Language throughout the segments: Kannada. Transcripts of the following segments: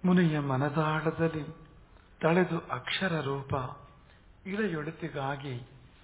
ಮುನಿಯ ಮನದಾಳದಲ್ಲಿ ತಳೆದು ಅಕ್ಷರ ರೂಪ ಇಳೆಯೊಳಿತಿಗಾಗಿ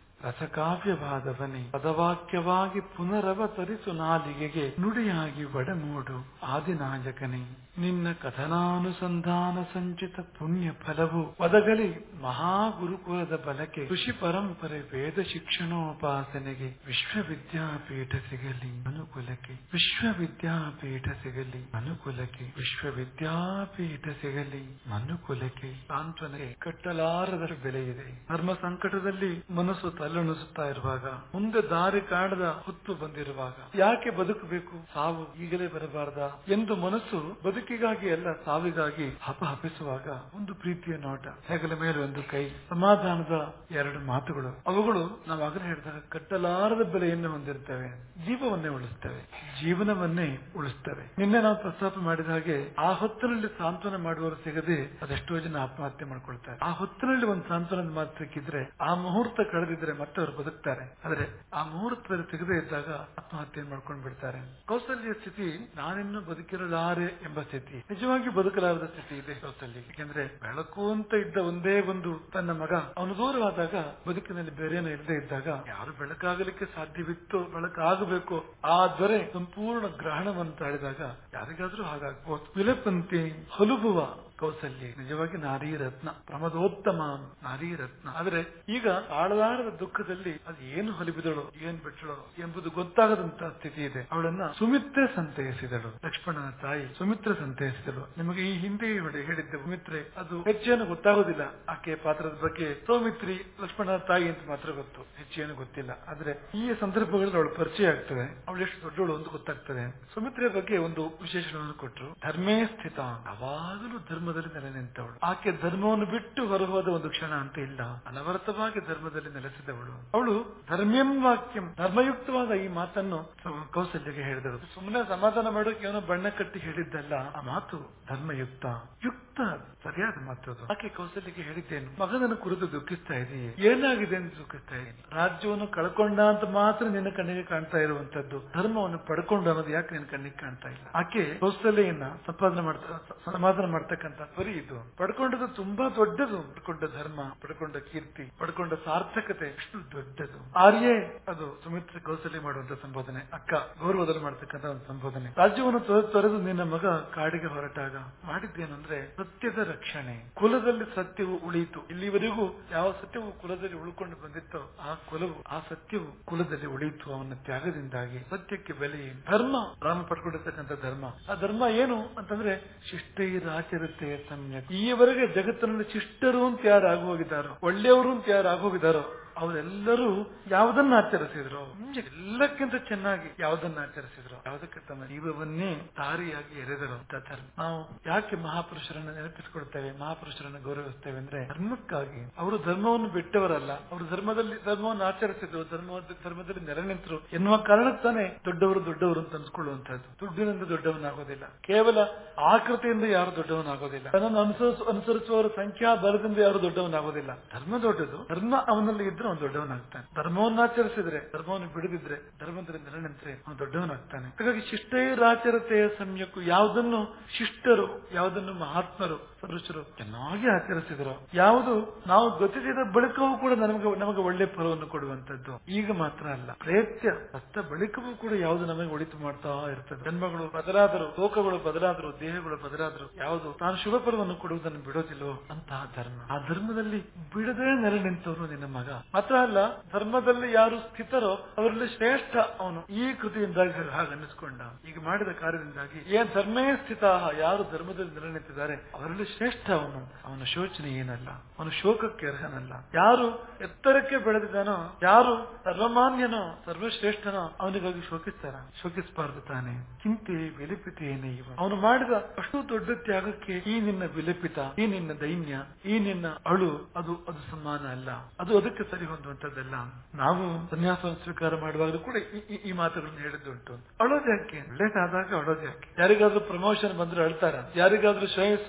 ರಸಕಾವ್ಯವಾದವನೇ ಪದವಾಕ್ಯವಾಗಿ ಪುನರವತರಿಸು ನಾಲಿಗೆಗೆ ನುಡಿಯಾಗಿ ಒಡಮೂಡು ಆದಿನಾಯಕನೇ ನಿನ್ನ ಕಥನಾನುಸಂಧಾನ ಸಂಚಿತ ಪುಣ್ಯ ಫಲವು ಒದಗಲಿ ಮಹಾಗುರುಕುಲದ ಬಲಕೆ ಋಷಿ ಪರಂಪರೆ ವೇದ ಶಿಕ್ಷಣೋಪಾಸನೆಗೆ ವಿಶ್ವವಿದ್ಯಾಪೀಠ ಸಿಗಲಿ ಅನುಕೂಲಕ್ಕೆ ವಿಶ್ವವಿದ್ಯಾಪೀಠ ಸಿಗಲಿ ಅನುಕೂಲಕ್ಕೆ ವಿಶ್ವವಿದ್ಯಾಪೀಠ ಸಿಗಲಿ ಅನುಕೂಲಕ್ಕೆ ಸಾಂತ್ವನೆ ಕಟ್ಟಲಾರದಷ್ಟು ಬೆಲೆ ಇದೆ ಧರ್ಮ ಸಂಕಟದಲ್ಲಿ ಮನಸ್ಸು ತಲ್ಲಣಿಸುತ್ತಾ ಇರುವಾಗ ಮುಂದೆ ದಾರಿ ಕಾಣದ ಹೊತ್ತು ಬಂದಿರುವಾಗ ಯಾಕೆ ಬದುಕಬೇಕು ಸಾವು ಈಗಲೇ ಬರಬಾರದ ಎಂದು ಮನಸ್ಸು ಬದುಕಿಗಾಗಿ ಅಲ್ಲ ಸಾವಿಗಾಗಿ ಹಪಹಪಿಸುವಾಗ ಒಂದು ಪ್ರೀತಿಯ ನೋಟ ಹೆಗಲ ಮೇಲೆ ಒಂದು ಕೈ ಸಮಾಧಾನದ ಎರಡು ಮಾತುಗಳು ಅವುಗಳು ನಾವು ಆಗಲೇ ಹೇಳಿದಾಗ ಕಟ್ಟಲಾರದ ಬೆಲೆಯನ್ನು ಹೊಂದಿರ್ತವೆ ಜೀವವನ್ನೇ ಉಳಿಸ್ತವೆ ಜೀವನವನ್ನೇ ಉಳಿಸ್ತವೆ ನಿನ್ನೆ ನಾವು ಪ್ರಸ್ತಾಪ ಮಾಡಿದ ಹಾಗೆ ಆ ಹೊತ್ತಿನಲ್ಲಿ ಸಾಂತ್ವನ ಮಾಡುವವರು ಸಿಗದೆ ಅದೆಷ್ಟೋ ಜನ ಆತ್ಮಹತ್ಯೆ ಮಾಡ್ಕೊಳ್ತಾರೆ ಆ ಹೊತ್ತಿನಲ್ಲಿ ಒಂದು ಸಾಂತ್ವನದ ಮಾತು ಸಿಕ್ಕಿದ್ರೆ ಆ ಮುಹೂರ್ತ ಕಳೆದಿದ್ರೆ ಮತ್ತೆ ಅವರು ಬದುಕ್ತಾರೆ ಆದ್ರೆ ಆ ಮುಹೂರ್ತದಲ್ಲಿ ಸಿಗದೇ ಇದ್ದಾಗ ಆತ್ಮಹತ್ಯೆ ಮಾಡ್ಕೊಂಡು ಬಿಡ್ತಾರೆ ಕೌಸಲ್ಯ ಸ್ಥಿತಿ ನಾನಿನ್ನೂ ಬದುಕಿರಲಾರೆ ಎಂಬ ಸ್ಥಿತಿ ನಿಜವಾಗಿ ಬದುಕಲಾರದ ಸ್ಥಿತಿ ಇದೆ ಕೌಸಲ್ಯ ಯಾಕೆಂದ್ರೆ ಬೆಳಕು ಅಂತ ಇದ್ದ ಒಂದೇ ಒಂದು ತನ್ನ ಮಗ ಅವನು ದೂರವಾದಾಗ ಬದುಕಿನಲ್ಲಿ ಬೇರೇನೂ ಇಲ್ಲದೆ ಇದ್ದಾಗ ಯಾರು ಬೆಳಕಾಗಲಿಕ್ಕೆ ಸಾಧ್ಯವಿತ್ತು ಬೆಳಕಾಗಬೇಕು ಆ ದೊರೆ ಸಂಪೂರ್ಣ ಗ್ರಹಣವನ್ನು ತಾಳಿದಾಗ ಯಾರಿಗಾದ್ರೂ ಹಾಗಾಗ್ಬೋದು ವಿಲಪಂತಿ ಹಲುಬುವ ಕೌಸಲ್ಯ ನಿಜವಾಗಿ ನಾರಿ ರತ್ನ ಪ್ರಮದೋತ್ತಮ ನಾರಿ ರತ್ನ ಆದ್ರೆ ಈಗ ಆಳಲಾರದ ದುಃಖದಲ್ಲಿ ಅದು ಏನು ಹೊಲಿಬಿದಳು ಏನ್ ಬಿಟ್ಟಳು ಎಂಬುದು ಗೊತ್ತಾಗದಂತ ಸ್ಥಿತಿ ಇದೆ ಅವಳನ್ನ ಸುಮಿತ್ರೆ ಸಂತೈಸಿದಳು ಲಕ್ಷ್ಮಣನ ತಾಯಿ ಸುಮಿತ್ರೆ ಸಂತೈಸಿದಳು ನಿಮಗೆ ಈ ಹಿಂದೆ ನೋಡಿ ಹೇಳಿದ್ದೆ ಸುಮಿತ್ರೆ ಅದು ಹೆಚ್ಚೇನು ಗೊತ್ತಾಗೋದಿಲ್ಲ ಆಕೆ ಪಾತ್ರದ ಬಗ್ಗೆ ಸೌಮಿತ್ರಿ ಲಕ್ಷ್ಮಣನ ತಾಯಿ ಅಂತ ಮಾತ್ರ ಗೊತ್ತು ಹೆಚ್ಚೇನು ಗೊತ್ತಿಲ್ಲ ಆದ್ರೆ ಈ ಸಂದರ್ಭಗಳಲ್ಲಿ ಅವಳು ಪರಿಚಯ ಆಗ್ತದೆ ಅವಳು ಎಷ್ಟು ದೊಡ್ಡವಳು ಅಂತ ಗೊತ್ತಾಗ್ತದೆ ಸುಮಿತ್ರೆ ಬಗ್ಗೆ ಒಂದು ವಿಶೇಷಣವನ್ನು ಕೊಟ್ಟರು ಧರ್ಮೇ ಸ್ಥಿತ ಯಾವಾಗಲೂ ಧರ್ಮದಲ್ಲಿ ನೆಲೆ ನಿಂತವಳು ಆಕೆ ಧರ್ಮವನ್ನು ಬಿಟ್ಟು ಹೊರಹೋದ ಒಂದು ಕ್ಷಣ ಅಂತ ಇಲ್ಲ ಅನವರತವಾಗಿ ಧರ್ಮದಲ್ಲಿ ನೆಲೆಸಿದವಳು ಅವಳು ಧರ್ಮ್ಯಂ ವಾಕ್ಯಂ ಧರ್ಮಯುಕ್ತವಾದ ಈ ಮಾತನ್ನು ಕೌಸಲ್ಯಗೆ ಹೇಳಿದಳು ಸುಮ್ಮನೆ ಸಮಾಧಾನ ಮಾಡೋಕೆ ಏನೋ ಬಣ್ಣ ಕಟ್ಟಿ ಹೇಳಿದ್ದಲ್ಲ ಆ ಮಾತು ಧರ್ಮಯುಕ್ತ ಯುಕ್ತ ಸರಿಯಾದ ಮಾತು ಅದು ಆಕೆ ಕೌಸಲ್ಯಗೆ ಹೇಳಿದ್ದೇನು ಮಗನನ್ನು ಕುರಿತು ದುಃಖಿಸ್ತಾ ಇದೆಯೇ ಏನಾಗಿದೆ ಅಂತ ದುಃಖಿಸ್ತಾ ಇದ್ದೀನಿ ರಾಜ್ಯವನ್ನು ಕಳ್ಕೊಂಡ ಅಂತ ಮಾತ್ರ ನಿನ್ನ ಕಣ್ಣಿಗೆ ಕಾಣ್ತಾ ಇರುವಂತದ್ದು ಧರ್ಮವನ್ನು ಪಡ್ಕೊಂಡು ಅನ್ನೋದು ಯಾಕೆ ನಿನ್ನ ಕಣ್ಣಿಗೆ ಕಾಣ್ತಾ ಇಲ್ಲ ಆಕೆ ಕೌಸಲ್ಯನ್ನ ಸಂಪಾದನೆ ಮಾಡ್ತಾ ಸಮಾಧಾನ ಮಾಡ್ತಕ್ಕಂಥ ಪರಿ ಇದು ಪಡ್ಕೊಂಡದ್ದು ತುಂಬಾ ದೊಡ್ಡದು ಪಡ್ಕೊಂಡ ಧರ್ಮ ಪಡ್ಕೊಂಡ ಕೀರ್ತಿ ಪಡ್ಕೊಂಡ ಸಾರ್ಥಕತೆ ಎಷ್ಟು ದೊಡ್ಡದು ಆರ್ಯೇ ಅದು ಸುಮಿತ್ರ ಕೌಸಲ್ಯ ಮಾಡುವಂತ ಸಂಬೋಧನೆ ಅಕ್ಕ ಗೌರವದಲ್ಲಿ ಮಾಡ್ತಕ್ಕಂಥ ಒಂದು ಸಂಬೋಧನೆ ರಾಜ್ಯವನ್ನು ತೊರೆ- ತೊರೆದು ನಿನ್ನ ಮಗ ಕಾಡಿಗೆ ಹೊರಟಾಗ ಮಾಡಿದ್ದೇನೆಂದ್ರೆ ಸತ್ಯದ ರಕ್ಷಣೆ ಕುಲದಲ್ಲಿ ಸತ್ಯವು ಉಳಿಯಿತು ಇಲ್ಲಿವರೆಗೂ ಯಾವ ಸತ್ಯವು ಕುಲದಲ್ಲಿ ಉಳ್ಕೊಂಡು ಬಂದಿತ್ತೋ ಆ ಕುಲವು ಆ ಸತ್ಯವು ಕುಲದಲ್ಲಿ ಉಳಿಯಿತು ಅವನ ತ್ಯಾಗದಿಂದಾಗಿ ಸತ್ಯಕ್ಕೆ ಬೆಲೆ ಧರ್ಮ ರಾಮ ಪಡ್ಕೊಂಡಿರ್ತಕ್ಕಂಥ ಧರ್ಮ ಆ ಧರ್ಮ ಏನು ಅಂತಂದ್ರೆ ಶಿಷ್ಟೈರಾಚರತೆ ಸಮ್ಯಕ್ ಈವರೆಗೆ ಜಗತ್ತಿನಲ್ಲಿ ಶಿಷ್ಟರು ಅಂತ ಯಾರು ಆಗಿ ಹೋಗಿದ್ದಾರೋ ಒಳ್ಳೆಯವರು ಅಂತ ಯಾರು ಆಗಿ ಹೋಗಿದ್ದಾರೋ ಅವರೆಲ್ಲರೂ ಯಾವುದನ್ನ ಆಚರಿಸಿದ್ರು ಎಲ್ಲಕ್ಕಿಂತ ಚೆನ್ನಾಗಿ ಯಾವುದನ್ನ ಆಚರಿಸಿದ್ರು ಯಾವುದಕ್ಕೆ ತಮ್ಮ ಜೀವವನ್ನೇ ದಾರಿಯಾಗಿ ಎರೆದರು ಅಂತ ಧರ್ಮ ನಾವು ಯಾಕೆ ಮಹಾಪುರುಷರನ್ನ ನೆನಪಿಸಿಕೊಳ್ತೇವೆ ಮಹಾಪುರುಷರನ್ನ ಗೌರವಿಸ್ತೇವೆ ಅಂದ್ರೆ ಧರ್ಮಕ್ಕಾಗಿ ಅವರು ಧರ್ಮವನ್ನು ಬಿಟ್ಟವರಲ್ಲ ಅವರು ಧರ್ಮದಲ್ಲಿ ಧರ್ಮವನ್ನು ಆಚರಿಸಿದ್ರು ಧರ್ಮ ಧರ್ಮದಲ್ಲಿ ನೆಲೆ ನಿಂತರು ಎನ್ನುವ ಕಾರಣಕ್ಕೆ ತಾನೇ ದೊಡ್ಡವರು ದೊಡ್ಡವರು ಅಂತ ಅನ್ಸ್ಕೊಳ್ಳುವಂತಹದ್ದು ದುಡ್ಡಿನಿಂದ ದೊಡ್ಡವನಾಗೋದಿಲ್ಲ ಕೇವಲ ಆಕೃತಿಯಿಂದ ಯಾರು ದೊಡ್ಡವನಾಗೋದಿಲ್ಲ ತನ್ನನ್ನು ಅನುಸರಿಸ ಅನುಸರಿಸುವವರ ಸಂಖ್ಯಾ ಬಲದಿಂದ ಯಾರು ದೊಡ್ಡವನಾಗೋದಿಲ್ಲ ಧರ್ಮ ದೊಡ್ಡದು ಧರ್ಮ ಅವನಲ್ಲಿ ಇದ್ರೆ ಅವನು ದೊಡ್ಡವನಾಗ್ತಾನೆ ಧರ್ಮವನ್ನು ಆಚರಿಸಿದ್ರೆ ಧರ್ಮವನ್ನು ಬಿಡದಿದ್ರೆ ಧರ್ಮದಲ್ಲಿ ನೆಲೆ ನಿಂತರೆ ಅವನು ದೊಡ್ಡವನಾಗ್ತಾನೆ ಹಾಗಾಗಿ ಶಿಷ್ಟೈರಾಚರತೆಯ ಸಮಯಕ್ಕೂ ಯಾವುದನ್ನು ಶಿಷ್ಟರು ಯಾವುದನ್ನು ಮಹಾತ್ಮರು ಸದೃಶರು ಚೆನ್ನಾಗಿ ಆಚರಿಸಿದರು ಯಾವುದು ನಾವು ಗತಿಸಿದ ಬಳಿಕವೂ ಕೂಡ ನಮಗೆ ನಮಗೆ ಒಳ್ಳೆ ಫಲವನ್ನು ಕೊಡುವಂತದ್ದು ಈಗ ಮಾತ್ರ ಅಲ್ಲ ಪ್ರೇತ್ಯ ಸತ್ತ ಬಳಿಕವೂ ಕೂಡ ಯಾವುದು ನಮಗೆ ಒಳಿತು ಮಾಡ್ತಾ ಇರ್ತದೆ ಜನ್ಮಗಳು ಬದಲಾದರು ಲೋಕಗಳು ಬದಲಾದರು ದೇಹಗಳು ಬದಲಾದರು ಯಾವುದು ತಾನು ಶುಭ ಫಲವನ್ನು ಕೊಡುವುದನ್ನು ಬಿಡೋದಿಲ್ಲವೋ ಅಂತಹ ಧರ್ಮ ಆ ಧರ್ಮದಲ್ಲಿ ಬಿಡದೆ ನೆಲೆ ನಿಂತವರು ನಿನ್ನ ಮಗ ಮಾತ್ರ ಅಲ್ಲ ಧರ್ಮದಲ್ಲಿ ಯಾರು ಸ್ಥಿತರೋ ಅವರಲ್ಲಿ ಶ್ರೇಷ್ಠ ಅವನು ಈ ಕೃತಿಯಿಂದಾಗಿ ಹಾಗೆ ಅನ್ನಿಸ್ಕೊಂಡ ಈಗ ಮಾಡಿದ ಕಾರ್ಯದಿಂದಾಗಿ ಏನ್ ಧರ್ಮೇ ಸ್ಥಿತ ಯಾರು ಧರ್ಮದಲ್ಲಿ ನೆಲೆ ನಿಂತಿದ್ದಾರೆ ಅವರಲ್ಲಿ ಶ್ರೇಷ್ಠ ಅವನು ಅವನ ಶೋಚನೆ ಏನಲ್ಲ ಅವನು ಶೋಕಕ್ಕೆ ಅರ್ಹನಲ್ಲ ಯಾರು ಎತ್ತರಕ್ಕೆ ಬೆಳೆದಿದ್ದಾನೋ ಯಾರು ಸರ್ವಮಾನ್ಯನೋ ಸರ್ವಶ್ರೇಷ್ಠನೋ ಅವನಿಗಾಗಿ ಶೋಕಿಸ್ತಾರ ಶೋಕಿಸಬಾರದು ತಾನೆ ಚಿಂತೆ ವಿಲಿಪಿತೇನೆ ಇವ ಅವನು ಮಾಡಿದ ಅಷ್ಟು ದೊಡ್ಡ ತ್ಯಾಗಕ್ಕೆ ಈ ನಿನ್ನ ವಿಲಪಿತ ಈ ನಿನ್ನ ದೈನ್ಯ ಈ ನಿನ್ನ ಅಳು ಅದು ಅದು ಸಮಾನ ಅಲ್ಲ ಅದು ಅದಕ್ಕೆ ಸರಿ ಹೊಂದುವಂತದ್ದಲ್ಲ ನಾವು ಸನ್ಯಾಸವನ್ನು ಸ್ವೀಕಾರ ಮಾಡುವಾಗಲೂ ಕೂಡ ಈ- ಈ- ಈ ಮಾತುಗಳನ್ನು ಹೇಳಿದ್ದುಂಟು ಅಳೋದು ಯಾಕೆ ಒಳ್ಳೇದಾದಾಗ ಅಳೋದು ಯಾಕೆ ಯಾರಿಗಾದ್ರೂ ಪ್ರಮೋಷನ್ ಬಂದ್ರೆ ಅಳ್ತಾರ ಯಾರಿಗಾದ್ರೂ ಶ್ರೇಯಸ್ಸು ಬಂದ್ರೆ ಅಳ್ತಾರ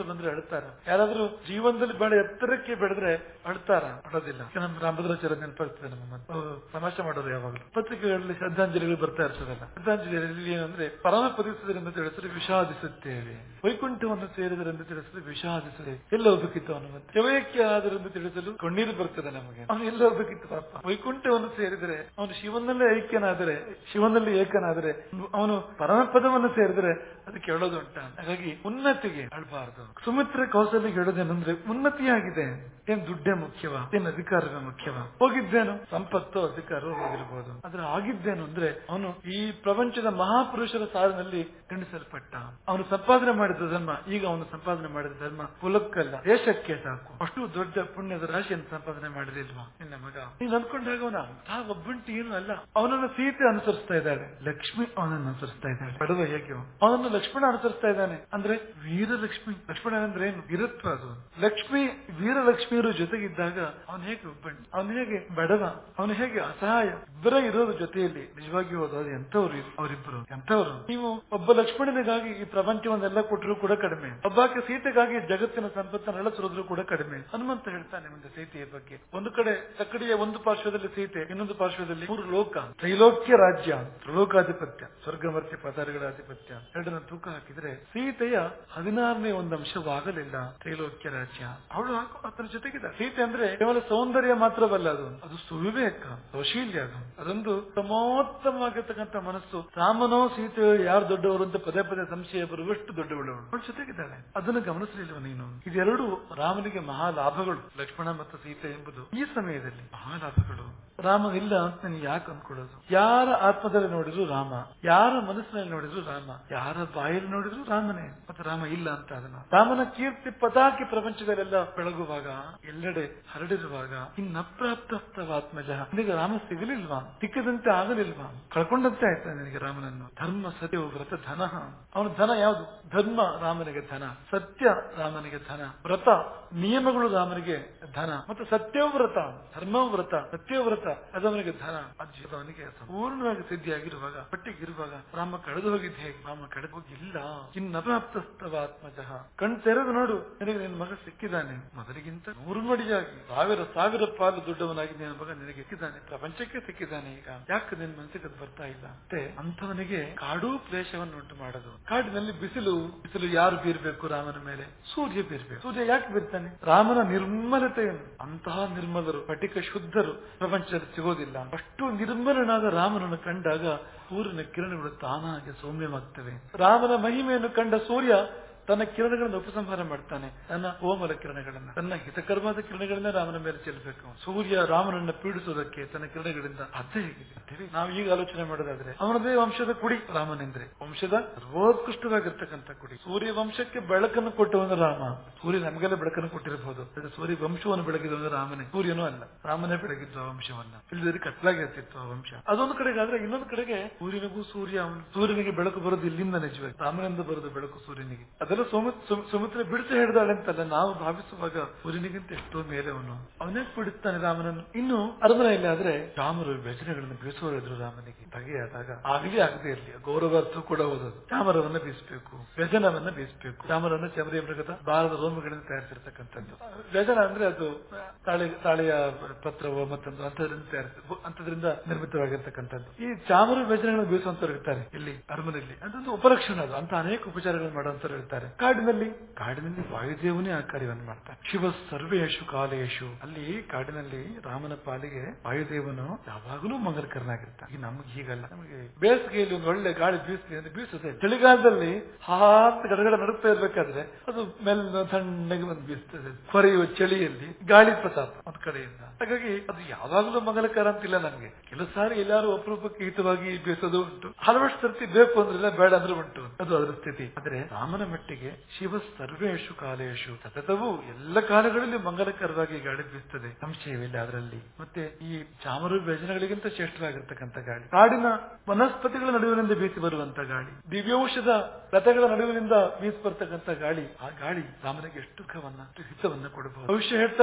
ಅಳ್ತಾರ ಯಾರಾದ್ರೂ ಜೀವನದಲ್ಲಿ ಬಹಳ ಎತ್ತರಕ್ಕೆ ಬೆಳೆದ್ರೆ ಅಳ್ತಾರ ಅಳೋದಿಲ್ಲ ಈಗ ನಮ್ಮ ರಾಮಭದ್ರಾಚಾರ್ಯ ನೆನಪಾಗ್ತದೆ ನಮ್ಮ ಮತ್ತೆ. ಅವ್ರು ತಮಾಷೆ ಮಾಡೋರು ಯಾವಾಗಲೂ ಪತ್ರಿಕೆಗಳಲ್ಲಿ ಶ್ರದ್ಧಾಂಜಲಿಗಳು ಬರ್ತಾ ಇರ್ತದಲ್ಲ ಶ್ರದ್ಧಾಂಜಲಿಯಲ್ಲಿ ಏನಂದ್ರೆ ಪರಮ ಪದಿಸುವುದರಿಂದ ತಿಳಿಸಿದ್ರೆ ವಿಷಾದಿಸುತ್ತೇವೆ ವೈಕುಂಠವನ್ನು ಸೇರಿದರೆಂದು ತಿಳಿಸಲು ವಿಷಾದಿಸದೆ ಎಲ್ಲ ಹೋಗ್ಬೇಕಿತ್ತು ಅವನು ಮತ್ತೆ ಶಿವಯಕ್ಕೆ ಆದರೆಂದು ತಿಳಿಸಲು ಕಣ್ಣೀರು ಬರ್ತದೆ ನಮಗೆ ಅವನು ಎಲ್ಲ ಹೋಗ್ಬೇಕಿತ್ತು ಪಾಪ ವೈಕುಂಠವನ್ನು ಸೇರಿದರೆ ಅವನು ಶಿವನಲ್ಲೇ ಐಕ್ಯನಾದರೆ ಶಿವನಲ್ಲಿ ಏಕನಾದರೆ ಅವನು ಪರಮಪದವನ್ನು ಸೇರಿದರೆ ಅದಕ್ಕೆ ಹೇಳೋದುಂಟ ಹಾಗಾಗಿ ಉನ್ನತಿಗೆ ಅಳಬಾರದು ಸುಮಿತ್ರ ಕೌಶಲ್ಯ ಹೇಳೋದೇನಂದ್ರೆ ಉನ್ನತಿಯಾಗಿದೆ ಏನ್ ದುಡ್ಡೇ ಮುಖ್ಯವ ಏನ್ ಅಧಿಕಾರವೇ ಮುಖ್ಯವ ಹೋಗಿದ್ದೇನು ಸಂಪತ್ತು ಅಧಿಕಾರವೂ ಹೋಗಿರ್ಬೋದು ಆದ್ರೆ ಆಗಿದ್ದೇನು ಅಂದ್ರೆ ಅವನು ಈ ಪ್ರಪಂಚದ ಮಹಾಪುರುಷರ ಸಾಲಿನಲ್ಲಿ ಎಣಿಸಲ್ಪಟ್ಟ ಅವನು ಸಂಪಾದನೆ ಮಾಡಿದ ಧರ್ಮ ಈಗ ಅವನು ಸಂಪಾದನೆ ಮಾಡಿದ ಧರ್ಮ ಕುಲಕ್ಕಲ್ಲ ದೇಶಕ್ಕೆ ಸಾಕು ಅಷ್ಟು ದೊಡ್ಡ ಪುಣ್ಯದ ರಾಶಿಯನ್ನು ಸಂಪಾದನೆ ಮಾಡಿದಿಲ್ವಾ ನಿನ್ನ ಮಗ ನೀನ್ ಅನ್ಕೊಂಡಾಗ ಅವನ ಅಂತಹ ಒಬ್ಬಂಟಿ ಏನು ಅಲ್ಲ ಅವನನ್ನು ಸೀತೆ ಅನುಸರಿಸ್ತಾ ಇದ್ದಾಳೆ ಲಕ್ಷ್ಮಿ ಅವನನ್ನು ಅನುಸರಿಸ್ತಾ ಇದ್ದಾಳೆ ಬಡವ ಹೇಗೆ ಅವನು? ಅವನನ್ನು ಲಕ್ಷ್ಮಣ ಅನುಸರಿಸ್ತಾ ಇದ್ದಾನೆ ಅಂದ್ರೆ ವೀರಲಕ್ಷ್ಮಿ ಲಕ್ಷ್ಮಣ ಅಂದ್ರೆ ಏನು ವೀರತ್ವ ಅದು ಲಕ್ಷ್ಮಿ ವೀರಲಕ್ಷ್ಮಿಯರು ಜೊತೆಗಿದ್ದಾಗ ಅವನು ಹೇಗೆ ಒಬ್ಬಂಟಿ ಅವನು ಹೇಗೆ ಬಡವ ಅವನು ಹೇಗೆ ಅಸಹಾಯ ಇಬ್ಬರ ಇರೋದು ಜೊತೆಯಲ್ಲಿ ನಿಜವಾಗಿ ಹೋದವರು ಎಂತವ್ರು ಇವ್ರು? ಅವರಿಬ್ಬರು ಎಂತವ್ರು ನೀವು ಒಬ್ಬ ಲಕ್ಷ್ಮಣನಿಗಾಗಿ ಈ ಪ್ರಪಂಚವನ್ನೆಲ್ಲ ಕೊಟ್ಟರು ಕೂಡ ಕಡಿಮೆ ಒಬ್ಬಾಕೆ ಸೀತೆಗಾಗಿ ಜಗತ್ತಿನ ಸಂಪತ್ತನ್ನೆಲ್ಲ ಸುರಿದ್ರು ಕೂಡ ಕಡಿಮೆ ಹನುಮಂತ ಹೇಳ್ತಾನೆ ಮುಂದೆ ಸೀತೆಯ ಬಗ್ಗೆ ಒಂದು ಕಡೆ ತಕ್ಕಡಿಯ ಒಂದು ಪಾರ್ಶ್ವದಲ್ಲಿ ಸೀತೆ ಇನ್ನೊಂದು ಪಾರ್ಶ್ವದಲ್ಲಿ ಮೂರು ಲೋಕ ತ್ರೈಲೋಕ್ಯ ರಾಜ್ಯ ತ್ರಿಲೋಕಾಧಿಪತ್ಯ ಸ್ವರ್ಗ ಮರ್ತ್ಯ ಪದಾರ್ಥಗಳ ಆಧಿಪತ್ಯ ಎರಡನ್ನ ತೂಕ ಹಾಕಿದ್ರೆ ಸೀತೆಯ ಹದಿನಾರನೇ ಒಂದು ಅಂಶವಾಗಲಿಲ್ಲ ತ್ರೈಲೋಕ್ಯ ರಾಜ್ಯ ಅವಳು ಹಾಕೋ- ಆತನ ಜೊತೆಗಿದ್ದ ಸೀತೆ ಅಂದ್ರೆ ಕೇವಲ ಸೌಂದರ್ಯ ಮಾತ್ರವಲ್ಲ ಅದು ಅದು ಸುವಿವೇಕ ಸೌಶೀಲ್ಯ ಅದು ಅದೊಂದು ಸಮೋತ್ತಮವಾಗಿರ್ತಕ್ಕಂಥ ಮನಸ್ಸು ರಾಮನೋ ಸೀತೆಯೋ ಯಾರು ದೊಡ್ಡವರು ಅಂತ ಪದೇ ಪದೇ ಸಂಶಯ ಬರುವಷ್ಟು ದೊಡ್ಡವಳು ಅವಳು ಅವಳ ಜೊತೆಗಿದ್ದಾಳೆ ಅದನ್ನು ಗಮನಿಸಲಿಲ್ವ ನೀನು ಇದೆರಡು ರಾಮನಿಗೆ ಮಹಾ ಲಾಭಗಳು ಲಕ್ಷ್ಮಣ ಮತ್ತು ಸೀತೆ ಎಂಬುದು ಈ ಸಮಯದಲ್ಲಿ ಮಹಾ ಲಾಭಗಳು ರಾಮ ಇಲ್ಲ ಅಂತ ನೀನು ಯಾಕೆ ಅನ್ಕೊಳ್ಳೋದು ಯಾರ ಆತ್ಮದಲ್ಲಿ ನೋಡಿದ್ರು ರಾಮ ಯಾರ ಮನಸ್ಸಿನಲ್ಲಿ ನೋಡಿದ್ರು ರಾಮ ಯಾರ ಬಾಯಲ್ಲಿ ನೋಡಿದ್ರು ರಾಮನೇ ಮತ್ತೆ ರಾಮ ಇಲ್ಲ ಅಂತ ಅದನ್ನ ರಾಮನ ಕೀರ್ತಿ ಪತಾಕಿ ಪ್ರಪಂಚದಲ್ಲೆಲ್ಲ ಬೆಳಗುವಾಗ ಎಲ್ಲೆಡೆ ಹರಡಿರುವಾಗ ಇನ್ನಪ್ರಾಪ್ತವಾತ್ಮಜ ನಿನಗೆ ರಾಮ ಸಿಗಲಿಲ್ವಾ ಸಿಕ್ಕದಂತೆ ಆಗಲಿಲ್ವಾ ಕಳ್ಕೊಂಡಂತೆ ಆಯ್ತಾ ನಿನಗೆ ರಾಮನನ್ನು ಧರ್ಮ ಸತ್ಯವು ವ್ರತ ಧನ ಅವನ ಧನ ಯಾವುದು ಧರ್ಮ ರಾಮನಿಗೆ ಧನ ಸತ್ಯ ರಾಮನಿಗೆ ಧನ ವ್ರತ ನಿಯಮಗಳು ರಾಮನಿಗೆ ಧನ ಮತ್ತು ಸತ್ಯವ್ರತ ಧರ್ಮವ್ರತ ಸತ್ಯವ್ರತ ಅದವನಿಗೆ ಧನ ಅದು ಅವನಿಗೆ ಸಂಪೂರ್ಣವಾಗಿ ಸಿದ್ಧಿಯಾಗಿರುವಾಗ ಪಟ್ಟಿಗಿರುವಾಗ ರಾಮ ಕಳೆದು ಹೋಗಿದ್ದು ಹೇಗೆ ರಾಮ ಕಳೆದು ಹೋಗಿಲ್ಲ ಇನ್ನಪ್ರಾಪ್ತಸ್ತವಾತ್ಮಜ ಕಣ್ ತೆರೆದು ನೋಡು ನಿನಗೆ ನಿನ್ನ ಮಗ ಸಿಕ್ಕಿದ್ದಾನೆ ಮೊದಲಿಗಿಂತ ನೂರು ಮಡಿಯಾಗಿ ಸಾವಿರ ಸಾವಿರ ಪಾಲು ದೊಡ್ಡವನಾಗಿ ನಿನ್ನ ಮಗ ನಿನಗೆ ಸಿಕ್ಕಿದ್ದಾನೆ ಪ್ರಪಂಚಕ್ಕೆ ಸಿಕ್ಕಿದ್ದಾನೆ ಈಗ ಯಾಕೆ ನಿನ್ನ ಮನಸ್ಸಿಗೆ ಅದು ಬರ್ತಾ ಇಲ್ಲ ಮತ್ತೆ ಅಂಥವನಿಗೆ ಕಾಡು ಕ್ಲೇಶವನ್ನು ಉಂಟು ಮಾಡೋದು ಕಾಡಿನಲ್ಲಿ ಬಿಸಿಲು ಬಿಸಿಲು ಯಾರು ಬೀರ್ಬೇಕು ರಾಮನ ಮೇಲೆ ಸೂರ್ಯ ಬೀರ್ಬೇಕು ಸೂರ್ಯ ಯಾಕೆ ಬೀರ್ತಾನೆ ರಾಮನ ನಿರ್ಮಲತೆಯನ್ನು ಅಂತಹ ನಿರ್ಮಲರು ಪಟಿಕ ಶುದ್ಧರು ಪ್ರಪಂಚದಲ್ಲಿ ಸಿಗೋದಿಲ್ಲ ಅಷ್ಟು ನಿರ್ಮಲನಾದ ರಾಮನನ್ನು ಕಂಡಾಗ ಸೂರ್ಯನ ಕಿರಣಗಳು ತಾನಾಗಿ ಸೌಮ್ಯವಾಗ್ತವೆ ರಾಮನ ಮಹಿಮೆಯನ್ನು ಕಂಡ ಸೂರ್ಯ ತನ್ನ ಕಿರಣಗಳನ್ನು ಉಪಸಂಹಾರ ಮಾಡ್ತಾನೆ ತನ್ನ ಕೋಮಲ ಕಿರಣಗಳನ್ನ ತನ್ನ ಹಿತಕರವಾದ ಕಿರಣಗಳನ್ನ ರಾಮನ ಮೇಲೆ ಚೆಲ್ಲಬೇಕು ಸೂರ್ಯ ರಾಮನನ್ನ ಪೀಡಿಸುವುದಕ್ಕೆ ತನ್ನ ಕಿರಣಗಳಿಂದ ಅದೇ ಹೇಗಿದೆ ನಾವು ಈಗ ಆಲೋಚನೆ ಮಾಡೋದಾದ್ರೆ ಅವನದೇ ವಂಶದ ಕುಡಿ ರಾಮನೆಂದ್ರೆ ವಂಶದ ಸರ್ವೋತ್ಕೃಷ್ಟವಾಗಿರ್ತಕ್ಕಂಥ ಕುಡಿ ಸೂರ್ಯ ವಂಶಕ್ಕೆ ಬೆಳಕನ್ನು ಕೊಟ್ಟವನು ರಾಮ ಸೂರ್ಯ ನಮಗೆಲ್ಲ ಬೆಳಕನ್ನು ಕೊಟ್ಟಿರಬಹುದು ಆದರೆ ಸೂರ್ಯ ವಂಶವನ್ನು ಬೆಳಗಿದವನು ರಾಮನೇ ಸೂರ್ಯನೂ ಅಲ್ಲ ರಾಮನೇ ಬೆಳಗಿದ್ದು ಆ ವಂಶವನ್ನ ಇಲ್ಲದ್ರೆ ಕತ್ಲಾಗಿ ಇರ್ತಿತ್ತು ಆ ವಂಶ ಅದೊಂದು ಕಡೆಗೆ ಆದ್ರೆ ಇನ್ನೊಂದು ಕಡೆಗೆ ಸೂರ್ಯನಿಗೂ ಸೂರ್ಯ ಅವನು ಸೂರ್ಯನಿಗೆ ಬೆಳಕು ಬರೋದು ಇಲ್ಲಿಂದ ನಿಜವಾಗಿ ರಾಮನಿಂದ ಬರೋದು ಬೆಳಕು ಸೂರ್ಯನಿಗೆ ಅದೆಲ್ಲ ಸೋಮ ಸುಮ್- ಸುಮಿತ್ರೆ ಬಿಡಿಸಿ ಹಿಡಿದಾಳೆ ಅಂತಲ್ಲ ನಾವು ಭಾವಿಸುವಾಗ ಸೂರ್ಯನಿಗಿಂತ ಎಷ್ಟೋ ಮೇಲೆ ಅವನು ಅವನೇ ಬಿಡುತ್ತಾನೆ ರಾಮನನ್ನು ಇನ್ನು ಅರಮನೆಯಲ್ಲಿ ಆದ್ರೆ ರಾಮರು ವ್ಯಜನೆಗಳನ್ನು ಬೀಸುವರಿದ್ರು ರಾಮನಿಗೆ ಬಗೆಯಾದಾಗ ಆಗಲಿ ಆಗದೆ ಇರಲಿ ಗೌರವಾರ್ಥ ಕೂಡ ಓದೋದು ಚಾಮರವನ್ನ ಬೀಸಬೇಕು ವ್ಯಜನವನ್ನ ಬೀಸಬೇಕು ಚಾಮರವನ್ನ ಚಮರಿಯ ಮೃಗದ ಬಾರದ ರೋಮಗಳಿಂದ ತಯಾರಿಸಿರ್ತಕ್ಕಂಥದ್ದು ವ್ಯಜನ ಅಂದ್ರೆ ಅದು ತಾಳೆ ತಾಳೆಯ ಪತ್ರವೋ ಮತ್ತೊಂದು ಅಂತದ್ರಿಂದ ತಯಾರಿಸ ಅಂತದ್ರಿಂದ ನಿರ್ಮಿತವಾಗಿರ್ತಕ್ಕಂಥದ್ದು ಈ ಚಾಮರ ವ್ಯಜನಗಳನ್ನು ಬೀಸುವಂತವ್ರು ಇರ್ತಾರೆ ಇಲ್ಲಿ ಅರಮನೆಯಲ್ಲಿ ಅದೊಂದು ಉಪಲಕ್ಷಣ ಅದು ಅಂತ ಅನೇಕ ಉಪಚಾರಗಳು ಮಾಡುವಂತವ್ರು ಇರ್ತಾರೆ ಕಾಡಿನಲ್ಲಿ ಕಾಡಿನಲ್ಲಿ ವಾಯುದೇವನೇ ಆ ಕಾರ್ಯವನ್ನು ಮಾಡ್ತಾನೆ ಶಿವ ಸರ್ವೇಶು ಕಾಲೇಶು ಅಲ್ಲಿ ಕಾಡಿನಲ್ಲಿ ರಾಮನ ಪಾಲಿಗೆ ವಾಯುದೇವನು ಯಾವಾಗಲೂ ಮಂಗಲಕರನಾಗಿರ್ತಾನೆ ಈ ನಮ್ಗೆ ಹೀಗಲ್ಲ ನಮಗೆ ಬೇಸಿಗೆಯಲ್ಲಿ ಒಂದು ಒಳ್ಳೆ ಗಾಳಿ ಬೀಸ್ಲಿ ಅಂದ್ರೆ ಬೀಸುತ್ತೆ ಚಳಿಗಾಲದಲ್ಲಿ ಹಾತ್ ಗಡಗಡ ನಡುತ್ತಾ ಇರ್ಬೇಕಾದ್ರೆ ಅದು ಮೆಲ್ಲ ತಣ್ಣಗೆ ಬಂದು ಬೀಸ್ತದೆ ಕೊರೆಯುವ ಚಳಿಯಲ್ಲಿ ಗಾಳಿ ಪ್ರತಾಪ ಒಂದ್ ಕಡೆಯಿಂದ ಹಾಗಾಗಿ ಅದು ಯಾವಾಗಲೂ ಮಂಗಲಕರ ಅಂತಿಲ್ಲ ನಮ್ಗೆ ಕೆಲವು ಸಾರಿ ಎಲ್ಲಾರು ಅಪರೂಪಕ್ಕೆ ಹಿತವಾಗಿ ಬೀಸೋದು ಉಂಟು ಹಲವಷ್ಟು ಸರ್ತಿ ಬೇಕು ಅಂದ್ರೆ ಬೇಡ ಅಂದ್ರೆ ಉಂಟು ಅದು ಅದರ ಸ್ಥಿತಿ ಆದ್ರೆ ರಾಮನ ಮಟ್ಟಿಗೆ ಶಿವ ಸರ್ವೇಶು ಕಾಲೇಶು ಸತತವೂ ಎಲ್ಲ ಕಾಲಗಳಲ್ಲಿ ಮಂಗಲಕರವಾಗಿ ಗಾಳಿ ಬೀಸ್ತದೆ ಸಂಶಯವಿಲ್ಲ ಅದರಲ್ಲಿ ಮತ್ತೆ ಈ ಚಾಮರು ವ್ಯಜನಗಳಿಗಿಂತ ಶ್ರೇಷ್ಠವಾಗಿರ್ತಕ್ಕಂಥ ಗಾಳಿ ಕಾಡಿನ ವನಸ್ಪತಿಗಳ ನಡುವಿನಿಂದ ಬೀಸಿ ಬರುವಂತ ಗಾಳಿ ದಿವ್ಯೌಷಧ ಲತೆಗಳ ನಡುವಿನಿಂದ ಬೀಸಿ ಬರ್ತಕ್ಕಂಥ ಗಾಳಿ ಆ ಗಾಳಿ ರಾಮನಿಗೆ ಎಷ್ಟು ಸುಖವನ್ನ ಎಷ್ಟು ಹಿತವನ್ನ ಕೊಡಬಹುದು ಭವಿಷ್ಯ ಹೇಳ್ತಾನೆ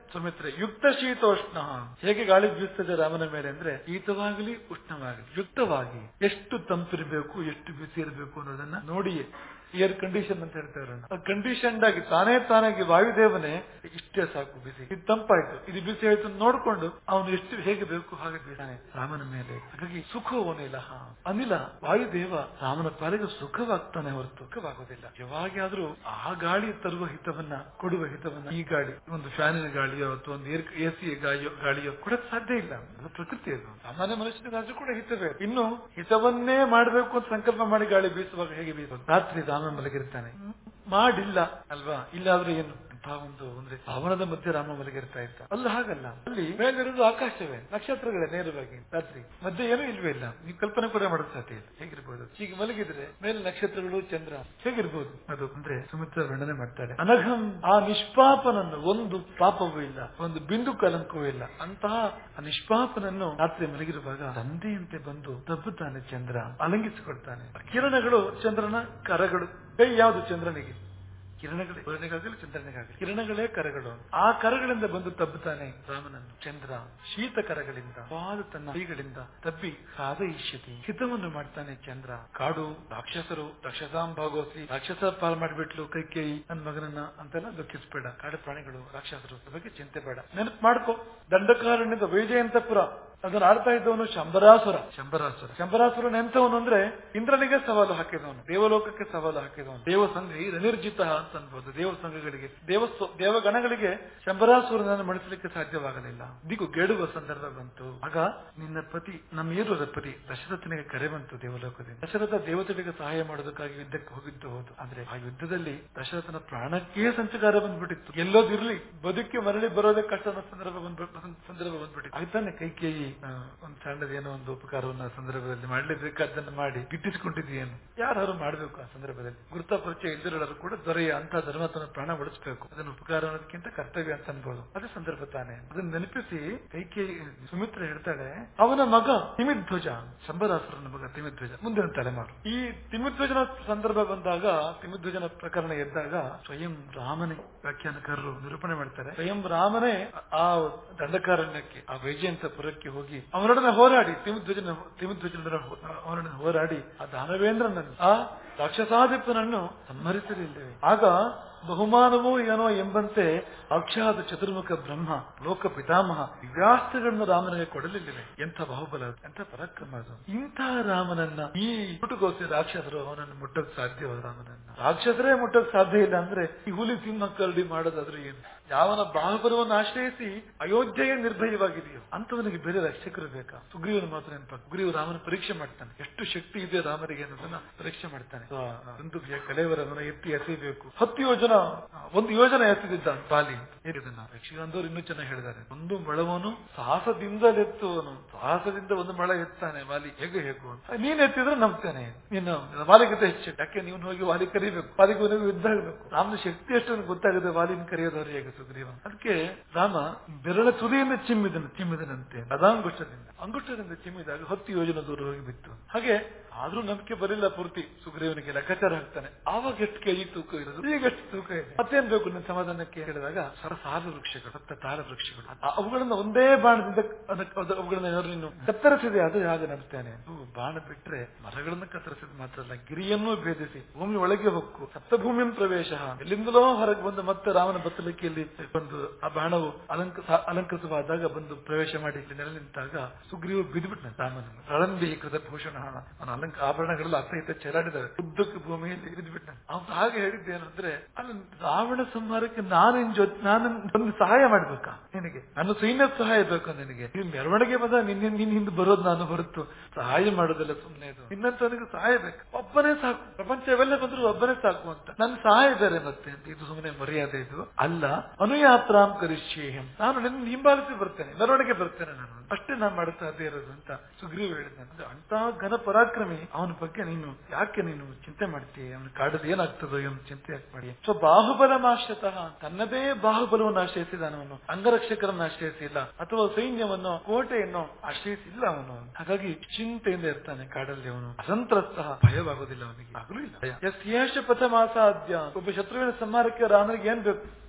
ಸುಮಿತ್ರೆ ಯುಕ್ತ ಶೀತೋಷ್ಣ ಹೇಗೆ ಗಾಳಿ ಬೀಸ್ತದೆ ರಾಮನ ಮೇಲೆ ಅಂದ್ರೆ ಶೀತವಾಗಲಿ ಉಷ್ಣವಾಗಲಿ ಯುಕ್ತವಾಗಿ ಎಷ್ಟು ತಂಪಿರಬೇಕು ಎಷ್ಟು ಬಿಸಿ ಇರಬೇಕು ಅನ್ನೋದನ್ನ ನೋಡಿಯೇ ಏರ್ ಕಂಡೀಷನ್ ಅಂತ ಹೇಳ್ತಾರೆ ಕಂಡೀಷನ್ ಆಗಿ ತಾನೇ ತಾನಾಗಿ ವಾಯುದೇವನೇ ಇಷ್ಟೇ ಸಾಕು ಬಿಸಿ ಇದು ತಂಪಾಯ್ತು ಇದು ಬಿಸಿ ಆಯ್ತು ಅಂತ ನೋಡ್ಕೊಂಡು ಅವನು ಎಷ್ಟು ಹೇಗೆ ಬೇಕು ಹಾಗೆ ಬೀಳ್ತಾನೆ ರಾಮನ ಮೇಲೆ ಹಾಗಾಗಿ ಸುಖವನಿಲ್ಲ ಅನಿಲ ವಾಯುದೇವ ರಾಮನ ಪಾಲಿಗೆ ಸುಖವಾಗ್ತಾನೆ ಹೊರತು ಸುಖವಾಗೋದಿಲ್ಲ ಯಾವಾಗಾದ್ರೂ ಆ ಗಾಳಿ ತರುವ ಹಿತವನ್ನ ಕೊಡುವ ಹಿತವನ್ನ ಈ ಗಾಳಿ ಒಂದು ಫ್ಯಾನಿನ ಗಾಳಿಯೋ ಅಥವಾ ಒಂದು ಏರ್ ಎ ಸಿ ಗಾಳಿಯೋ ಗಾಳಿಯೋ ಕೊಡಕ್ ಸಾಧ್ಯ ಇಲ್ಲ ಅದು ಪ್ರಕೃತಿ ಅದು ಸಾಮಾನ್ಯ ಮನುಷ್ಯನಿಗಾದ್ರೂ ಕೂಡ ಹಿತವೇ ಇನ್ನು ಹಿತವನ್ನೇ ಮಾಡಬೇಕು ಅಂತ ಸಂಕಲ್ಪ ಮಾಡಿ ಗಾಳಿ ಬೀಸುವಾಗ ಹೇಗೆ ಬೀಸೋದು ರಾತ್ರಿ ರಾಮ ಮಲಗಿರ್ತಾನೆ ಮಾಡಿಲ್ಲ ಅಲ್ವಾ ಇಲ್ಲಾದ್ರೆ ಏನು ಅಂತಹ ಒಂದು ಅಂದ್ರೆ ಭವನದ ಮಧ್ಯೆ ರಾಮ ಮಲಗಿರ್ತಾ ಇದ್ದ ಅಲ್ಲಿ ಹಾಗಲ್ಲ ಅಲ್ಲಿ ಮೇಲಿರೋದು ಆಕಾಶವೇ ನಕ್ಷತ್ರಗಳೇ ನೇರವಾಗಿ ರಾತ್ರಿ ಮಧ್ಯೆ ಏನೂ ಇಲ್ವೇ ಇಲ್ಲ ನೀವು ಕಲ್ಪನೆ ಕೂಡ ಮಾಡೋದು ಸಾಧ್ಯ ಇಲ್ಲ ಹೇಗಿರ್ಬೋದು ಹೀಗೆ ಮಲಗಿದ್ರೆ ಮೇಲೆ ನಕ್ಷತ್ರಗಳು ಚಂದ್ರ ಹೇಗಿರ್ಬೋದು ಅದು ಅಂದ್ರೆ ಸುಮಿತ್ರ ವರ್ಣನೆ ಮಾಡ್ತಾಳೆ ಅನಘಂ ಆ ನಿಷ್ಪಾಪನನ್ನು ಒಂದು ಪಾಪವೂ ಇಲ್ಲ ಒಂದು ಬಿಂದು ಕಲಂಕವೂ ಇಲ್ಲ ಅಂತಹ ಆ ನಿಷ್ಪಾಪನನ್ನು ರಾತ್ರಿ ಮಲಗಿರುವಾಗ ತಂದೆಯಂತೆ ಬಂದು ತಬ್ಬುತ್ತಾನೆ ಚಂದ್ರ ಅಲಂಗಿಸಿಕೊಳ್ತಾನೆ ಕಿರಣಗಳು ಚಂದ್ರನ ಕರಗಳು ಕೈ ಯಾವುದು ಚಂದ್ರನಿಗೆ ಕಿರಣಗಳೇ ಸೂರ್ಯನಿಗಾಗಲಿ ಚಂದ್ರನಿಗಾಗಲಿ ಕಿರಣಗಳೇ ಕರಗಳು ಆ ಕರಗಳಿಂದ ಬಂದು ತಬ್ಬುತ್ತಾನೆ ರಾಮನನ್ನು ಚಂದ್ರ ಶೀತ ಕರಗಳಿಂದ ಪಾದ ತನ್ನ ಕೈಗಳಿಂದ ತಬ್ಬಿ ಸಾಧಯಿಷ್ಯತಿ ಹಿತವನ್ನು ಮಾಡ್ತಾನೆ ಚಂದ್ರ ಕಾಡು ರಾಕ್ಷಸರು ರಾಕ್ಷಸಾಂಭಾಗೋಸಿ ರಾಕ್ಷಸ ಪಾಲ್ ಮಾಡಿಬಿಟ್ಲು ಕೈಕೇಯಿ ನನ್ನ ಮಗನನ್ನ ಅಂತೆಲ್ಲ ದುಃಖಿಸ್ಬೇಡ ಕಾಡು ಪ್ರಾಣಿಗಳು ರಾಕ್ಷಸರು ಅದ್ರ ಬಗ್ಗೆ ಚಿಂತೆ ಬೇಡ ನೆನಪು ಮಾಡ್ಕೋ ದಂಡಕಾರಣ್ಯದ ವೈಜಯಂತಪುರ ಅದನ್ನ ಆಡ್ತಾ ಇದ್ದವನು ಶಂಬರಾಸುರ ಶಂಬರಾಸುರ ಶಂಬರಾಸುರನ ಎಂತವನು ಅಂದ್ರೆ ಇಂದ್ರನಿಗೆ ಸವಾಲು ಹಾಕಿದವನು ದೇವಲೋಕಕ್ಕೆ ಸವಾಲು ಹಾಕಿದವನು ದೇವಸಂಘ ರನಿರ್ಜಿತ ಅಂತ ಅನ್ಬೋದು ದೇವಸಂಘಗಳಿಗೆ ದೇವ ದೇವಗಣಗಳಿಗೆ ಶಂಬರಾಸುರನನ್ನು ಮಣಿಸಲಿಕ್ಕೆ ಸಾಧ್ಯವಾಗಲಿಲ್ಲ ದಿಗು ಗೆಡುವ ಸಂದರ್ಭ ಬಂತು ಆಗ ನಿನ್ನ ಪತಿ ನಮ್ಮ ಏರುವುದ ಪತಿ ದಶರಥನಿಗೆ ಕರೆ ಬಂತು ದೇವಲೋಕದಿಂದ ದಶರಥ ದೇವತೆಗಳಿಗೆ ಸಹಾಯ ಮಾಡೋದಕ್ಕಾಗಿ ಯುದ್ಧಕ್ಕೆ ಹೋಗಿದ್ದು ಹೌದು ಅಂದ್ರೆ ಆ ಯುದ್ಧದಲ್ಲಿ ದಶರಥನ ಪ್ರಾಣಕ್ಕೆ ಸಂಚಕಾರ ಬಂದ್ಬಿಟ್ಟಿತ್ತು ಎಲ್ಲೋದಿರ್ಲಿ ಬದುಕಿ ಮರಳಿ ಬರೋದೇ ಕಷ್ಟ ಅನ್ನೋ ಸಂದರ್ಭ ಬಂದ್ಬಿಟ್ಟು ಸಂದರ್ಭ ಬಂದ್ಬಿಟ್ಟಿತ್ತು ಆಯ್ತಾನೆ ಕೈಕೇಯಿ ಆ, ಒಂದು ಸಣ್ಣದ ಏನೋ ಒಂದು ಉಪಕಾರವನ್ನ ಆ ಸಂದರ್ಭದಲ್ಲಿ ಮಾಡ್ಲೇಬೇಕಾದ್ದನ್ನು ಮಾಡಿ ಗಿಟ್ಟಿಸಿಕೊಂಡಿದ್ದೀಯೇನು ಯಾರು ಮಾಡ್ಬೇಕು ಆ ಸಂದರ್ಭದಲ್ಲಿ ಗುರುತ ಪರಿಚಯ ಇದ್ದಿರೋರು ಕೂಡ ದೊರೆಯ ಅಂತ ಧರ್ಮತನ ಪ್ರಾಣ ಬಳಸಬೇಕು ಅದನ್ನ ಉಪಕಾರ ಅನ್ನೋದಕ್ಕಿಂತ ಕರ್ತವ್ಯ ಅಂತ ಅನ್ಬೋದು ಅದೇ ಸಂದರ್ಭ ತಾನೆ ಅದನ್ನ ನೆನಪಿಸಿ ಕೈಕೇಯಿ ಸುಮಿತ್ರ ಹೇಳ್ತಾಳೆ ಅವನ ಮಗ ತಿಮಿಧ್ವಜ ಶಂಬರಾಸುರನ ಮಗ ತಿಮಿಧ್ವಜ ಮುಂದಿನ ತಲೆಮಾರು ಈ ತಿಮಿಧ್ವಜನ ಸಂದರ್ಭ ಬಂದಾಗ ತಿಮಿಧ್ವಜನ ಪ್ರಕರಣ ಎದ್ದಾಗ ಸ್ವಯಂ ರಾಮನೇ ವ್ಯಾಖ್ಯಾನಕಾರರು ನಿರೂಪಣೆ ಮಾಡ್ತಾರೆ ಸ್ವಯಂ ರಾಮನೇ ಆ ದಂಡಕಾರಣ್ಯಕ್ಕೆ ಆ ವೈಜಯಂತಪುರಕ್ಕೆ ಹೋಗಿ ಅವನೊಡನೆ ಹೋರಾಡಿ ತಿಮಿಧ್ವಜನ ತಿಮಿಧ್ವಜನ ಅವನೊಡನೆ ಹೋರಾಡಿ ಆ ದಾನವೇಂದ್ರನನ್ನು ಆ ರಾಕ್ಷಸಾಧಿಪನನ್ನು ಸಂಹರಿಸಲಿಲ್ಲವೇ ಆಗ ಬಹುಮಾನವೂ ಏನೋ ಎಂಬಂತೆ ಅಕ್ಷಾದ ಚತುರ್ಮುಖ ಬ್ರಹ್ಮ ಲೋಕ ಪಿತಾಮಹ ದಿವ್ಯಾಸ್ತ್ರಗಳನ್ನು ರಾಮನಿಗೆ ಕೊಡಲಿಲ್ಲವೆ ಎಂಥ ಬಾಹುಬಲ ಅದು, ಎಂಥ ಪರಾಕ್ರಮ ಅದು ಇಂಥ ರಾಮನನ್ನ ಈ ಹುಟುಗೋಸಿ ರಾಕ್ಷಸರು ಅವನನ್ನು ಮುಟ್ಟಕ್ ಸಾಧ್ಯವ ರಾಮನನ್ನ ರಾಕ್ಷಸರೇ ಮುಟ್ಟಕ್ ಸಾಧ್ಯ ಇಲ್ಲ ಅಂದ್ರೆ ಈ ಹುಲಿ ಸಿಂಹ ಕರಡಿ ಮಾಡೋದಾದ್ರೆ ಏನು ಯಾವನ ಬಾಹುಬಲವನ್ನು ಆಶ್ರಯಿಸಿ ಅಯೋಧ್ಯೆಯೇ ನಿರ್ಭಯವಾಗಿದೆಯೋ ಅಂತವನಿಗೆ ಬೇರೆ ರಕ್ಷಕರು ಬೇಕಾ ಸುಗ್ರೀವನ ಮಾತ್ರ ನೆನಪ ಸುಗ್ರೀವ ರಾಮನ ಪರೀಕ್ಷೆ ಮಾಡ್ತಾನೆ ಎಷ್ಟು ಶಕ್ತಿ ಇದೆ ರಾಮನಿಗೆ ಅನ್ನೋದನ್ನ ಪರೀಕ್ಷೆ ಮಾಡ್ತಾನೆ ಆ, ಒಂದು ಕಲೆಯವರನ್ನ ಎತ್ತಿ ಎಸೆಯಬೇಕು ಹತ್ತು ಯೋಜನ ಒಂದು ಯೋಜನೆ ಎತ್ತಿದ್ದ ಬಾಲಿ ಏನಿದನ್ನ ಯಕ್ಷಗಾನದವ್ರು ಇನ್ನೂ ಚೆನ್ನಾಗಿ ಹೇಳಿದ್ದಾರೆ ಒಂದು ಮೊಳವನು ಸಾಹಸದಿಂದಲೆತ್ತುವನು ಸಾಹಸದಿಂದ ಒಂದು ಮೊಳ ಎತ್ತಾನೆ ವಾಲಿ ಹೇಗೆ ಹೇಗೂ ಅಂತ ನೀನ್ ಎತ್ತಿದ್ರೆ ನಂಬ್ತೇನೆ ನೀನು ವಾಲಿಗಿಂತ ಹೆಚ್ಚು ಯಾಕೆ ನೀವು ಹೋಗಿ ವಾಲಿ ಕರಿಬೇಕು ವಾಲಿಗೆ ಅವನಿಗೆ ಯುದ್ಧ ಆಗಬೇಕು ರಾಮನ ಶಕ್ತಿ ಎಷ್ಟು ಅಂತ ಗೊತ್ತಾಗದೆ ವಾಲಿನ ಕರೆಯೋದವ್ರು ಹೇಗೆ ಸುಗ್ರೀವ ಅದಕ್ಕೆ ರಾಮ ಬೆರಳ ತುದಿಯಿಂದ ಚಿಮ್ಮಿದನು ಚಿಮ್ಮಿದನಂತೆ ಅದಾಂಗುಷ್ಟದಿಂದ ಅಂಗುಷ್ಟದಿಂದ ಚಿಮ್ಮಿದಾಗ ಹತ್ತು ಯೋಜನೆ ದೂರ ಹೋಗಿ ಬಿತ್ತು ಹಾಗೆ ಆದ್ರೂ ನಂಬಿಕೆ ಬರಲಿಲ್ಲ ಪೂರ್ತಿ ಸುಗ್ರೀವನಿಗೆ ಲೆಕ್ಕಾಚಾರ ಹಾಕ್ತಾನೆ ಆವಾಗ ಎಷ್ಟು ಕೆಜಿ ತೂಕ ಇರೋದು ಈಗ ಎಷ್ಟು ತೂಕ ಇದೆ ಮತ್ತೇನ್ ಬೇಕು ನನ್ನ ಸಮಾಧಾನಕ್ಕೆ ಹೇಳಿದಾಗ ಸರಸಾರ ವೃಕ್ಷಗಳು ಸತ್ತ ತಾರ ವೃಕ್ಷಗಳು ಆ- ಅವುಗಳನ್ನ ಒಂದೇ ಬಾಣದಿಂದ ಅದಕ್ಕೆ ಅದು- ಅವುಗಳನ್ನ ಏನಾದ್ರು ನೀನು ಕತ್ತರಿಸಿದೆ ಅದು ಹಾಗೆ ನಂಬ್ತಾನೆ ಅದು ಬಾಣ ಬಿಟ್ರೆ ಮರಗಳನ್ನ ಕತ್ತರಿಸಿದ ಮಾತ್ರ ಅಲ್ಲ ಗಿರಿಯನ್ನೂ ಭೇದಿಸಿ ಭೂಮಿ ಒಳಗೆ ಹೊಕ್ಕು ಸಪ್ತಭೂಮಿಯ ಪ್ರವೇಶ ಎಲ್ಲಿಂದಲೋ ಹೊರಗೆ ಬಂದು ಮತ್ತೆ ರಾಮನ ಬತ್ತಲಿಕೆಯಲ್ಲಿ ಬಂದು ಆ ಬಾಣವು ಅಲಂಕ ಅಲಂಕೃತವಾದಾಗ ಬಂದು ಪ್ರವೇಶ ಮಾಡಿ ಇಲ್ಲಿ ನೆಲೆ ನಿಂತಾಗ ಸುಗ್ರೀವ ಬಿದ್ದುಬಿಟ್ನ ರಾಮನನ್ನು ಪ್ರಳಂಬೀಕೃತ ಭೂಷಣ ಅವನ ಅಲಂಕ ಆಭರಣಗಳೆಲ್ಲ ಅತ್ತ ಇತ್ತ ಚೆಲಾಡಿದಾವೆ ಉದ್ದಕ್ಕೆ ಭೂಮಿಯಲ್ಲಿ ಇರಿದ್ಬಿಟ್ಟ ಅವ್ನು ಹಾಗೆ ಹೇಳಿದ್ದೇನಂದ್ರೆ ಅಲ್ಲ ರಾವಣ ಸಂಹಾರಕ್ಕೆ ನಾನು ನಿನ್ ಜೊತೆ ನಾನು ಒಂದು ಸಹಾಯ ಮಾಡ್ಬೇಕಾ ನಿನಗೆ ನನ್ನ ಸೈನ್ಯ ಸಹಾಯ ಬೇಕು ನಿನಗೆ ನೀನ್ ಮೆರವಣಿಗೆ ಬಂದ ನಿನ್ನ ನಿನ್ ಹಿಂದೆ ಬರೋದು ನಾನು ಹೊರತು ಸಹಾಯ ಮಾಡೋದಿಲ್ಲ ಸುಮ್ಮನೆ ಇದು ನಿನ್ನಂತವನಿಗೆ ಸಹಾಯ ಬೇಕು ಒಬ್ಬನೇ ಸಾಕು ಪ್ರಪಂಚವೆಲ್ಲ ಬಂದ್ರು ಒಬ್ಬನೇ ಸಾಕು ಅಂತ ನನ್ನ ಸಹಾಯ ಬೇರೆ ಮತ್ತೆ ಅಂತ ಇದು ಸುಮ್ಮನೆ ಮರ್ಯಾದೆ ಇದು ಅಲ್ಲ ಅನುಯಾತ್ರಾಂ ಕರಿಷ್ಯೇಹಂ ನಾನು ನಿನ್ನ ಹಿಂಬಾಲಿಸಿ ಬರ್ತೇನೆ ಮೆರವಣಿಗೆ ಬರ್ತೇನೆ ನಾನು ಅಷ್ಟೇ ನಾನು ಮಾಡುತ್ತಾ ಅದೇ ಇರೋದು ಅಂತ ಸುಗ್ರೀವ್ ಹೇಳಿದ ಅಂತ ಘನ ಪರಾಕ್ರಮಿ ಅವನ ಬಗ್ಗೆ ನೀನು ಯಾಕೆ ನೀನು ಚಿಂತೆ ಮಾಡ್ತೀಯ ಅವನ ಕಾಡದ ಏನಾಗ್ತದೋ ಏನು ಚಿಂತೆ ಯಾಕೆ ಮಾಡಿ ಸೊ ಬಾಹುಬಲ ಆಶ್ರಿತಃ ತನ್ನದೇ ಬಾಹುಬಲವನ್ನು ಆಶ್ರಯಿಸಿದ ಅವನು ಅಂಗರಕ್ಷಕರನ್ನು ಆಶ್ರಯಿಸಿಲ್ಲ ಅಥವಾ ಸೈನ್ಯವನ್ನು ಕೋಟೆಯನ್ನು ಆಶ್ರಯಿಸಿಲ್ಲ ಅವನು ಹಾಗಾಗಿ ಚಿಂತೆಯಿಂದ ಇರ್ತಾನೆ ಕಾಡಲ್ಲಿ ಅವನು ಅಸಂತ್ರಸ್ತ ಭಯವಾಗೋದಿಲ್ಲ ಅವನಿಗೆ ಆಗಲೂ ಇಲ್ಲ ಭಯ. ಎಸ್ ಯೇಷ ಪಥ ಮಾಸಾದ್ಯ ಒಬ್ಬ ಶತ್ರುವಿನ ಸಂಹಾರಕ್ಕೆ ರಾಮನಿಗೆ ಏನ್ ಬೇಕು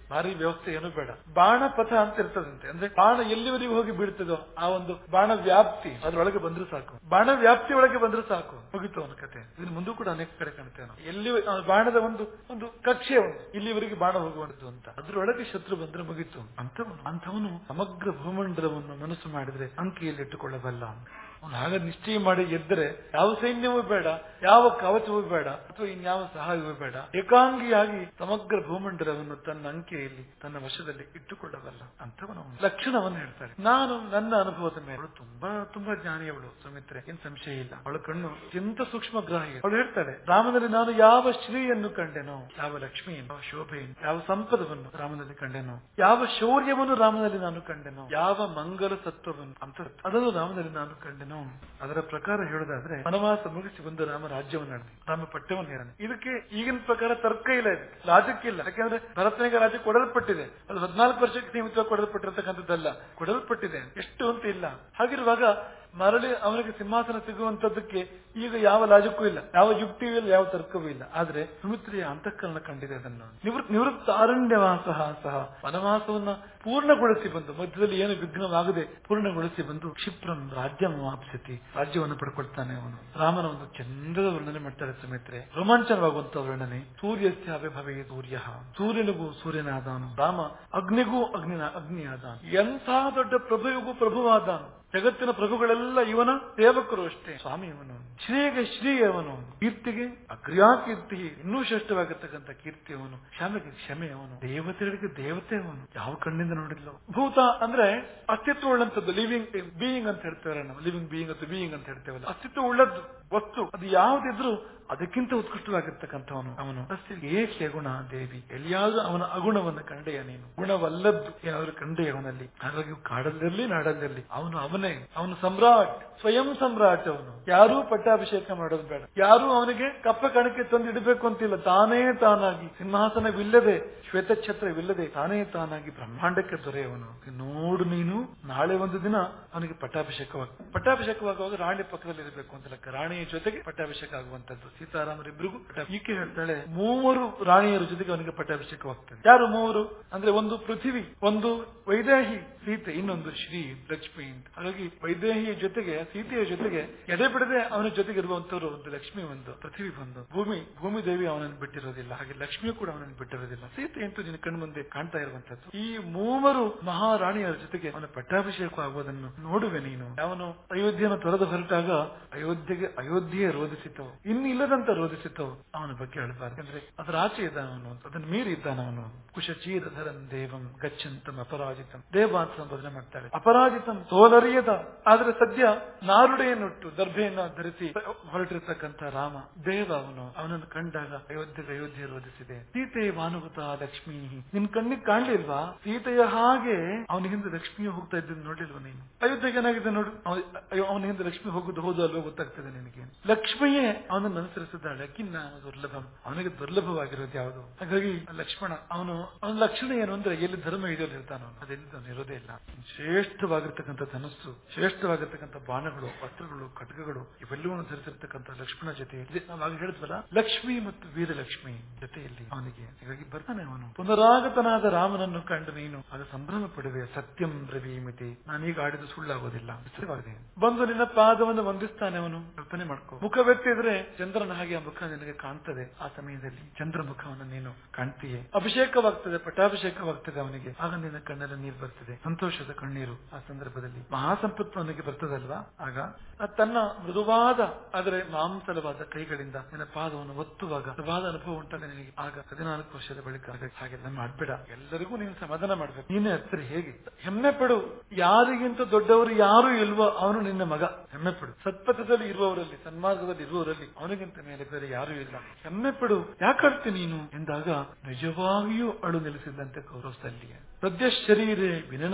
ಭಾರಿ ವ್ಯವಸ್ಥೆ ಏನು ಬೇಡ ಬಾಣ ಪಥ ಅಂತ ಇರ್ತದಂತೆ ಅಂದ್ರೆ ಬಾಣ ಎಲ್ಲಿವರೆಗೂ ಹೋಗಿ ಬೀಳ್ತದೋ ಆ ಒಂದು ಬಾಣ ವ್ಯಾಪ್ತಿ ಅದ್ರೊಳಗೆ ಬಂದ್ರೆ ಸಾಕು ಬಾಣ ವ್ಯಾಪ್ತಿ ಒಳಗೆ ಬಂದ್ರೆ ಸಾಕು ಮುಗಿತು ಅವನ ಕತೆ ಇದನ್ನ ಮುಂದೂ ಕೂಡ ಅನೇಕ ಕಡೆ ಕಾಣ್ತೇವೆ ನಾವು ಎಲ್ಲಿ ಆ ಬಾಣದ ಒಂದು ಒಂದು ಕಕ್ಷೆ ಒಂದು ಇಲ್ಲಿವರೆಗೆ ಬಾಣ ಹೋಗುವಂತದ್ದು ಅಂತ ಅದ್ರೊಳಗೆ ಶತ್ರು ಬಂದ್ರೆ ಮುಗಿತು ಅಂತವನು ಅಂಥವನು ಸಮಗ್ರ ಭೂಮಂಡಲವನ್ನು ಮನಸ್ಸು ಮಾಡಿದ್ರೆ ಅಂಕಿಯಲ್ಲಿ ಇಟ್ಟುಕೊಳ್ಳಬಲ್ಲ ಅವನು ಹಾಗೆ ನಿಶ್ಚಯ ಮಾಡಿ ಗೆದ್ದರೆ ಯಾವ ಸೈನ್ಯವೂ ಬೇಡ ಯಾವ ಕವಚವೂ ಬೇಡ ಅಥವಾ ಇನ್ಯಾವ ಸಹಾಯವೂ ಬೇಡ ಏಕಾಂಗಿಯಾಗಿ ಸಮಗ್ರ ಭೂಮಂಡಲವನ್ನು ತನ್ನ ಅಂಕೆಯಲ್ಲಿ ತನ್ನ ವಶದಲ್ಲಿ ಇಟ್ಟುಕೊಳ್ಳಬಲ್ಲ ಅಂತವನು ಅವನು. ಲಕ್ಷಣವನ್ನು ಹೇಳ್ತಾರೆ ನಾನು ನನ್ನ ಅನುಭವದ ಮೇಲೆ ಅವಳು ತುಂಬಾ ತುಂಬಾ ಜ್ಞಾನಿಯವಳು ಸುಮಿತ್ರೆ ಏನ್ ಸಂಶಯ ಇಲ್ಲ ಅವಳ ಕಣ್ಣು ಅತ್ಯಂತ ಸೂಕ್ಷ್ಮ ಗ್ರಾಹಿ ಅವಳು ಹೇಳ್ತಾಳೆ ರಾಮನಲ್ಲಿ ನಾನು ಯಾವ ಶ್ರೀಯನ್ನು ಕಂಡೆನೋ ಯಾವ ಲಕ್ಷ್ಮಿಯನ್ನು ಯಾವ ಶೋಭೆಯನ್ನು ಯಾವ ಸಂಪದವನ್ನು ರಾಮನಲ್ಲಿ ಕಂಡೆನೋ ಯಾವ ಶೌರ್ಯವನ್ನು ರಾಮನಲ್ಲಿ ನಾನು ಕಂಡೆನೋ ಯಾವ ಮಂಗಲ ತತ್ವವನ್ನು ಅಂತ ಅದನ್ನು ರಾಮನಲ್ಲಿ ನಾನು ಕಂಡೆನೋ ಅದರ ಪ್ರಕಾರ ಹೇಳೋದಾದ್ರೆ ವನವಾಸ ಮುಗಿಸಿ ಬಂದು ರಾಮ ರಾಜ್ಯವನ್ನು ನಡೆದಿ ರಾಮ ಪಠ್ಯವನ್ನು ಹೇರನೆ ಇದಕ್ಕೆ ಈಗಿನ ಪ್ರಕಾರ ತರ್ಕ ಇಲ್ಲ ಇದು ಲಾಜಿಕ್ ಇಲ್ಲ ಯಾಕಂದ್ರೆ ಭರತನಿಗೆ ರಾಜ್ಯ ಕೊಡಲ್ಪಟ್ಟಿದೆ ಅದು ಹದಿನಾಲ್ಕು ವರ್ಷಕ್ಕೆ ಸೀಮಿತವಾಗಿ ಕೊಡಲ್ಪಟ್ಟಿರತಕ್ಕಂಥದ್ದಲ್ಲ ಕೊಡಲ್ಪಟ್ಟಿದೆ ಎಷ್ಟು ಅಂತ ಇಲ್ಲ ಹಾಗಿರುವಾಗ ಮರಳಿ ಅವನಿಗೆ ಸಿಂಹಾಸನ ಸಿಗುವಂತದ್ದಕ್ಕೆ ಈಗ ಯಾವ ಲಾಜಕ್ಕೂ ಇಲ್ಲ ಯಾವ ಯುಕ್ತಿಯೂ ಇಲ್ಲ ಯಾವ ತರ್ಕವೂ ಇಲ್ಲ ಆದ್ರೆ ಸುಮಿತ್ರಿಯ ಅಂತಃಕರಣ ಕಂಡಿದೆ ಅದನ್ನು ನಿವೃತ್ ನಿವೃತ್ತ ಅರಣ್ಯವಾಸ ಸಹ ವನವಾಸವನ್ನ ಪೂರ್ಣಗೊಳಿಸಿ ಬಂದು ಮಧ್ಯದಲ್ಲಿ ಏನು ವಿಘ್ನವಾಗದೆ ಪೂರ್ಣಗೊಳಿಸಿ ಬಂದು ಕ್ಷಿಪ್ರಂ ರಾಜ್ಯ ಮಾಪ್ಸತಿ ರಾಜ್ಯವನ್ನು ಪಡ್ಕೊಳ್ತಾನೆ ಅವನು ರಾಮನ ಒಂದು ಚಂದದ ವರ್ಣನೆ ಮಾಡ್ತಾರೆ ಸುಮಿತ್ರೆ ರೋಮಾಂಚನವಾಗುವಂತ ವರ್ಣನೆ ಸೂರ್ಯಸ್ಯ ಅವಿಭವೇ ಸೂರ್ಯ ಸೂರ್ಯನಿಗೂ ಸೂರ್ಯನಾದಾನು ರಾಮ ಅಗ್ನಿಗೂ ಅಗ್ನಿನ ಅಗ್ನಿಯಾದಾನು ಎಂಥ ದೊಡ್ಡ ಪ್ರಭುವಿಗೂ ಪ್ರಭುವಾದಾನು ಜಗತ್ತಿನ ಪ್ರಭುಗಳೆಲ್ಲ ಇವನ ಸೇವಕರು ಅಷ್ಟೇ ಸ್ವಾಮಿ ಇವನು ಶ್ರೀಗೆ ಶ್ರೀ ಅವನು ಕೀರ್ತಿಗೆ ಅಗ್ರ್ಯಾ ಕೀರ್ತಿ ಇನ್ನೂ ಶ್ರೇಷ್ಠವಾಗಿರ್ತಕ್ಕಂಥ ಕೀರ್ತಿ ಅವನು ಕ್ಷಮೆಗೆ ಕ್ಷಮೆ ಅವನು ದೇವತೆಗಳಿಗೆ ದೇವತೆ ಅವನು ಯಾವ ಕಣ್ಣಿಂದ ನೋಡಿಲ್ಲ ಭೂತ ಅಂದ್ರೆ ಅಸ್ತಿತ್ವ ಉಳ್ಳಂತದ್ದು ಲಿವಿಂಗ್ ಬೀಯಿಂಗ್ ಅಂತ ಹೇಳ್ತೇವೆ ನಾವು ಲಿವಿಂಗ್ ಬೀಯಿಂಗ್ ಅಥವಾ ಬೀಯಿಂಗ್ ಅಂತ ಹೇಳ್ತೇವಲ್ಲ ಅಸ್ತಿತ್ವ ಉಳ್ಳದ್ದು ವಸ್ತು ಅದು ಯಾವುದಿದ್ರು ಅದಕ್ಕಿಂತ ಉತ್ಕೃಷ್ಟವಾಗಿರ್ತಕ್ಕಂಥವನು ಅವನು ಏಕೆ ಗುಣ ದೇವಿ ಎಲ್ಲಿಯಾದ್ರೂ ಅವನ ಅಗುಣವನ್ನು ಕಂಡೆಯ ನೀನು ಗುಣವಲ್ಲದ್ದು ಏನಾದ್ರೂ ಕಂಡೆಯ ಅವನಲ್ಲಿ ಹಾಗಾಗಿ ಕಾಡಲ್ಲಿರಲಿ ನಾಡಲ್ಲಿರಲಿ ಅವನು ಅವನೇ ಅವನು ಸಮ್ರಾಟ್ ಸ್ವಯಂ ಸಮ್ರಾಟ್ ಅವನು ಯಾರೂ ಪಟ್ಟಾಭಿಷೇಕ ಮಾಡೋದು ಬೇಡ ಯಾರೂ ಅವನಿಗೆ ಕಪ್ಪ ಕಣಕ್ಕೆ ತಂದು ಇಡಬೇಕು ಅಂತಿಲ್ಲ ತಾನೇ ತಾನಾಗಿ ಸಿಂಹಾಸನವಿಲ್ಲದೆ ಶ್ವೇತಛತ್ರವಿಲ್ಲದೆ ತಾನೇ ತಾನಾಗಿ ಬ್ರಹ್ಮಾಂಡಕ್ಕೆ ದೊರೆಯವನು ನೋಡು ನೀನು ನಾಳೆ ಒಂದು ದಿನ ಅವನಿಗೆ ಪಟ್ಟಾಭಿಷೇಕವಾಗ ಪಟ್ಟಾಭಿಷೇಕವಾಗುವಾಗ ರಾಣಿ ಪಕ್ಕದಲ್ಲಿ ಇರಬೇಕು ಅಂತ ಲೆಕ್ಕ ರಾಣಿಯ ಜೊತೆಗೆ ಪಟ್ಟಾಭಿಷೇಕ ಆಗುವಂತದ್ದು ಸೀತಾರಾಮರಿಬ್ಬರಿಗೂ ಪಟ್ಟ- ಈಕೆ ಹೇಳ್ತಾಳೆ ಮೂವರು ರಾಣಿಯರ ಜೊತೆಗೆ ಅವನಿಗೆ ಪಟ್ಟಾಭಿಷೇಕವಾಗ್ತದೆ ಯಾರು ಮೂವರು ಅಂದ್ರೆ ಒಂದು ಪೃಥ್ವಿ ಒಂದು ವೈದೇಹಿ ಸೀತೆ ಇನ್ನೊಂದು ಶ್ರೀ ಲಕ್ಷ್ಮಿ ಅಂತ ಹಾಗಾಗಿ ವೈದೇಹಿಯ ಜೊತೆಗೆ ಸೀತೆಯ ಜೊತೆಗೆ ಎಡೆ ಬಿಡದೆ ಅವನ ಜೊತೆಗೆ ಇರುವಂತವರು ಒಂದು ಲಕ್ಷ್ಮಿ ಒಂದು ಪೃಥ್ವಿ ಒಂದು ಭೂಮಿ ಭೂಮಿ ದೇವಿ ಅವನನ್ನು ಬಿಟ್ಟಿರೋದಿಲ್ಲ ಹಾಗೆ ಲಕ್ಷ್ಮಿಯು ಕೂಡ ಅವನನ್ನು ಬಿಟ್ಟಿರೋದಿಲ್ಲ ಸೀತೆ ಅಂತೂ ನಿನ್ನ ಕಣ್ಣು ಮುಂದೆ ಕಾಣ್ತಾ ಇರುವಂತದ್ದು ಈ ಮೂವರು ಮಹಾರಾಣಿಯರ ಜೊತೆಗೆ ಅವನ ಪಟ್ಟಾಭಿಷೇಕ ಆಗುವುದನ್ನು ನೋಡುವೆ ನೀನು ಅವನು ಅಯೋಧ್ಯೆಯನ್ನು ತೊರೆದು ಹೊರಟಾಗ ಅಯೋಧ್ಯೆಗೆ ಅಯೋಧ್ಯೆಯೇ ರೋಧಿಸಿತವು ಇನ್ನು ಇಲ್ಲದಂತ ರೋಧಿಸಿತವು ಅವನ ಬಗ್ಗೆ ಹೇಳಬಾರ್ದು ಅಂದ್ರೆ ಅದರ ಆಚೆ ಇದ್ದಾನವನು ಅದನ್ನು ಮೀರಿ ಇದ್ದಾನವನು ಕುಶಚೀರಧರನ್ ದೇವಂ ಗಚ್ಚಂತಂ ಅಪರಾಜಿತಂ ದೇವ ಅಂತ ಸಂಬೋಧನೆ ಮಾಡ್ತಾರೆ ಅಪರಾಜಿತಂ ಸೋಲರಿಯದ ಆದ್ರೆ ಸದ್ಯ ನಾರುಡೆಯನ್ನುಟ್ಟು ದರ್ಭೆಯನ್ನ ಧರಿಸಿ ಹೊರಟಿರ್ತಕ್ಕಂಥ ರಾಮ ದೇವ ಅವನು ಅವನನ್ನು ಕಂಡಾಗ ಅಯೋಧ್ಯೆಗೆ ಅಯೋಧ್ಯೆ ರೋಧಿಸಿದೆ ಸೀತೆ ಭಾನುಭೂತ ಲಕ್ಷ್ಮೀ ನಿನ್ ಕಣ್ಣಿಗೆ ಕಾಣ್ಲಿಲ್ವಾ ಸೀತೆಯ ಹಾಗೆ ಅವನ ಹಿಂದೆ ಲಕ್ಷ್ಮಿಯು ಹೋಗ್ತಾ ಇದ್ದನ್ನು ನೋಡಿಲ್ವಾ ನೀನು ಅಯೋಧ್ಯೆಗೆ ಏನಾಗಿದೆ ನೋಡು ಅವ- ಅಯ್ಯೋ, ಅವನ ಹಿಂದೆ ಲಕ್ಷ್ಮಿ ಹೋಗುದು ಹೌದು ಅಲ್ವೋ ಗೊತ್ತಾಗ್ತದೆ ನಿನಗೆ ಲಕ್ಷ್ಮಿಯೇ ಅವನನ್ನು ಅನುಸರಿಸಿದ್ದಾಳೆ ಕಿನ್ನ ದುರ್ಲಭಂ ಅವನಿಗೆ ದುರ್ಲಭವಾಗಿರೋದು ಯಾವುದು ಹಾಗಾಗಿ ಲಕ್ಷ್ಮಣ ಅವನು ಅವನ ಲಕ್ಷಣ ಏನು ಅಂದ್ರೆ ಎಲ್ಲಿ ಧರ್ಮ ಇದೆಯಲ್ಲಿ ಇರ್ತಾನ ಅವನು ಅದೆಲ್ಲಿ ಅವನು ಇರೋದೇ ಇಲ್ಲ ಶ್ರೇಷ್ಠವಾಗಿರ್ತಕ್ಕಂಥ ಧನಸ್ಸು ಶ್ರೇಷ್ಠವಾಗಿರ್ತಕ್ಕಂಥ ಬಾಣಗಳು ಅಸ್ತ್ರಗಳು ಖಡ್ಗಗಳು ಇವೆಲ್ಲವನ್ನು ಧರಿಸಿರ್ತಕ್ಕಂಥ ಲಕ್ಷ್ಮಣ ಜೊತೆ ಇದೆ ನಾವು ಆಗ ಹೇಳಿದ್ವಲ್ಲ ಲಕ್ಷ್ಮಿ ಮತ್ತು ವೀರಲಕ್ಷ್ಮಿ ಜೊತೆಯಲ್ಲಿ ಅವನಿಗೆ ಹೀಗಾಗಿ ಬರ್ತಾನೆ ಅವನು ಪುನರಾಗತನಾದ ರಾಮನನ್ನು ಕಂಡು ನೀನು ಆಗ ಸಂಭ್ರಮ ಪಡುವೆ ಸತ್ಯಂ ಬ್ರವೀಮಿತಿ ನಾನೀಗ ಆಡಿದ ಸುಳ್ಳಾಗೋದಿಲ್ಲ ನಿಶ್ಚಯವಾಗಿದೆ ಬಂದು ನಿನ್ನ ಪಾದವನ್ನು ವಂದಿಸ್ತಾನೆ ಅವನು ಕಲ್ಪನೆ ಮಾಡ್ಕೋ ಮುಖವೆತ್ತಿದ್ರೆ ಚಂದ್ರನ ಹಾಗೆ ಆ ಮುಖ ನಿನಗೆ ಕಾಣ್ತದೆ ಆ ಸಮಯದಲ್ಲಿ ಚಂದ್ರ ಮುಖವನ್ನು ನೀನು ಕಾಣ್ತೀಯೇ ಅಭಿಷೇಕವಾಗ್ತದೆ ಪಟ್ಟಾಭಿಷೇಕವಾಗ್ತದೆ ಅವನಿಗೆ ಆಗ ನಿನ್ನ ಕಣ್ಣಲ್ಲಿ ನೀರು ಬರ್ತದೆ ಸಂತೋಷದ ಕಣ್ಣೀರು ಆ ಸಂದರ್ಭದಲ್ಲಿ ಮಹಾಸಂಪತ್ತು ಅವನಿಗೆ ಬರ್ತದಲ್ವಾ ಆಗ ಆ ತನ್ನ ಮೃದುವಾದ ಆದರೆ ಮಾಂಸಲವಾದ ಕೈಗಳಿಂದ ನಿನ್ನ ಪಾದವನ್ನು ಒತ್ತುವಾಗ ಮೃದುವಾದ ಅನುಭವ ಉಂಟಾಗ ನಿನಗೆ ಆಗ ಹದಿನಾಲ್ಕು ವರ್ಷದ ಬಳಿಕ ಆಗ ಹಾಗೆಲ್ಲ ಮಾಡ್ಬೇಡ ಎಲ್ಲರಿಗೂ ನೀನು ಸಮಾಧಾನ ಮಾಡ್ಬೇಕು ನೀನೇ ಹತ್ತಿರ ಹೇಗೆ ಹೆಮ್ಮೆ ಪಡು ಯಾರಿಗಿಂತ ದೊಡ್ಡವರು ಯಾರು ಇಲ್ವೋ ಅವನು ನಿನ್ನ ಮಗ ಹೆಮ್ಮೆ ಪಡು ಸತ್ಪಥದಲ್ಲಿ ಇರುವವರಲ್ಲಿ ಸನ್ಮಾರ್ಗದಲ್ಲಿ ಇರುವವರಲ್ಲಿ ಅವನಿಗಿಂತ ಮೇಲೆ ಬೇರೆ ಯಾರೂ ಇಲ್ಲ ಹೆಮ್ಮೆ ಪಡು ಯಾಕಳ್ತಿ ನೀನು ಎಂದಾಗ ನಿಜವಾಗಿಯೂ ಅಳು ನಿಲ್ಲಿಸಿದಂತೆ ಕೌರವದಲ್ಲಿ ಸದ್ಯ ಶರೀರೆ ವಿನನ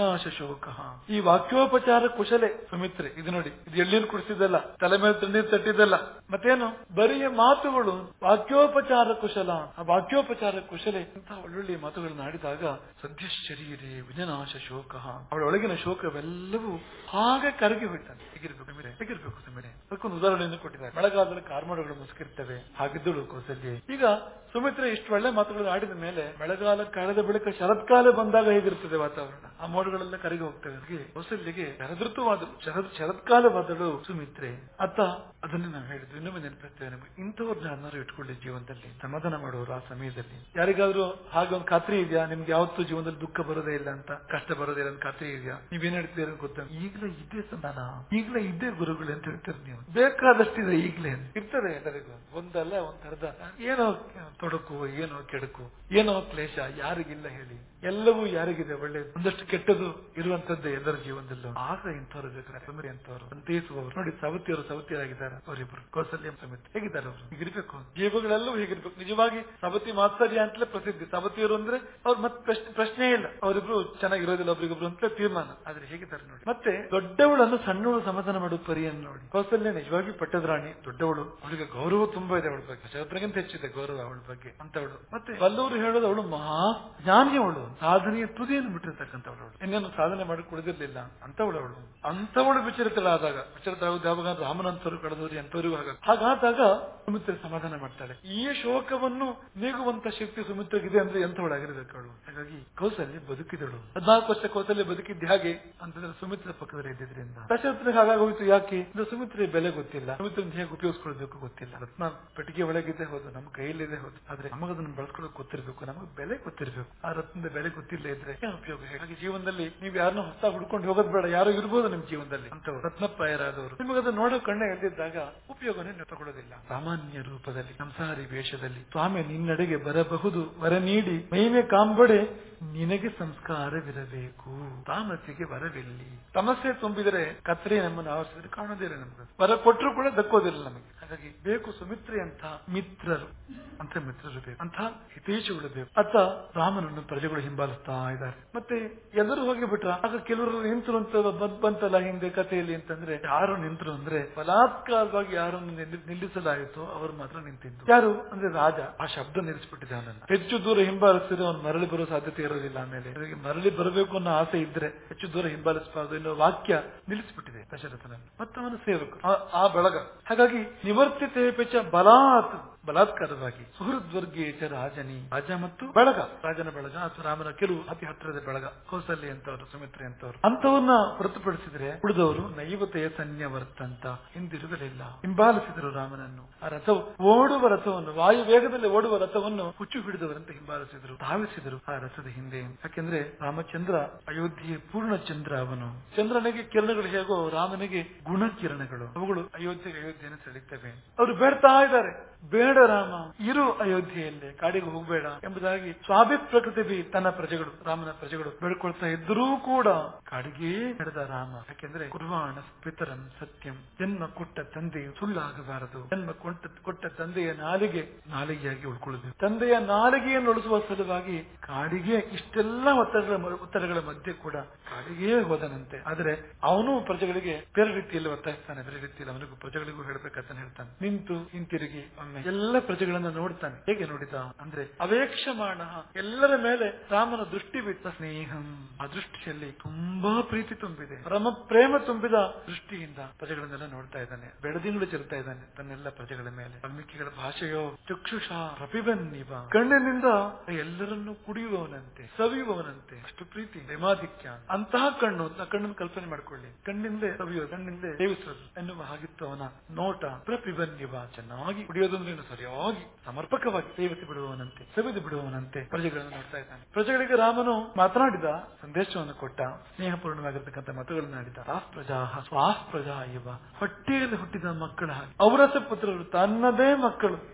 ವಿನಾಶ ಶೋಕ ಈ ವಾಕ್ಯೋಪಚಾರ ಕುಶಲೆ ಸುಮಿತ್ರೆ ಇದು ನೋಡಿ ಇದು ಎಳ್ಳೀರು ಕುಡಿಸಿದ್ದಲ್ಲ ತಲೆ ಮೇಲೆ ತಣ್ಣೀರು ತಟ್ಟಿದ್ದಲ್ಲ ಮತ್ತೇನು ಬರಿಯ ಮಾತುಗಳು ವಾಕ್ಯೋಪಚಾರ ಕುಶಲ ಆ ವಾಕ್ಯೋಪಚಾರ ಕುಶಲೆ ಇಂತಹ ಒಳ್ಳೊಳ್ಳೆಯ ಮಾತುಗಳನ್ನು ಆಡಿದಾಗ ಸದ್ಯ ಶರೀರೆ ವಿಜನಾಶ ಶೋಕ ಅವಳ ಒಳಗಿನ ಶೋಕವೆಲ್ಲವೂ ಹಾಗೆ ಕರಗಿ ಹೋಯ್ತಾನೆ ಹೇಗಿರ್ಬೇಕು ಸುಮಿರೆ ಹೇಗಿರ್ಬೇಕು ಸುಮಿರೆ ಅದಕ್ಕೊಂದು ಉದಾಹರಣೆಯನ್ನು ಕೊಟ್ಟಿದ್ದಾರೆ ಮಳೆಗಾಲದಲ್ಲಿ ಕಾರ್ಮೋಡಗಳು ಮುಸುಕಿರ್ತವೆ ಹಾಗಿದ್ದಳು ಕೌಸಲ್ಯ ಈಗ ಸುಮಿತ್ರೆ ಇಷ್ಟು ಒಳ್ಳೆ ಮಾತುಗಳನ್ನು ಆಡಿದ ಮೇಲೆ ಮಳೆಗಾಲ ಕಳೆದ ಬಳಿಕ ಶರತ್ಕಾಲ ಬಂದಾಗ ಹೇಗಿರ್ತದೆ ವಾತಾವರಣ ಆ ಮೋಡಗಳೆಲ್ಲ ಕರಗಿ ಹೋಗ್ತವೆ ಹಾಗೆ ಕೌಸಲ್ಯಗೆ ಶರದೃತವಾದಳು ಶರದ್ ಶರತ್ಕಾಲವಾದಳು ಸುಮಿತ್ರೆ ಅತ್ತ ಅದನ್ನು ನಾವು ಹೇಳಿದ್ವಿ ಇನ್ನೊಮ್ಮೆ ನೆನಪಿರ್ತೇವೆ ನಮಗೆ ಇಂಥವ್ರನ್ನ ಯಾರನ್ನಾರು ಇಟ್ಕೊಳ್ಳಿ ಜೀವನದಲ್ಲಿ ಸಮಾಧಾನ ಮಾಡುವರು ಆ ಸಮಯದಲ್ಲಿ ಯಾರಿಗಾದ್ರೂ ಹಾಗೆ ಒಂದು ಖಾತ್ರಿ ಇದೆಯಾ ನಿಮ್ಗೆ ಯಾವತ್ತೂ ಜೀವನದಲ್ಲಿ ದುಃಖ ಬರೋದೇ ಇಲ್ಲ ಅಂತ ಕಷ್ಟ ಬರೋದೇ ಇಲ್ಲ ಅಂತ ಖಾತ್ರಿ ಇದೆಯಾ ನೀವೇನ್ ಹೇಳ್ತೀರ ಗೊತ್ತಾ ಈಗಲೇ ಇದ್ದೇ ಸಮಾನ ಈಗಲೇ ಇದ್ದೇ ಗುರುಗಳು ಅಂತ ಹೇಳ್ತೀರಿ ನೀವು ಬೇಕಾದಷ್ಟಿದೆ ಈಗಲೇ ಇರ್ತದೆ ಎಲ್ಲರಿಗೂ ಒಂದಲ್ಲ ಒಂದರ್ಧ ಏನೋ ತೊಡಕು ಏನೋ ಕೆಡಕು ಏನೋ ಕ್ಲೇಶ ಯಾರಿಗಿಲ್ಲ ಹೇಳಿ ಎಲ್ಲವೂ ಯಾರಿಗಿದೆ ಒಳ್ಳೆ ಒಂದಷ್ಟು ಕೆಟ್ಟದು ಇರುವಂತದ್ದೇ ಎಲ್ಲರ ಜೀವನದಲ್ಲೂ ಆಗ ಇಂಥವ್ರು ಬೇಕಾದ್ರೆ ಸುಮರಿ ಅಂತವ್ರು ಸಂತೈಸುವವರು ನೋಡಿ ಸವತಿಯವರು ಸವತಿಯರಾಗಿದ್ದಾರೆ ಅವರಿಬ್ರು ಕೌಸಲ್ಯ ಸಮಿತಿ ಹೇಗಿದ್ದಾರೆ ಅವರು ಹೀಗಿರ್ಬೇಕು ಜೀವಗಳೆಲ್ಲವೂ ಹೀಗಿರ್ಬೇಕು ನಿಜವಾಗಿ ಸವತಿ ಮಾತ್ಸರ್ಯ ಅಂತಲೇ ಪ್ರಸಿದ್ಧಿ ಸವತಿಯರು ಅಂದ್ರೆ ಅವ್ರು ಮತ್ತೆ ಪ್ರಶ್ನೆ ಇಲ್ಲ ಅವರಿಬ್ರು ಚೆನ್ನಾಗಿರೋದಿಲ್ಲ ಒಬ್ರಿಗೊಬ್ರು ಅಂತ ತೀರ್ಮಾನ ಆದ್ರೆ ಹೇಗಿದ್ದಾರೆ ನೋಡಿ ಮತ್ತೆ ದೊಡ್ಡವಳನ್ನು ಸಣ್ಣವಳು ಸಮಾಧಾನ ಮಾಡುವ ಪರಿಯನ್ನು ನೋಡಿ ಕೌಸಲ್ಯ ನಿಜವಾಗಿ ಪಟ್ಟದ ರಾಣಿ ದೊಡ್ಡವಳು ಅವಳಿಗೆ ಗೌರವ ತುಂಬಾ ಇದೆ ಅವಳ ಬಗ್ಗೆ ಶರದ್ರಿಗಿಂತ ಹೆಚ್ಚಿದೆ ಗೌರವ ಅವಳ ಬಗ್ಗೆ ಅಂತವಳು ಮತ್ತೆ ಬಲ್ಲವರು ಹೇಳೋದು ಅವಳು ಮಹಾ ಜ್ಞಾನಿ ಅವಳು ಸಾಧನೆಯ ತುದಿಯನ್ನು ಬಿಟ್ಟಿರ್ತಕ್ಕಂಥವಳು ಇನ್ನೇನು ಸಾಧನೆ ಮಾಡಿ ಕುಳಿದಿರ್ಲಿಲ್ಲ ಅಂತವಳು ಅವಳು ಅಂತವಳು ವಿಚರಿತಳಾದಾಗ ವಿಚರಿತಳಾಗುದು ಯಾವಾಗ ರಾಮನಂತರು ಕಳೆದವರು ಎಂತವರಿಗೂ ಆಗ ಹಾಗಾದಾಗ ಸುಮಿತ್ರೆ ಸಮಾಧಾನ ಮಾಡ್ತಾಳೆ ಈ ಶೋಕವನ್ನು ನೀಗುವಂತ ಶಕ್ತಿ ಸುಮಿತ್ರೆಗಿದೆ ಅಂದ್ರೆ ಎಂತವಳಾಗಿರ್ಬೇಕು ಅವಳು ಹಾಗಾಗಿ ಕೌಸಲ್ಯ ಬದುಕಿದಳು ಹದಿನಾಲ್ಕು ವರ್ಷ ಕೌಸಲ್ಯ ಬದುಕಿದ್ದ ಹಾಗೆ ಅಂತಂದ್ರೆ ಸುಮಿತ್ರೆ ಪಕ್ಕದಲ್ಲಿ ಇದ್ದಿದ್ರಿಂದ ದಶರಥನಿಗೆ ಹಾಗಾಗೋಯ್ತು ಯಾಕೆ ಅಂದ್ರೆ ಸುಮಿತ್ರೆ ಬೆಲೆ ಗೊತ್ತಿಲ್ಲ ಸುಮಿತ್ರ ಹೇಗೆ ಉಪಯೋಗಿಸ್ಕೊಳ್ಬೇಕು ಗೊತ್ತಿಲ್ಲ ರತ್ನ ಪೆಟ್ಟಿಗೆ ಒಳಗಿದೆ ಹೌದು ನಮ್ಮ ಕೈಯಲ್ಲಿದೆ ಹೌದು ಆದ್ರೆ ನಮಗದನ್ನು ಬಳಸ್ಕೊಳ್ಳೋಕೆ ಗೊತ್ತಿರಬೇಕು ನಮಗೆ ಬೆಲೆ ಗೊತ್ತಿರಬೇಕು ಆ ರತ್ನದ ಬೆಲೆ ಗೊತ್ತಿಲ್ಲ ಇದ್ರೆ ಏನು ಉಪಯೋಗ ಹಾಗೆ ಜೀವನದಲ್ಲಿ ನೀವು ಯಾರನ್ನ ಹೊಸ ಹುಡ್ಕೊಂಡು ಹೋಗೋದು ಬೇಡ ಯಾರೋ ಇರ್ಬೋದು ನಿಮ್ ಜೀವನದಲ್ಲಿ ಅಂತವ್ರು ರತ್ನಪ್ರಾಯರಾದವರು ನಿಮಗದು ನೋಡೋ ಕಣ್ಣೆ ಎದ್ದಿದ್ದಾಗ ಉಪಯೋಗನೇ ನೀವು ತಗೊಳ್ಳೋದಿಲ್ಲ ಸಾಮಾನ್ಯ ರೂಪದಲ್ಲಿ ಸಂಸಾರಿ ವೇಷದಲ್ಲಿ ಸ್ವಾಮಿ ನಿನ್ನಡೆಗೆ ಬರಬಹುದು ವರ ನೀಡಿ ಮೈಮೆ ಕಾಂಬಡೆ ನಿನಗೆ ಸಂಸ್ಕಾರವಿರಬೇಕು ತಾಮಸಿಗೆ ವರವಿಲ್ಲಿ ಸಮಸ್ಯೆ ತುಂಬಿದರೆ ಕತ್ರೆ ನಮ್ಮನ್ನು ಆವರಿಸಿದ್ರೆ ಕಾಣೋದಿಲ್ಲ ನಮ್ಗೆ ವರ ಕೊಟ್ಟರು ಕೂಡ ದಕ್ಕೋದಿಲ್ಲ ನಮಗೆ ಹಾಗಾಗಿ ಬೇಕು ಸುಮಿತ್ರೆ ಅಂತ ಮಿತ್ರರು ಅಂತ ಮಿತ್ರರು ಬೇಕು ಅಂತ ಹಿತೇಶಗಳು ಬೇಕು ಅತ್ತ ರಾಮನನ್ನು ಪ್ರಜೆಗಳು ಹಿಂಬಾಲಿಸ್ತಾ ಇದ್ದಾರೆ ಮತ್ತೆ ಎಲ್ಲರೂ ಹೋಗಿ ಬಿಟ್ರ ಆಗ ಕೆಲವರು ನಿಂತರು ಅಂತ ಬಂದ್- ಬಂತಲ್ಲ ಹಿಂದೆ ಕಥೆಯಲ್ಲಿ ಅಂತಂದ್ರೆ ಯಾರು ನಿಂತರು ಅಂದ್ರೆ ಬಲಾತ್ಕಾರವಾಗಿ ಯಾರನ್ನು ನಿಲ್ಲಿ- ನಿಲ್ಲಿಸಲಾಯಿತು ಅವರು ಮಾತ್ರ ನಿಂತಿದ್ದು ಯಾರು ಅಂದ್ರೆ ರಾಜ ಆ ಶಬ್ದ ನಿಲ್ಲಿಸ್ಬಿಟ್ಟಿದೆ ಅವನನ್ನ ಹೆಚ್ಚು ದೂರ ಹಿಂಬಾಲಿಸಿದ್ರೆ ಅವನು ಮರಳಿ ಬರೋ ಸಾಧ್ಯತೆ ಇರೋದಿಲ್ಲ ಆಮೇಲೆ ಅವರಿಗೆ ಮರಳಿ ಬರಬೇಕು ಅನ್ನೋ ಆಸೆ ಇದ್ರೆ ಹೆಚ್ಚು ದೂರ ಹಿಂಬಾಲಿಸಬಾರದು ಎನ್ನುವ ವಾಕ್ಯ ನಿಲ್ಲಿಸ್ಬಿಟ್ಟಿದೆ ದಶರಥನನ್ನು ಮತ್ತವನ ಸೇವಕರು ಆ- ಆ ಬಳಗ ಹಾಗಾಗಿ ನಿವರ್ತಿತೆ ಪೆಚ ಬಲಾತ್ ಬಲಾತ್ಕಾರವಾಗಿ ಸುಹೃದ್ವರ್ಗೀಯ ಚ ರಾಜನಿ ರಾಜ ಮತ್ತು ಬಳಗ ರಾಜನ ಬಳಗ ಅಥವಾ ರಾಮನ ಕೆಲವು ಅತಿ ಹತ್ತಿರದ ಬಳಗ ಕೌಸಲ್ಯ ಅಂತವರು ಸುಮಿತ್ರೆ ಅಂತವರು ಅಂತವನ್ನ ಹೊರತುಪಡಿಸಿದ್ರೆ ಉಳಿದವರು ನೈವತೆಯ ಸನ್ಯವರ್ತಂತ ಹಿಂದಿರುಗಲಿಲ್ಲ ಹಿಂಬಾಲಿಸಿದರು ರಾಮನನ್ನು ಆ ರಥವು ಓಡುವ ರಥವನ್ನು ವಾಯು ವೇಗದಲ್ಲಿ ಓಡುವ ರಥವನ್ನು ಹುಚ್ಚು ಹಿಡಿದವರಂತೆ ಹಿಂಬಾಲಿಸಿದರು ಧಾವಿಸಿದರು ಆ ರಥದ ಹಿಂದೆ ಯಾಕೆಂದ್ರೆ ರಾಮಚಂದ್ರ ಅಯೋಧ್ಯೆಯ ಪೂರ್ಣ ಚಂದ್ರ ಅವನು ಚಂದ್ರನಿಗೆ ಕಿರಣಗಳು ಹೇಗೋ ರಾಮನಿಗೆ ಗುಣ ಕಿರಣಗಳು ಅವುಗಳು ಅಯೋಧ್ಯೆಗೆ ಅಯೋಧ್ಯೆಯನ್ನು ಸೆಳೆಯುತ್ತವೆ ಅವರು ಬೇಡ್ತಾ ಇದ್ದಾರೆ ಬೇಡ ರಾಮ ಇರು ಅಯೋಧ್ಯೆಯಲ್ಲಿ ಕಾಡಿಗೆ ಹೋಗಬೇಡ ಎಂಬುದಾಗಿ ಸ್ವಾಭಿಪ್ರಕೃತಿ ತನ್ನ ಪ್ರಜೆಗಳು ರಾಮನ ಪ್ರಜೆಗಳು ಬೇಡ್ಕೊಳ್ತಾ ಇದ್ದರೂ ಕೂಡ ಕಾಡಿಗೆ ನಡೆದ ರಾಮ ಯಾಕೆಂದ್ರೆ ಕುರ್ವಾಣ ಪಿತರಂ ಸತ್ಯಂ ಜನ್ಮ ಕೊಟ್ಟ ತಂದೆಯು ಸುಳ್ಳಾಗಬಾರದು ಜನ್ಮ ಕೊಟ್ಟ ಕೊಟ್ಟ ತಂದೆಯ ನಾಲಿಗೆ ನಾಲಿಗೆಯಾಗಿ ಉಳ್ಕೊಳ್ಳಬೇಕು ತಂದೆಯ ನಾಲಿಗೆಯನ್ನು ಉಳಿಸುವ ಸಲುವಾಗಿ ಕಾಡಿಗೆ ಇಷ್ಟೆಲ್ಲ ಒತ್ತಡಗಳ ಮ- ಒತ್ತಡಗಳ ಮಧ್ಯೆ ಕೂಡ ಕಾಡಿಗೆ ಹೋದನಂತೆ ಆದ್ರೆ ಅವನು ಪ್ರಜೆಗಳಿಗೆ ಬೇರೆ ರೀತಿಯಲ್ಲಿ ಒತ್ತಾಯಿಸ್ತಾನೆ ಬೇರೆ ರೀತಿಯಲ್ಲಿ ಅವನಿಗೂ ಪ್ರಜೆಗಳಿಗೂ ಹೇಳ್ಬೇಕಂತ ಹೇಳ್ತಾನೆ ನಿಂತು ಹಿಂತಿರುಗಿ ಒಮ್ಮೆ ಎಲ್ಲ ಪ್ರಜೆಗಳನ್ನ ನೋಡ್ತಾನೆ ಹೇಗೆ ನೋಡಿದ ಅಂದ್ರೆ ಅವೇಕ್ಷಮಾಣ ಎಲ್ಲರ ಮೇಲೆ ರಾಮನ ದೃಷ್ಟಿ ಬಿಟ್ಟ ಸ್ನೇಹಂ ಆ ದೃಷ್ಟಿಯಲ್ಲಿ ತುಂಬಾ ಪ್ರೀತಿ ತುಂಬಿದೆ ಪರಮ ಪ್ರೇಮ ತುಂಬಿದ ದೃಷ್ಟಿಯಿಂದ ಪ್ರಜೆಗಳನ್ನೆಲ್ಲ ನೋಡ್ತಾ ಇದ್ದಾನೆ ಬೆಳದಿಂಗಳು ಚೆಲ್ತಾ ಇದ್ದಾನೆ ತನ್ನೆಲ್ಲ ಪ್ರಜೆಗಳ ಮೇಲೆ ವಾಲ್ಮೀಕಿಗಳ ಭಾಷೆಯೋ ಚಕ್ಷುಷ ಪ್ರಪಿಬನ್ನಿವ ಕಣ್ಣಿನಿಂದ ಎಲ್ಲರನ್ನೂ ಕುಡಿಯುವವನಂತೆ ಸವಿಯುವವನಂತೆ ಅಷ್ಟು ಪ್ರೀತಿ ಪ್ರೇಮಾಧಿಕ್ಯ ಅಂತಹ ಕಣ್ಣು ಆ ಕಣ್ಣನ್ನು ಕಲ್ಪನೆ ಮಾಡ್ಕೊಳ್ಳಿ ಕಣ್ಣಿಂದಲೇ ಸವಿಯೋದು ಕಣ್ಣಿಂದಲೇ ಸೇವಿಸೋದು ಎನ್ನುವ ಹಾಗಿತ್ತು ಅವನ ನೋಟ ಪ್ರಪಿಬನ್ನಿವ ಚೆನ್ನಾಗಿ ಕುಡಿಯೋದು ಅಂದ್ರೆ ಏನು ಸರಿಯಾಗಿ ಸಮರ್ಪಕವಾಗಿ ಸೇವಿಸಿ ಬಿಡುವವನಂತೆ ಸವಿದು ಬಿಡುವವನಂತೆ ಪ್ರಜೆಗಳನ್ನು ನೋಡ್ತಾ ಇದ್ದಾನೆ ಪ್ರಜೆಗಳಿಗೆ ರಾಮನು ಮಾತನಾಡಿದ ಸಂದೇಶವನ್ನು ಕೊಟ್ಟ ಸ್ನೇಹಪೂರ್ಣವಾಗಿರ್ತಕ್ಕಂಥ ಮಾತುಗಳನ್ನು ಆಡಿದ ಸಾಫ್ ಪ್ರಜಾ ಸ್ವಾಫ್ ಪ್ರಜಾ ಇವ ಹೊಟ್ಟೆಯಲ್ಲಿ ಹುಟ್ಟಿದ ಮಕ್ಕಳ ಹಾಗೆ ಔರಸ ಪುತ್ರರು ತನ್ನದೇ ಮಕ್ಕಳು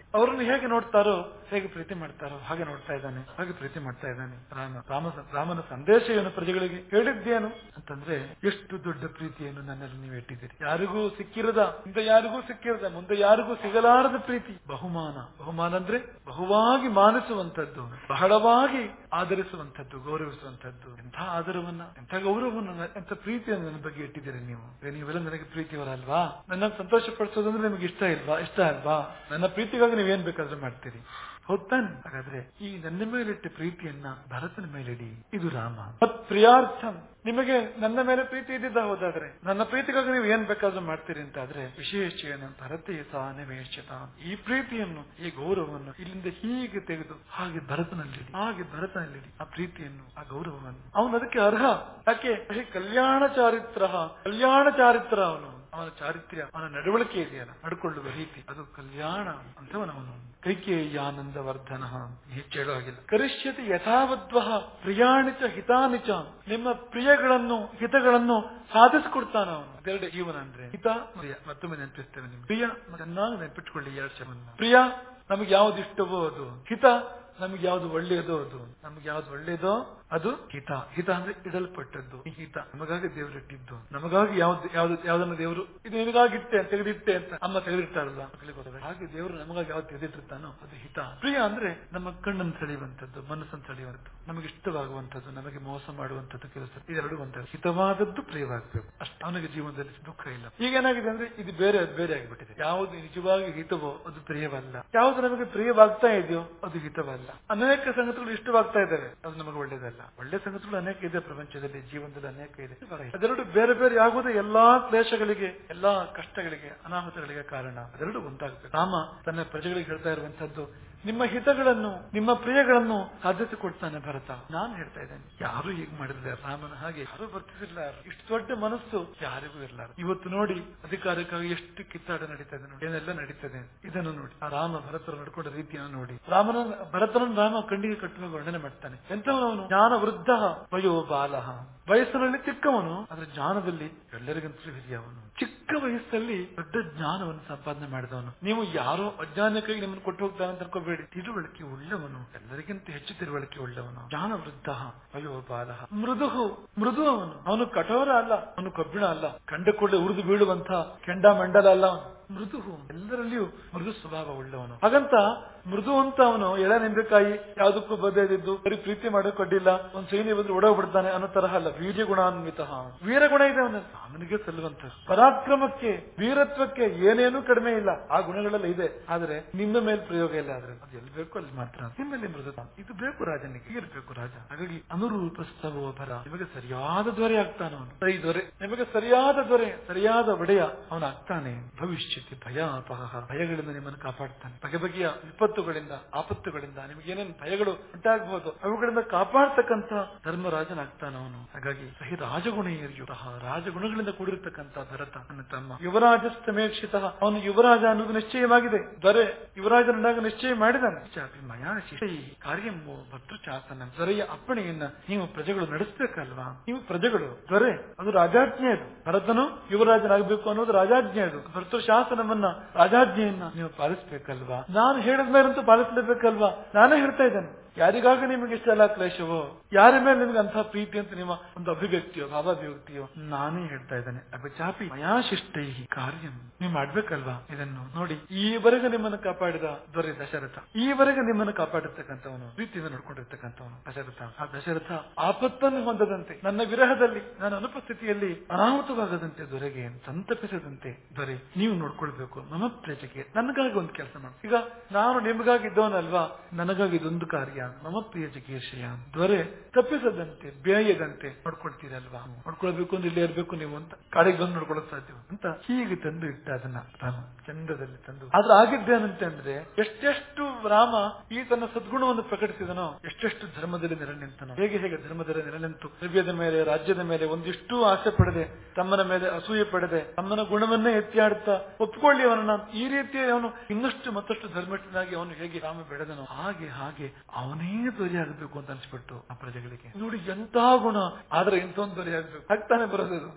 ಅವರನ್ನು ಹೇಗೆ ನೋಡ್ತಾರೋ ಹೇಗೆ ಪ್ರೀತಿ ಮಾಡ್ತಾರೋ ಹಾಗೆ ನೋಡ್ತಾ ಇದ್ದಾನೆ ಹಾಗೆ ಪ್ರೀತಿ ಮಾಡ್ತಾ ಇದ್ದಾನೆ ರಾಮ ರಾಮ ರಾಮನ ಸಂದೇಶ ಏನು ಪ್ರಜೆಗಳಿಗೆ ಹೇಳಿದ್ದೇನು ಅಂತಂದ್ರೆ ಎಷ್ಟು ದೊಡ್ಡ ಪ್ರೀತಿಯನ್ನು ನನ್ನಲ್ಲಿ ನೀವು ಇಟ್ಟಿದ್ದೀರಿ ಯಾರಿಗೂ ಸಿಕ್ಕಿರದ ಇಂದ ಯಾರಿಗೂ ಸಿಕ್ಕಿರದ ಮುಂದೆ ಯಾರಿಗೂ ಸಿಗಲಾರದ ಪ್ರೀತಿ ಬಹುಮಾನ ಬಹುಮಾನ ಅಂದ್ರೆ ಬಹುವಾಗಿ ಮಾನಿಸುವಂತದ್ದು ಬಹಳವಾಗಿ ಆದರಿಸುವಂತದ್ದು ಗೌರವಿಸುವಂತದ್ದು ಎಂಥ ಆದರವನ್ನ ಎಂಥ ಗೌರವವನ್ನು ಎಂಥ ಪ್ರೀತಿಯನ್ನು ನನ್ನ ಬಗ್ಗೆ ಇಟ್ಟಿದ್ದೀರಿ ನೀವು ಏ, ನೀವೆಲ್ಲ ನನಗೆ ಪ್ರೀತಿಯವರಲ್ವಾ ನನ್ನ ಸಂತೋಷ ಪಡಿಸೋದಂದ್ರೆ ನಿಮಗೆ ಇಷ್ಟ ಇಲ್ವಾ ಇಷ್ಟ ಅಲ್ವಾ ನನ್ನ ಪ್ರೀತಿಗಾಗಿ ನೀವೇನ್ ಬೇಕಾದ್ರೂ ಮಾಡ್ತೀರಿ ಹೌದಾನೆ ಹಾಗಾದ್ರೆ ಈ ನನ್ನ ಮೇಲಿಟ್ಟ ಪ್ರೀತಿಯನ್ನ ಭರತನ ಮೇಲಿಡಿ ಇದು ರಾಮ ಮತ್ ಪ್ರಿಯಾರ್ಥಂ ನಿಮಗೆ ನನ್ನ ಮೇಲೆ ಪ್ರೀತಿ ಇದ್ದಿದ್ದ ಹೋದಾದ್ರೆ ನನ್ನ ಪ್ರೀತಿಗಾಗಿ ನೀವು ಏನ್ ಬೇಕಾದ್ರೂ ಮಾಡ್ತೀರಿ ಅಂತಾದ್ರೆ ವಿಶೇಷೇನ ಭರತೆ ಸಹ ನಿವೇಶತ ಈ ಪ್ರೀತಿಯನ್ನು ಈ ಗೌರವವನ್ನು ಇಲ್ಲಿಂದ ಹೀಗೆ ತೆಗೆದು ಹಾಗೆ ಭರತನಲ್ಲಿಡಿ ಹಾಗೆ ಭರತನಲ್ಲಿಡಿ ಆ ಪ್ರೀತಿಯನ್ನು ಆ ಗೌರವವನ್ನು ಅವನು ಅದಕ್ಕೆ ಅರ್ಹ ಯಾಕೆ ಹೇ ಕಲ್ಯಾಣ ಚಾರಿತ್ರ ಕಲ್ಯಾಣ ಚಾರಿತ್ರ ಅವನು ಅವನ ಚಾರಿತ್ರ್ಯ ಅವನ ನಡವಳಿಕೆ ಇದೆಯಲ್ಲ ನಡ್ಕೊಳ್ಳುವ ರೀತಿ ಅದು ಕಲ್ಯಾಣ ಅಂತವನವನು ಕೈಕೇಯಾನಂದ ವರ್ಧನ ಹೆಚ್ಚು ಹೇಳೋ ಹಾಗಿಲ್ಲ ಕರಿಷ್ಯತಿ ಯಥಾವದ್ವ ಪ್ರಿಯಾಣಿಚ ಹಿತಾನಿಚ ನಿಮ್ಮ ಪ್ರಿಯಗಳನ್ನು ಹಿತಗಳನ್ನು ಸಾಧಿಸಿಕೊಡ್ತಾನ ಅವನು ಅದೆರಡು ಜೀವನ ಅಂದ್ರೆ ಹಿತ ಪ್ರಿಯ ಮತ್ತೊಮ್ಮೆ ನೆನಪಿಸ್ತೇವೆ ನಿಮ್ಗೆ ಪ್ರಿಯ ಚೆನ್ನಾಗಿ ನೆನಪಿಟ್ಕೊಳ್ಳಿ ಎರಡು ಶಬ್ದವನ್ನ ಪ್ರಿಯ ನಮಗೆ ಯಾವ್ದು ಇಷ್ಟವೋ ಅದು ಹಿತ ನಮ್ಗೆ ಯಾವ್ದು ಒಳ್ಳೆಯದೋ ಅದು ನಮ್ಗೆ ಯಾವ್ದು ಒಳ್ಳೆಯದೋ ಅದು ಹಿತ ಹಿತ ಅಂದ್ರೆ ಇಡಲ್ಪಟ್ಟದ್ದು ಈ ಹಿತ ನಮಗಾಗಿ ದೇವರು ಇಟ್ಟಿದ್ದು ನಮಗಾಗಿ ಯಾವ್ದು ಯಾವ್ದು ಯಾವ್ದನ್ನ ದೇವರು ಇದು ನಿನಗಾಗಿಟ್ಟೆ ಅಂತ ತೆಗೆದಿಟ್ಟೆ ಅಂತ ಅಮ್ಮ ತೆಗೆದಿರ್ತಾರಲ್ಲ ಮಕ್ಕಳಿಗೆ ಗೊತ್ತಾಗ ಹಾಗೆ ದೇವರು ನಮಗಾಗಿ ಯಾವ್ದು ತೆಗೆದಿಟ್ಟಿರ್ತಾನೋ ಅದು ಹಿತ ಪ್ರಿಯ ಅಂದ್ರೆ ನಮ್ಮ ಕಣ್ಣನ್ನು ಸೆಳೆಯುವಂತದ್ದು ಮನಸ್ಸನ್ನು ಸೆಳೆಯುವಂಥದ್ದು ನಮಗೆ ಇಷ್ಟವಾಗುವಂಥದ್ದು ನಮಗೆ ಮೋಸ ಮಾಡುವಂಥದ್ದು ಕೆಲಸ ಇದೆರಡು ಒಂಥರ ಹಿತವಾದದ್ದು ಪ್ರಿಯವಾಗಬೇಕು ಅಷ್ಟು ಅವನಿಗೆ ಜೀವನದಲ್ಲಿ ದುಃಖ ಇಲ್ಲ ಈಗ ಏನಾಗಿದೆ ಅಂದ್ರೆ ಇದು ಬೇರೆ ಅದು ಬೇರೆ ಆಗಿಬಿಟ್ಟಿದೆ ಯಾವುದು ನಿಜವಾಗಿ ಹಿತವೋ ಅದು ಪ್ರಿಯವಲ್ಲ ಯಾವುದು ನಮಗೆ ಪ್ರಿಯವಾಗ್ತಾ ಇದೆಯೋ ಅದು ಹಿತವಲ್ಲ ಅನೇಕ ಸಂಗತಿಗಳು ಇಷ್ಟವಾಗ್ತಾ ಇದ್ದಾವೆ ಅದು ನಮಗೆ ಒಳ್ಳೇದಲ್ಲ ಒಳ್ಳೆ ಸಂಗತಿಗಳು ಅನೇಕ ಇದೆ ಪ್ರಪಂಚದಲ್ಲಿ ಜೀವನದಲ್ಲಿ ಅನೇಕ ಇದೆ ಅದೆರಡು ಬೇರೆ ಬೇರೆ ಆಗುವುದು ಎಲ್ಲಾ ಕ್ಲೇಶಗಳಿಗೆ ಎಲ್ಲಾ ಕಷ್ಟಗಳಿಗೆ ಅನಾಹುತಗಳಿಗೆ ಕಾರಣ ಅದೆರಡು ಒಂದಾಗಬೇಕು ರಾಮ ತನ್ನ ಪ್ರಜೆಗಳಿಗೆ ಹೇಳ್ತಾ ಇರುವಂತದ್ದು ನಿಮ್ಮ ಹಿತಗಳನ್ನು ನಿಮ್ಮ ಪ್ರಿಯಗಳನ್ನು ಸಾಧಿಸಿಕೊಡ್ತಾನೆ ಭರತ ನಾನು ಹೇಳ್ತಾ ಇದ್ದೇನೆ ಯಾರು ಹೀಗೆ ಮಾಡಿಲ್ಲ ರಾಮನ ಹಾಗೆ ಯಾರು ವರ್ತಿಸಿಲ್ಲ ಇಷ್ಟು ದೊಡ್ಡ ಮನಸ್ಸು ಯಾರಿಗೂ ಇರಲ್ಲ ಇವತ್ತು ನೋಡಿ ಅಧಿಕಾರಕ್ಕಾಗಿ ಎಷ್ಟು ಕಿತ್ತಾಟ ನಡೀತಾ ಇದೆ ನೋಡಿ ಏನೆಲ್ಲ ನಡೀತದೆ ಇದನ್ನು ನೋಡಿ ಆ ರಾಮ ಭರತರು ನಡ್ಕೊಂಡ ರೀತಿಯನ್ನು ನೋಡಿ ರಾಮನ ಭರತನನ್ನು ರಾಮ ಕಣ್ಣಿಗೆ ಕಟ್ಟುವ ವರ್ಣನೆ ಮಾಡ್ತಾನೆ ಎಂತವನು ಜ್ಞಾನ ವೃದ್ಧ ವಯೋ ಬಾಲಹ ವಯಸ್ಸಿನಲ್ಲಿ ಚಿಕ್ಕವನು ಆದ್ರೆ ಜ್ಞಾನದಲ್ಲಿ ಎಲ್ಲರಿಗಿಂತಲೂ ಹಿರಿಯವನು ಚಿಕ್ಕ ವಯಸ್ಸಲ್ಲಿ ದೊಡ್ಡ ಜ್ಞಾನವನ್ನು ಸಂಪಾದನೆ ಮಾಡಿದವನು ನೀವು ಯಾರೋ ಅಜ್ಞಾನಕ್ಕಾಗಿ ನಿಮ್ಮನ್ನು ಕೊಟ್ಟು ಹೋಗ್ತಾನೆ ಅಂತ ಅನ್ಕೋಬೇಡಿ ತಿಳುವಳಿಕೆ ಉಳ್ಳವನು ಎಲ್ಲರಿಗಿಂತ ಹೆಚ್ಚು ತಿಳುವಳಿಕೆ ಉಳ್ಳವನು ಜ್ಞಾನ ವೃದ್ಧ ಅಯ್ಯೋ ಬಾಲ ಮೃದು ಮೃದು ಅವನು ಅವನು ಕಠೋರ ಅಲ್ಲ ಅವನು ಕಬ್ಬಿಣ ಅಲ್ಲ ಕಂಡ ಕೂಡಲೇ ಉರಿದು ಬೀಳುವಂತ ಕೆಂಡ ಮಂಡಲ ಅಲ್ಲ ಅವನು ಮೃದು ಎಲ್ಲರಲ್ಲಿಯೂ ಮೃದು ಸ್ವಭಾವ ಉಳ್ಳವನು ಹಾಗಂತ ಮೃದು ಅಂತ ಅವನು ಎಳೆ ನಿಂಬೆಕಾಯಿ ಯಾವುದಕ್ಕೂ ಬದಲಿದ್ದು ಬರೀ ಪ್ರೀತಿ ಮಾಡೋಕ್ ಕೊಡ್ಡಿಲ್ಲ ಒಂದ್ ಸೈನ್ಯ ಬಂದ್ರೆ ಒಡಗ್ಬಿಡ್ತಾನೆ ಅನ್ನೋ ತರಹ ಅಲ್ಲ ವೀರ್ಯ ಗುಣಾನ್ವಿತ ವೀರಗುಣ ಇದೆ ಅವನ ಅವನಿಗೆ ಸಲ್ಲುವಂತ ಪರಾಕ್ರಮಕ್ಕೆ ವೀರತ್ವಕ್ಕೆ ಏನೇನೂ ಕಡಿಮೆ ಇಲ್ಲ ಆ ಗುಣಗಳೆಲ್ಲ ಇದೆ ಆದ್ರೆ ನಿಮ್ಮ ಮೇಲೆ ಪ್ರಯೋಗ ಇಲ್ಲ ಆದ್ರೆ ಅದು ಎಲ್ಲಿ ಬೇಕು ಅಲ್ಲಿ ಮಾತ್ರ ನಿಮ್ಮಲ್ಲಿ ಮೃದು ಇದು ಬೇಕು ರಾಜನಿಗೆ ಇರಬೇಕು ರಾಜ ಹಾಗಾಗಿ ಅನುರೂಪಸ್ತವೋ ಬರ ನಿಮಗೆ ಸರಿಯಾದ ದೊರೆ ಆಗ್ತಾನ ಅವನು ಸರಿ ದೊರೆ ನಿಮಗೆ ಸರಿಯಾದ ದೊರೆ ಸರಿಯಾದ ಒಡೆಯ ಅವನು ಆಗ್ತಾನೆ ಭವಿಷ್ಯತಿ ಭಯಾಪಹ ಭಯಗಳಿಂದ ನಿಮ್ಮನ್ನು ಕಾಪಾಡ್ತಾನೆ ಬಗೆ ಬಗೆಯ ವಿಪತ್ತುಗಳಿಂದ ಆಪತ್ತುಗಳಿಂದ ನಿಮಗೆ ಏನೇನು ಭಯಗಳು ಉಂಟಾಗಬಹುದು ಅವುಗಳಿಂದ ಕಾಪಾಡ್ತಕ್ಕಂತ ಧರ್ಮರಾಜನಾಗ್ತಾನ ಅವನು ಹಾಗಾಗಿ ಸಹಿ ರಾಜಗುಣಯುತ ರಾಜಗುಣಗಳಿಂದ ಕೂಡಿರ್ತಕ್ಕಂಥ ಭರತ ನನ್ನ ತಮ್ಮ ಯುವರಾಜಸ್ತಮೇಕ್ಷಿತ ಅವನು ಯುವರಾಜ ಅನ್ನೋದು ನಿಶ್ಚಯವಾಗಿದೆ ದೊರೆ ಯುವರಾಜನಾಗ ನಿಶ್ಚಯ ಮಾಡಿದಾನೆ ಚಾಪಿ ಮಯಾ ಶಿಷ್ಟೈ ಕಾರ್ಯಮ್ಮೋ ಭಕ್ತೃ ಚಾಸನ ದೊರೆಯ ಅಪ್ಪಣೆಯನ್ನ ನೀವು ಪ್ರಜೆಗಳು ನಡೆಸಬೇಕಲ್ವಾ ನೀವು ಪ್ರಜೆಗಳು ದೊರೆ ಅದು ರಾಜಾಜ್ಞೆ ಅದು ಭರತನು ಯುವರಾಜನಾಗಬೇಕು ಅನ್ನೋದು ರಾಜಾಜ್ಞೆ ಅದು ಭರ್ತೃ ಶಾಸನವನ್ನ ರಾಜಾಜ್ಞೆಯನ್ನ ನೀವು ಪಾಲಿಸಬೇಕಲ್ವಾ ನಾನು ಹೇಳಿದ ಮೇಲಂತೂ ಪಾಲಿಸಲೇಬೇಕಲ್ವಾ ನಾನೇ ಹೇಳ್ತಾ ಇದ್ದೇನೆ ಯಾರಿಗಾಗಿ ನಿಮಗೆ ಇಷ್ಟೆಲ್ಲ ಕ್ಲೇಶವೋ ಯಾರ ಮೇಲೆ ನಿಮಗೆ ಅಂತಹ ಪ್ರೀತಿ ಅಂತ ನಿಮ್ಮ ಒಂದು ಅಭಿವ್ಯಕ್ತಿಯೋ ಭಾವಾಭಿವ್ಯಕ್ತಿಯೋ ನಾನೇ ಹೇಳ್ತಾ ಇದ್ದೇನೆ ಅಭಿಚಾಪಿ ಮಯಾ ಶಿಷ್ಟೈ ಕಾರ್ಯಂ ನೀವು ಮಾಡ್ಬೇಕಲ್ವಾ ಇದನ್ನು ನೋಡಿ ಈವರೆಗೆ ನಿಮ್ಮನ್ನು ಕಾಪಾಡಿದ ದೊರೆ ದಶರಥ ಈವರೆಗೆ ನಿಮ್ಮನ್ನು ಕಾಪಾಡಿರ್ತಕ್ಕಂಥವನು ಪ್ರೀತಿಯಿಂದ ನೋಡ್ಕೊಂಡಿರ್ತಕ್ಕಂಥವನು ದಶರಥ ಆ ದಶರಥ ಆಪತ್ತನ್ನು ಹೊಂದದಂತೆ ನನ್ನ ವಿರಹದಲ್ಲಿ ನನ್ನ ಅನುಪಸ್ಥಿತಿಯಲ್ಲಿ ಅನಾಹುತವಾಗದಂತೆ ದೊರೆಗೆ ಸಂತಪಿಸದಂತೆ ದೊರೆ ನೀವು ನೋಡ್ಕೊಳ್ಬೇಕು ನಮ್ಮ ಪ್ರೇಜಕ್ಕೆ ನನಗಾಗಿ ಒಂದು ಕೆಲಸ ಮಾಡಿ ಈಗ ನಾನು ನಿಮಗಾಗಿ ಇದ್ದವನಲ್ವಾ ನನಗಾಗಿ ಇದೊಂದು ಕಾರ್ಯ ಮಮ ಪ್ರಿಯ ಜಿಗೇಶಯ ದೊರೆ ತಪ್ಪಿಸದಂತೆ ಬೇಯದಂತೆ ನೋಡ್ಕೊಳ್ತೀರಲ್ವಾ ನೋಡ್ಕೊಳ್ಬೇಕು ಅಂದ್ರೆ ಇಲ್ಲೇ ಇರ್ಬೇಕು ನೀವು ಅಂತ ಕಾಡಿಗೆ ಬಂದು ನೋಡ್ಕೊಳ್ಳೋಕ್ ಸಾಧ್ಯ ಅಂತ ಹೀಗೆ ತಂದು ಇಟ್ಟ ಅದನ್ನ ರಾಮ ಚಂದದಲ್ಲಿ ತಂದು ಆದ್ರೆ ಆಗಿದ್ದೇನಂತೆ ಅಂದ್ರೆ ಎಷ್ಟೆಷ್ಟು ರಾಮ ಈ ತನ್ನ ಸದ್ಗುಣವನ್ನು ಪ್ರಕಟಿಸಿದನೋ ಎಷ್ಟೆಷ್ಟು ಧರ್ಮದಲ್ಲಿ ನೆಲೆ ನಿಂತನೋ ಹೇಗೆ ಹೇಗೆ ಧರ್ಮದಲ್ಲಿ ನೆಲೆ ನಿಂತು ದ್ರವ್ಯದ ಮೇಲೆ ರಾಜ್ಯದ ಮೇಲೆ ಒಂದಿಷ್ಟು ಆಸೆ ಪಡೆದೆ ತಮ್ಮನ ಮೇಲೆ ಅಸೂಯೆ ಪಡೆದೆ ತಮ್ಮನ ಗುಣವನ್ನೇ ಎತ್ತಿ ಆಡುತ್ತಾ ಒಪ್ಪಿಕೊಳ್ಳಿ ಅವನನ್ನ ಈ ರೀತಿ ಅವನು ಇನ್ನಷ್ಟು ಮತ್ತಷ್ಟು ಧರ್ಮಸ್ಥನಾಗಿ ಅವನು ಹೇಗೆ ರಾಮ ಬೆಳೆದನೋ ಹಾಗೆ ಹಾಗೆ ಅವನೇ ದೊರೆ ಆಗಬೇಕು ಅಂತ ಅನ್ಸ್ಬಿಟ್ಟು ಆ ಪ್ರಜೆಗಳಿಗೆ ನೋಡಿ ಎಂತಹ ಗುಣ ಆದ್ರೆ ಇಂಥ ಒಂದು ದೊರೆ ಆಗ್ಬೇಕು ಆಗ್ತಾನೆ ಬರೋದು ಎಷ್ಟು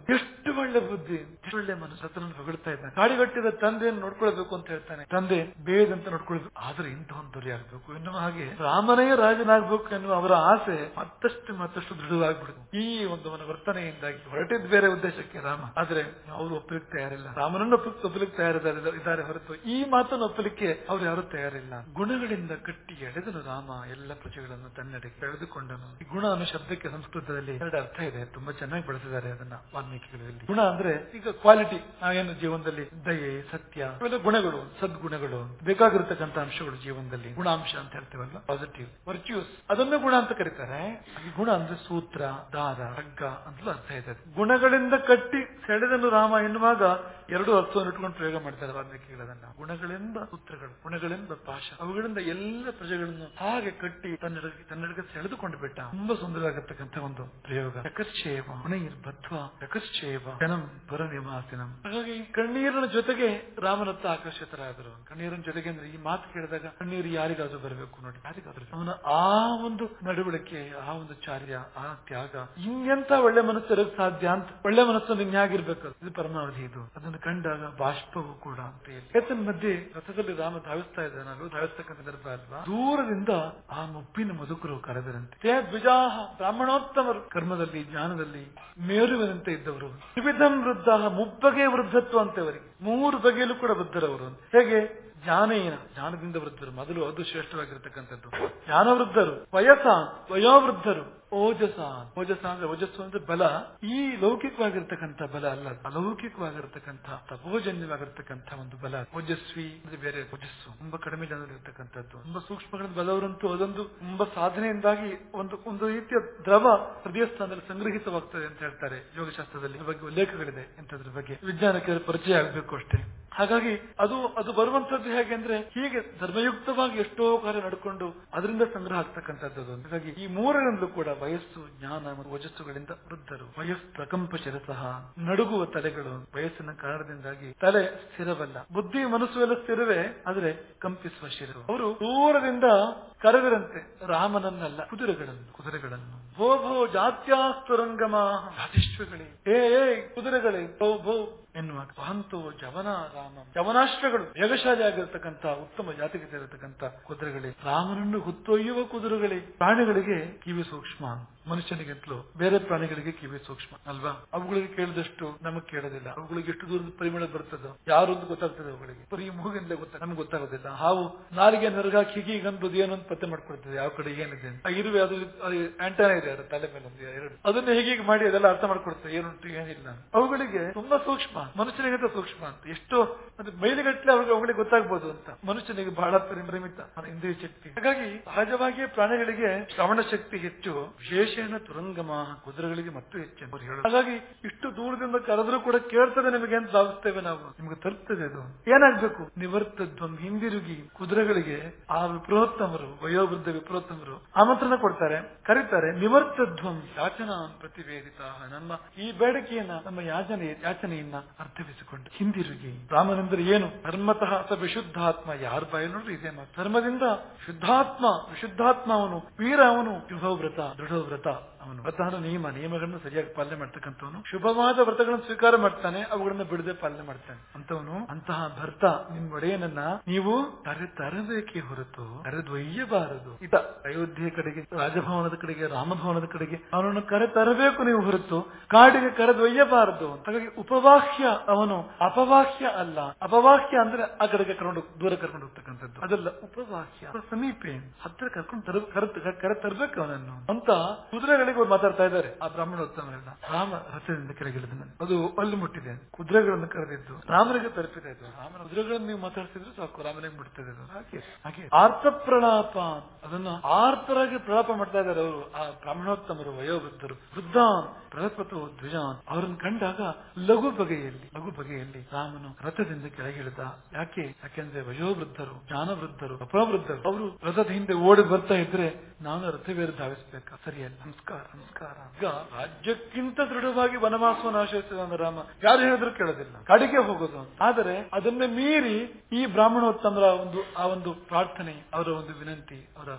ಎಷ್ಟು ಒಳ್ಳೆ ಬುದ್ಧಿ ಎಷ್ಟು ಒಳ್ಳೆ ಮನಸ್ಸು ಹತ್ರನ ಹೊಗಳ್ತಾ ಇದ್ದಾನೆ ಕಾಡಿಗಟ್ಟಿದ ತಂದೆಯನ್ನು ನೋಡ್ಕೊಳ್ಬೇಕು ಅಂತ ಹೇಳ್ತಾನೆ ತಂದೆ ಬೇದಂತ ನೋಡ್ಕೊಳ್ಬೇಕು ಆದ್ರೆ ಇಂತಹ ದುರಿ ಆಗ್ಬೇಕು ಎನ್ನುವ ಹಾಗೆ ರಾಮನೇ ರಾಜನಾಗ್ಬೇಕು ಎನ್ನುವ ಅವರ ಆಸೆ ಮತ್ತಷ್ಟು ಮತ್ತಷ್ಟು ದೃಢವಾಗ್ಬಿಡುತ್ತೆ ಈ ಒಂದು ಅವನ ವರ್ತನೆಯಿಂದಾಗಿ ಹೊರಟಿದ್ ಬೇರೆ ಉದ್ದೇಶಕ್ಕೆ ರಾಮ ಆದ್ರೆ ಅವರು ಒಪ್ಪಲಿಕ್ಕೆ ತಯಾರಿಲ್ಲ ರಾಮನನ್ನು ಒಪ್ಪ- ಒಪ್ಪಲಿಕ್ಕೆ ತಯಾರಿದ್ದಾರೆ ಇದ್ದಾರೆ ಹೊರತು ಈ ಮಾತನ್ನು ಒಪ್ಪಲಿಕ್ಕೆ ಅವ್ರು ಯಾರು ತಯಾರಿಲ್ಲ ಗುಣಗಳಿಂದ ಕಟ್ಟಿ ಎಳೆದನು ರಾಮ ಎಲ್ಲ ಪ್ರಜೆಗಳನ್ನು ತನ್ನೆಡೆಗೆ ಎಳೆದುಕೊಂಡನು ಈ ಗುಣ ಅನ್ನೋ ಶಬ್ದಕ್ಕೆ ಸಂಸ್ಕೃತದಲ್ಲಿ ಎರಡು ಅರ್ಥ ಇದೆ ತುಂಬಾ ಚೆನ್ನಾಗಿ ಬಳಸಿದ್ದಾರೆ ಅದನ್ನ ವಾಲ್ಮೀಕಿಗಳಲ್ಲಿ ಗುಣ ಅಂದ್ರೆ ಈಗ ಕ್ವಾಲಿಟಿ ನಾವೇನು ಜೀವನದಲ್ಲಿ ದಯೆ ಸತ್ಯ ಇವೆಲ್ಲ ಗುಣಗಳು ಸದ್ಗುಣಗಳು ಬೇಕಾಗಿರತಕ್ಕಂತ ಅಂಶಗಳು ಜೀವನದಲ್ಲಿ ಗುಣಾಂಶ ಅಂತ ಹೇಳ್ತೇವಲ್ಲ ಪಾಸಿಟಿವ್ ವರ್ಚ್ಯೂಸ್ ಅದನ್ನ ಗುಣ ಅಂತ ಕರೀತಾರೆ ಈ ಗುಣ ಅಂದ್ರೆ ಸೂತ್ರ ದಾರ ಹಗ್ಗ ಅಂತಲೂ ಅರ್ಥ ಇದೆ ಗುಣಗಳಿಂದ ಕಟ್ಟಿ ಸೆಳೆದನು ರಾಮ ಎನ್ನುವಾಗ ಎರಡು ಅರ್ಥವನ್ನು ಇಟ್ಕೊಂಡು ಪ್ರಯೋಗ ಮಾಡ್ತಾರೆ ವಾಲ್ಮೀಕಿಗಳನ್ನ ಗುಣಗಳಿಂದ ಸೂತ್ರಗಳು ಗುಣಗಳಿಂದ ಪಾಶ ಅವುಗಳಿಂದ ಎಲ್ಲ ಪ್ರಜೆಗಳನ್ನು ಹಾಗೆ ಕಟ್ಟಿ ತನ್ನೆಡೆಗೆ ತನ್ನೆಡೆಗೆ ಸೆಳೆದುಕೊಂಡು ಬಿಟ್ಟ ತುಂಬಾ ಸುಂದರವಾಗಿರ್ತಕ್ಕಂಥ ಒಂದು ಪ್ರಯೋಗ ಯಕಶ್ಚೇವ ಗುಣೈರ್ಬದ್ಧ ಯಕಶ್ಚೇವ ಜನಂ ಪರನಿವಾಸಿನಂ ಹಾಗಾಗಿ ಕಣ್ಣೀರಿನ ಜೊತೆಗೆ ರಾಮನತ್ತ ಆಕರ್ಷಿತರಾದರು ಕಣ್ಣೀರಿನ ಜೊತೆಗೆ ಅಂದ್ರೆ ಈ ಮಾತು ಕೇಳಿದಾಗ ಕಣ್ಣೀರು ಯಾರಿಗಾದ್ರೂ ಬರಬೇಕು ನೋಡಿ ಯಾರಿಗಾದ್ರೂ ಅವನ ಆ ಒಂದು ನಡವಳಿಕೆ ಆ ಒಂದು ಚಾರ್ಯ ಆ ತ್ಯಾಗ ಇನ್ನೆಂತ ಒಳ್ಳೆ ಮನಸ್ಸು ಇರೋಕ್ ಸಾಧ್ಯ ಅಂತ ಒಳ್ಳೆ ಮನಸ್ಸು ಇನ್ಯಾಗಿರ್ಬೇಕು ಇದು ಪರಮಾವಧಿ ಇದು ಅದನ್ನು ಕಂಡಾಗ ಬಾಷ್ಪವು ಕೂಡ ಅಂತ ಹೇಳಿ ಏತನ ಮಧ್ಯೆ ರಥದಲ್ಲಿ ರಾಮ ಧಾವಿಸ್ತಾ ಇದ್ದಾನಲ್ಲೂ ಧಾವಿಸ್ತಕ್ಕಂಥ ಸಂದರ್ಭ ಅಲ್ವಾ ದೂರದಿಂದ ಆ ಮುಪ್ಪಿನ ಮಧುಕರು ಕರೆದರಂತೆ ತೇ ದ್ವಿಜಾಹ ಬ್ರಾಹ್ಮಣೋತ್ತಮರು ಕರ್ಮದಲ್ಲಿ ಜ್ಞಾನದಲ್ಲಿ ಮೇರುವಿನಂತೆ ಇದ್ದವರು ತ್ರಿವಿಧಂ ವೃದ್ಧ ಮುಬ್ಬಗೆ ವೃದ್ಧತ್ವ ಅಂತವರಿಗೆ ಮೂರು ಬಗೆಯಲ್ಲೂ ಕೂಡ ವೃದ್ಧರವರು ಹೇಗೆ ಜ್ಞಾನೇನ ಜ್ಞಾನದಿಂದ ವೃದ್ಧರು ಮೊದಲು ಅದು ಶ್ರೇಷ್ಠವಾಗಿರತಕ್ಕಂಥದ್ದು ಜ್ಞಾನವೃದ್ಧರು ವಯಸ್ಸ ವಯೋವೃದ್ಧರು ಓಜಸ ಓಜಸ ಅಂದ್ರೆ ಓಜಸ್ಸು ಅಂದ್ರೆ ಬಲ ಈ ಲೌಕಿಕವಾಗಿರ್ತಕ್ಕಂಥ ಬಲ ಅಲ್ಲ ಅಲೌಕಿಕವಾಗಿರ್ತಕ್ಕಂಥ ತಪೋಜನ್ಯವಾಗಿರ್ತಕ್ಕಂಥ ಒಂದು ಬಲ ಓಜಸ್ವಿ ಅಂದ್ರೆ ಬೇರೆ ಓಜಸ್ಸು ತುಂಬಾ ಕಡಿಮೆ ಜನರಿರ್ತಕ್ಕಂಥದ್ದು ತುಂಬಾ ಸೂಕ್ಷ್ಮಗಳ ಬಲವರಂತೂ ಅದೊಂದು ತುಂಬಾ ಸಾಧನೆಯಿಂದಾಗಿ ಒಂದು ಒಂದು ರೀತಿಯ ದ್ರವ ಹೃದಯ ಸ್ಥಾನದಲ್ಲಿ ಸಂಗ್ರಹಿತವಾಗ್ತದೆ ಅಂತ ಹೇಳ್ತಾರೆ ಯೋಗಶಾಸ್ತ್ರದಲ್ಲಿ ಇದ್ರ ಬಗ್ಗೆ ಉಲ್ಲೇಖಗಳಿದೆ ಇಂಥದ್ರ ಬಗ್ಗೆ ವಿಜ್ಞಾನಕ್ಕೆ ಪರಿಚಯ ಆಗಬೇಕು ಅಷ್ಟೇ ಹಾಗಾಗಿ ಅದು ಅದು ಬರುವಂತದ್ದು ಹೇಗೆ ಅಂದ್ರೆ ಹೀಗೆ ಧರ್ಮಯುಕ್ತವಾಗಿ ಎಷ್ಟೋ ಕಾರ್ಯ ನಡ್ಕೊಂಡು ಅದರಿಂದ ಸಂಗ್ರಹ ಆಗ್ತಕ್ಕಂಥದ್ದು ಅದು. ಹಾಗಾಗಿ ಈ ಮೂರರಿಂದಲೂ ಕೂಡ ವಯಸ್ಸು ಜ್ಞಾನ ಮತ್ತು ಓಜಸ್ಸುಗಳಿಂದ ವೃದ್ಧರು ವಯಸ್ಸು ಪ್ರಕಂಪ ಶಿರಸಹ ನಡುಗುವ ತಲೆಗಳು ವಯಸ್ಸಿನ ಕಾರಣದಿಂದಾಗಿ ತಲೆ ಸ್ಥಿರವಲ್ಲ ಬುದ್ಧಿ ಮನಸ್ಸು ಎಲ್ಲ ಸ್ಥಿರವೇ ಆದ್ರೆ ಕಂಪಿಸುವ ಶಿರವು ಅವರು ದೂರದಿಂದ ಕರೆದರಂತೆ ರಾಮನನ್ನಲ್ಲ ಕುದುರೆಗಳನ್ನು ಕುದುರೆಗಳನ್ನು ಭೋ ಭೋ ಜಾತ್ಯಾಸ್ತುರಂಗಮ ಜಾತಿಶ್ವಗಳೇ ಏ ಏ ಕುದುರೆಗಳೇ ಭೋ ಭೋ ಎನ್ನುವಾಗ ವಹಂತು ಜವನ ರಾಮ ಜವನಾಶ್ವಗಳು ವೇಗಶಾಲಿ ಆಗಿರತಕ್ಕಂತ ಉತ್ತಮ ಜಾತಿಗೆ ಸೇರತಕ್ಕಂತ ಕುದುರೆಗಳೇ ರಾಮನನ್ನು ಹೊತ್ತೊಯ್ಯುವ ಕುದುರೆಗಳೇ ಪ್ರಾಣಿಗಳಿಗೆ ಕಿವಿ ಸೂಕ್ಷ್ಮ ಮನುಷ್ಯನಿಗಿಂತಲೂ ಬೇರೆ ಪ್ರಾಣಿಗಳಿಗೆ ಕಿವಿ ಸೂಕ್ಷ್ಮ ಅಲ್ವಾ ಅವುಗಳಿಗೆ ಕೇಳಿದಷ್ಟು ನಮಗ್ ಕೇಳೋದಿಲ್ಲ ಅವುಗಳಿಗೆ ಎಷ್ಟು ದೂರದ ಪರಿಮಳ ಬರ್ತದೋ ಯಾರು ಅಂತ ಗೊತ್ತಾಗ್ತದೆ ಅವುಗಳಿಗೆ ಬರೀ ಮೂಗಿಂದಲೇ ಗೊತ್ತ ನಮ್ಗೆ ಗೊತ್ತಾಗೋದಿಲ್ಲ ಹಾವು ನಾಲಿಗೆ ನರಗಾಕಿ ಹೀಗೆ ಗಂಬುದು ಏನು ಅಂತ ಪತ್ತೆ ಮಾಡ್ಕೊಳ್ತದೆ ಯಾವ ಕಡೆ ಏನಿದೆ ಅಂತ. ಆ ಇರುವೆ ಅದು ಆಂಟನ ಇದೆ ಅದರ ತಲೆ ಮೇಲೆ ಒಂದು ಎರಡು ಅದನ್ನ ಹೇಗೆ ಹೀಗೆ ಮಾಡಿ ಅದೆಲ್ಲ ಅರ್ಥ ಮಾಡ್ಕೊಡ್ತದೆ ಏನುಂಟು ಏನಿಲ್ಲ ಅವುಗಳಿಗೆ ತುಂಬಾ ಸೂಕ್ಷ್ಮ ಮನುಷ್ಯನಿಗಿಂತ ಸೂಕ್ಷ್ಮ ಅಂತ ಎಷ್ಟು ಅಂದ್ರೆ ಮೈಲಿಗಟ್ಟಲೆ ಅವ್ರಿಗೆ ಅವುಗಳಿಗೆ ಗೊತ್ತಾಗ್ಬೋದು ಅಂತ ಮನುಷ್ಯನಿಗೆ ಬಹಳ ಪರಿಮಿತ ಇಂದ್ರಿಯ ಶಕ್ತಿ ಹಾಗಾಗಿ ಸಹಜವಾಗಿಯೇ ಪ್ರಾಣಿಗಳಿಗೆ ಶ್ರವಣ ಶಕ್ತಿ ಹೆಚ್ಚು ವಿಶೇಷಣ ತುರಂಗಮ ಕುದುರೆಗಳಿಗೆ ಮತ್ತು ಹೆಚ್ಚು ಅವ್ರು ಹೇಳೋದು. ಹಾಗಾಗಿ ಇಷ್ಟು ದೂರದಿಂದ ಕರೆದ್ರೂ ಕೂಡ ಕೇಳ್ತದೆ ನಿಮಗೆ ಅಂತ ಭಾವಿಸ್ತೇವೆ ನಾವು ನಿಮ್ಗೆ ತಲುಪ್ತದೆ ಅದು ಏನಾಗ್ಬೇಕು ನಿವರ್ತದ್ವಂ ಹಿಂದಿರುಗಿ ಕುದುರೆಗಳಿಗೆ ಆ ವಿಪ್ರೋತ್ತಮರು ವಯೋವೃದ್ಧ ವಿಪ್ರೋತ್ತಮರು ಆಮಂತ್ರಣ ಕೊಡ್ತಾರೆ ಕರೀತಾರೆ ನಿವರ್ತಧ್ವಂ ಯಾಚನಾ ಪ್ರತಿವೇದಿತ ನಮ್ಮ ಈ ಬೇಡಿಕೆಯನ್ನ ನಮ್ಮ ಯಾಚನೆ ಯಾಚನೆಯನ್ನ ಅರ್ಥವಿಸಿಕೊಂಡು ಹಿಂದಿರುಗಿ ರಾಮನೆಂದರೆ ಏನು ಧರ್ಮತಃ ಸ ವಿಶುದ್ಧಾತ್ಮ ಯಾರ ಬಾಯಲ್ಲಿ ನೋಡ್ರಿ ಇದೇ ಮಾತು ಧರ್ಮದಿಂದ ಶುದ್ಧಾತ್ಮ ವಿಶುದ್ಧಾತ್ಮ ಅವನು ವೀರ ಅವನು ಶುಭವ್ರತ ದೃಢವ್ರತ ಅವನು ವ್ರತನ ನಿಯಮ ನಿಯಮಗಳನ್ನು ಸರಿಯಾಗಿ ಪಾಲನೆ ಮಾಡ್ತಕ್ಕಂಥವನು ಶುಭವಾದ ವ್ರತಗಳನ್ನು ಸ್ವೀಕಾರ ಮಾಡ್ತಾನೆ ಅವುಗಳನ್ನ ಬಿಡದೆ ಪಾಲನೆ ಮಾಡ್ತಾನೆ ಅಂತವನು ಅಂತಹ ಭರ್ತ ನಿಮ್ಮ ಒಡೆಯನನ್ನ ನೀವು ಕರೆ ತರಬೇಕೇ ಹೊರತು ಕರೆದೊಯ್ಯಬಾರದು ಇತ ಅಯೋಧ್ಯೆ ಕಡೆಗೆ ರಾಜಭವನದ ಕಡೆಗೆ ರಾಮಭವನದ ಕಡೆಗೆ ಅವನನ್ನು ಕರೆ ತರಬೇಕು ನೀವು ಹೊರತು ಕಾಡಿಗೆ ಕರೆದೊಯ್ಯಬಾರದು ಹಾಗಾಗಿ ಉಪವಾಕ್ಯ ಅವನು ಅಪವಾಕ್ಯ ಅಲ್ಲ ಅಪವಾಕ್ಯ ಅಂದ್ರೆ ಆ ಕಡೆಗೆ ಕರ್ಕೊಂಡು ದೂರ ಕರ್ಕೊಂಡು ಹೋಗ್ತಕ್ಕಂಥದ್ದು ಅದಲ್ಲ ಉಪವಾಕ್ಯ ಸಮೀಪೆ ಹತ್ರ ಕರ್ಕೊಂಡು ತರ ಕರೆ ಕರೆ ತರಬೇಕು ಅವನನ್ನು ಅಂತ ಕುದುರೆಗಳಿಗೆ ಅವ್ರು ಮಾತಾಡ್ತಾ ಇದ್ದಾರೆ ಆ ಬ್ರಾಹ್ಮಣೋತ್ತಮರೆಲ್ಲ ರಾಮ ರಥದಿಂದ ಕೆಳಗಿಳಿದ ಅದು ಅಲ್ಲಿ ಮುಟ್ಟಿದೆ ಕುದುರೆಗಳನ್ನು ಕರೆದಿದ್ದು ರಾಮನಿಗೆ ತಲುಪಿದೆ ಅದು ರಾಮನ ಕುದುರೆಗಳನ್ನು ನೀವು ಮಾತಾಡ್ತಿದ್ರೆ ಸಾಕು ರಾಮನಿಗೆ ಮುಟ್ತದೆ ಅದು ಹಾಗೆ ಹಾಗೆ ಆರ್ತ ಪ್ರಲಾಪ ಅದನ್ನ ಆರ್ತರಾಗಿ ಪ್ರಲಾಪ ಮಾಡ್ತಾ ಇದ್ದಾರೆ ಅವರು ಆ ಬ್ರಾಹ್ಮಣೋತ್ತಮರು ವಯೋವೃದ್ಧರು ವೃದ್ಧ ಪ್ರಲಪತು ದ್ವಿಜಾನ್ ಅವರನ್ನು ಕಂಡಾಗ ಲಘು ಬಗೆಯಲ್ಲಿ ಲಘು ಬಗೆಯಲ್ಲಿ ರಾಮನು ರಥದಿಂದ ಕೆಳಗಿಳಿದ ಯಾಕೆ ಯಾಕೆಂದ್ರೆ ವಯೋವೃದ್ಧರು ಜ್ಞಾನವೃದ್ಧರು ಅಪವೃದ್ಧರು ಅವರು ರಥದ ಹಿಂದೆ ಓಡಿ ಬರ್ತಾ ಇದ್ರೆ ನಾನು ರಥವೇರು ಧಾವಿಸ್ಬೇಕಾ ಸರಿಯಲ್ಲ ನಮಸ್ಕಾರ ನಮಸ್ಕಾರ ಈಗ ರಾಜ್ಯಕ್ಕಿಂತ ದೃಢವಾಗಿ ವನವಾಸವನ್ನು ಆಶ್ರಯಿಸಿದ ರಾಮ ಯಾರು ಹೇಳಿದ್ರು ಕೇಳೋದಿಲ್ಲ ಕಡೆಗೆ ಹೋಗೋದು ಅಂತ. ಆದರೆ ಅದನ್ನ ಮೀರಿ ಈ ಬ್ರಾಹ್ಮಣೋತ್ತಮರ ಒಂದು ಆ ಒಂದು ಪ್ರಾರ್ಥನೆ ಅವರ ಒಂದು ವಿನಂತಿ ಅವರ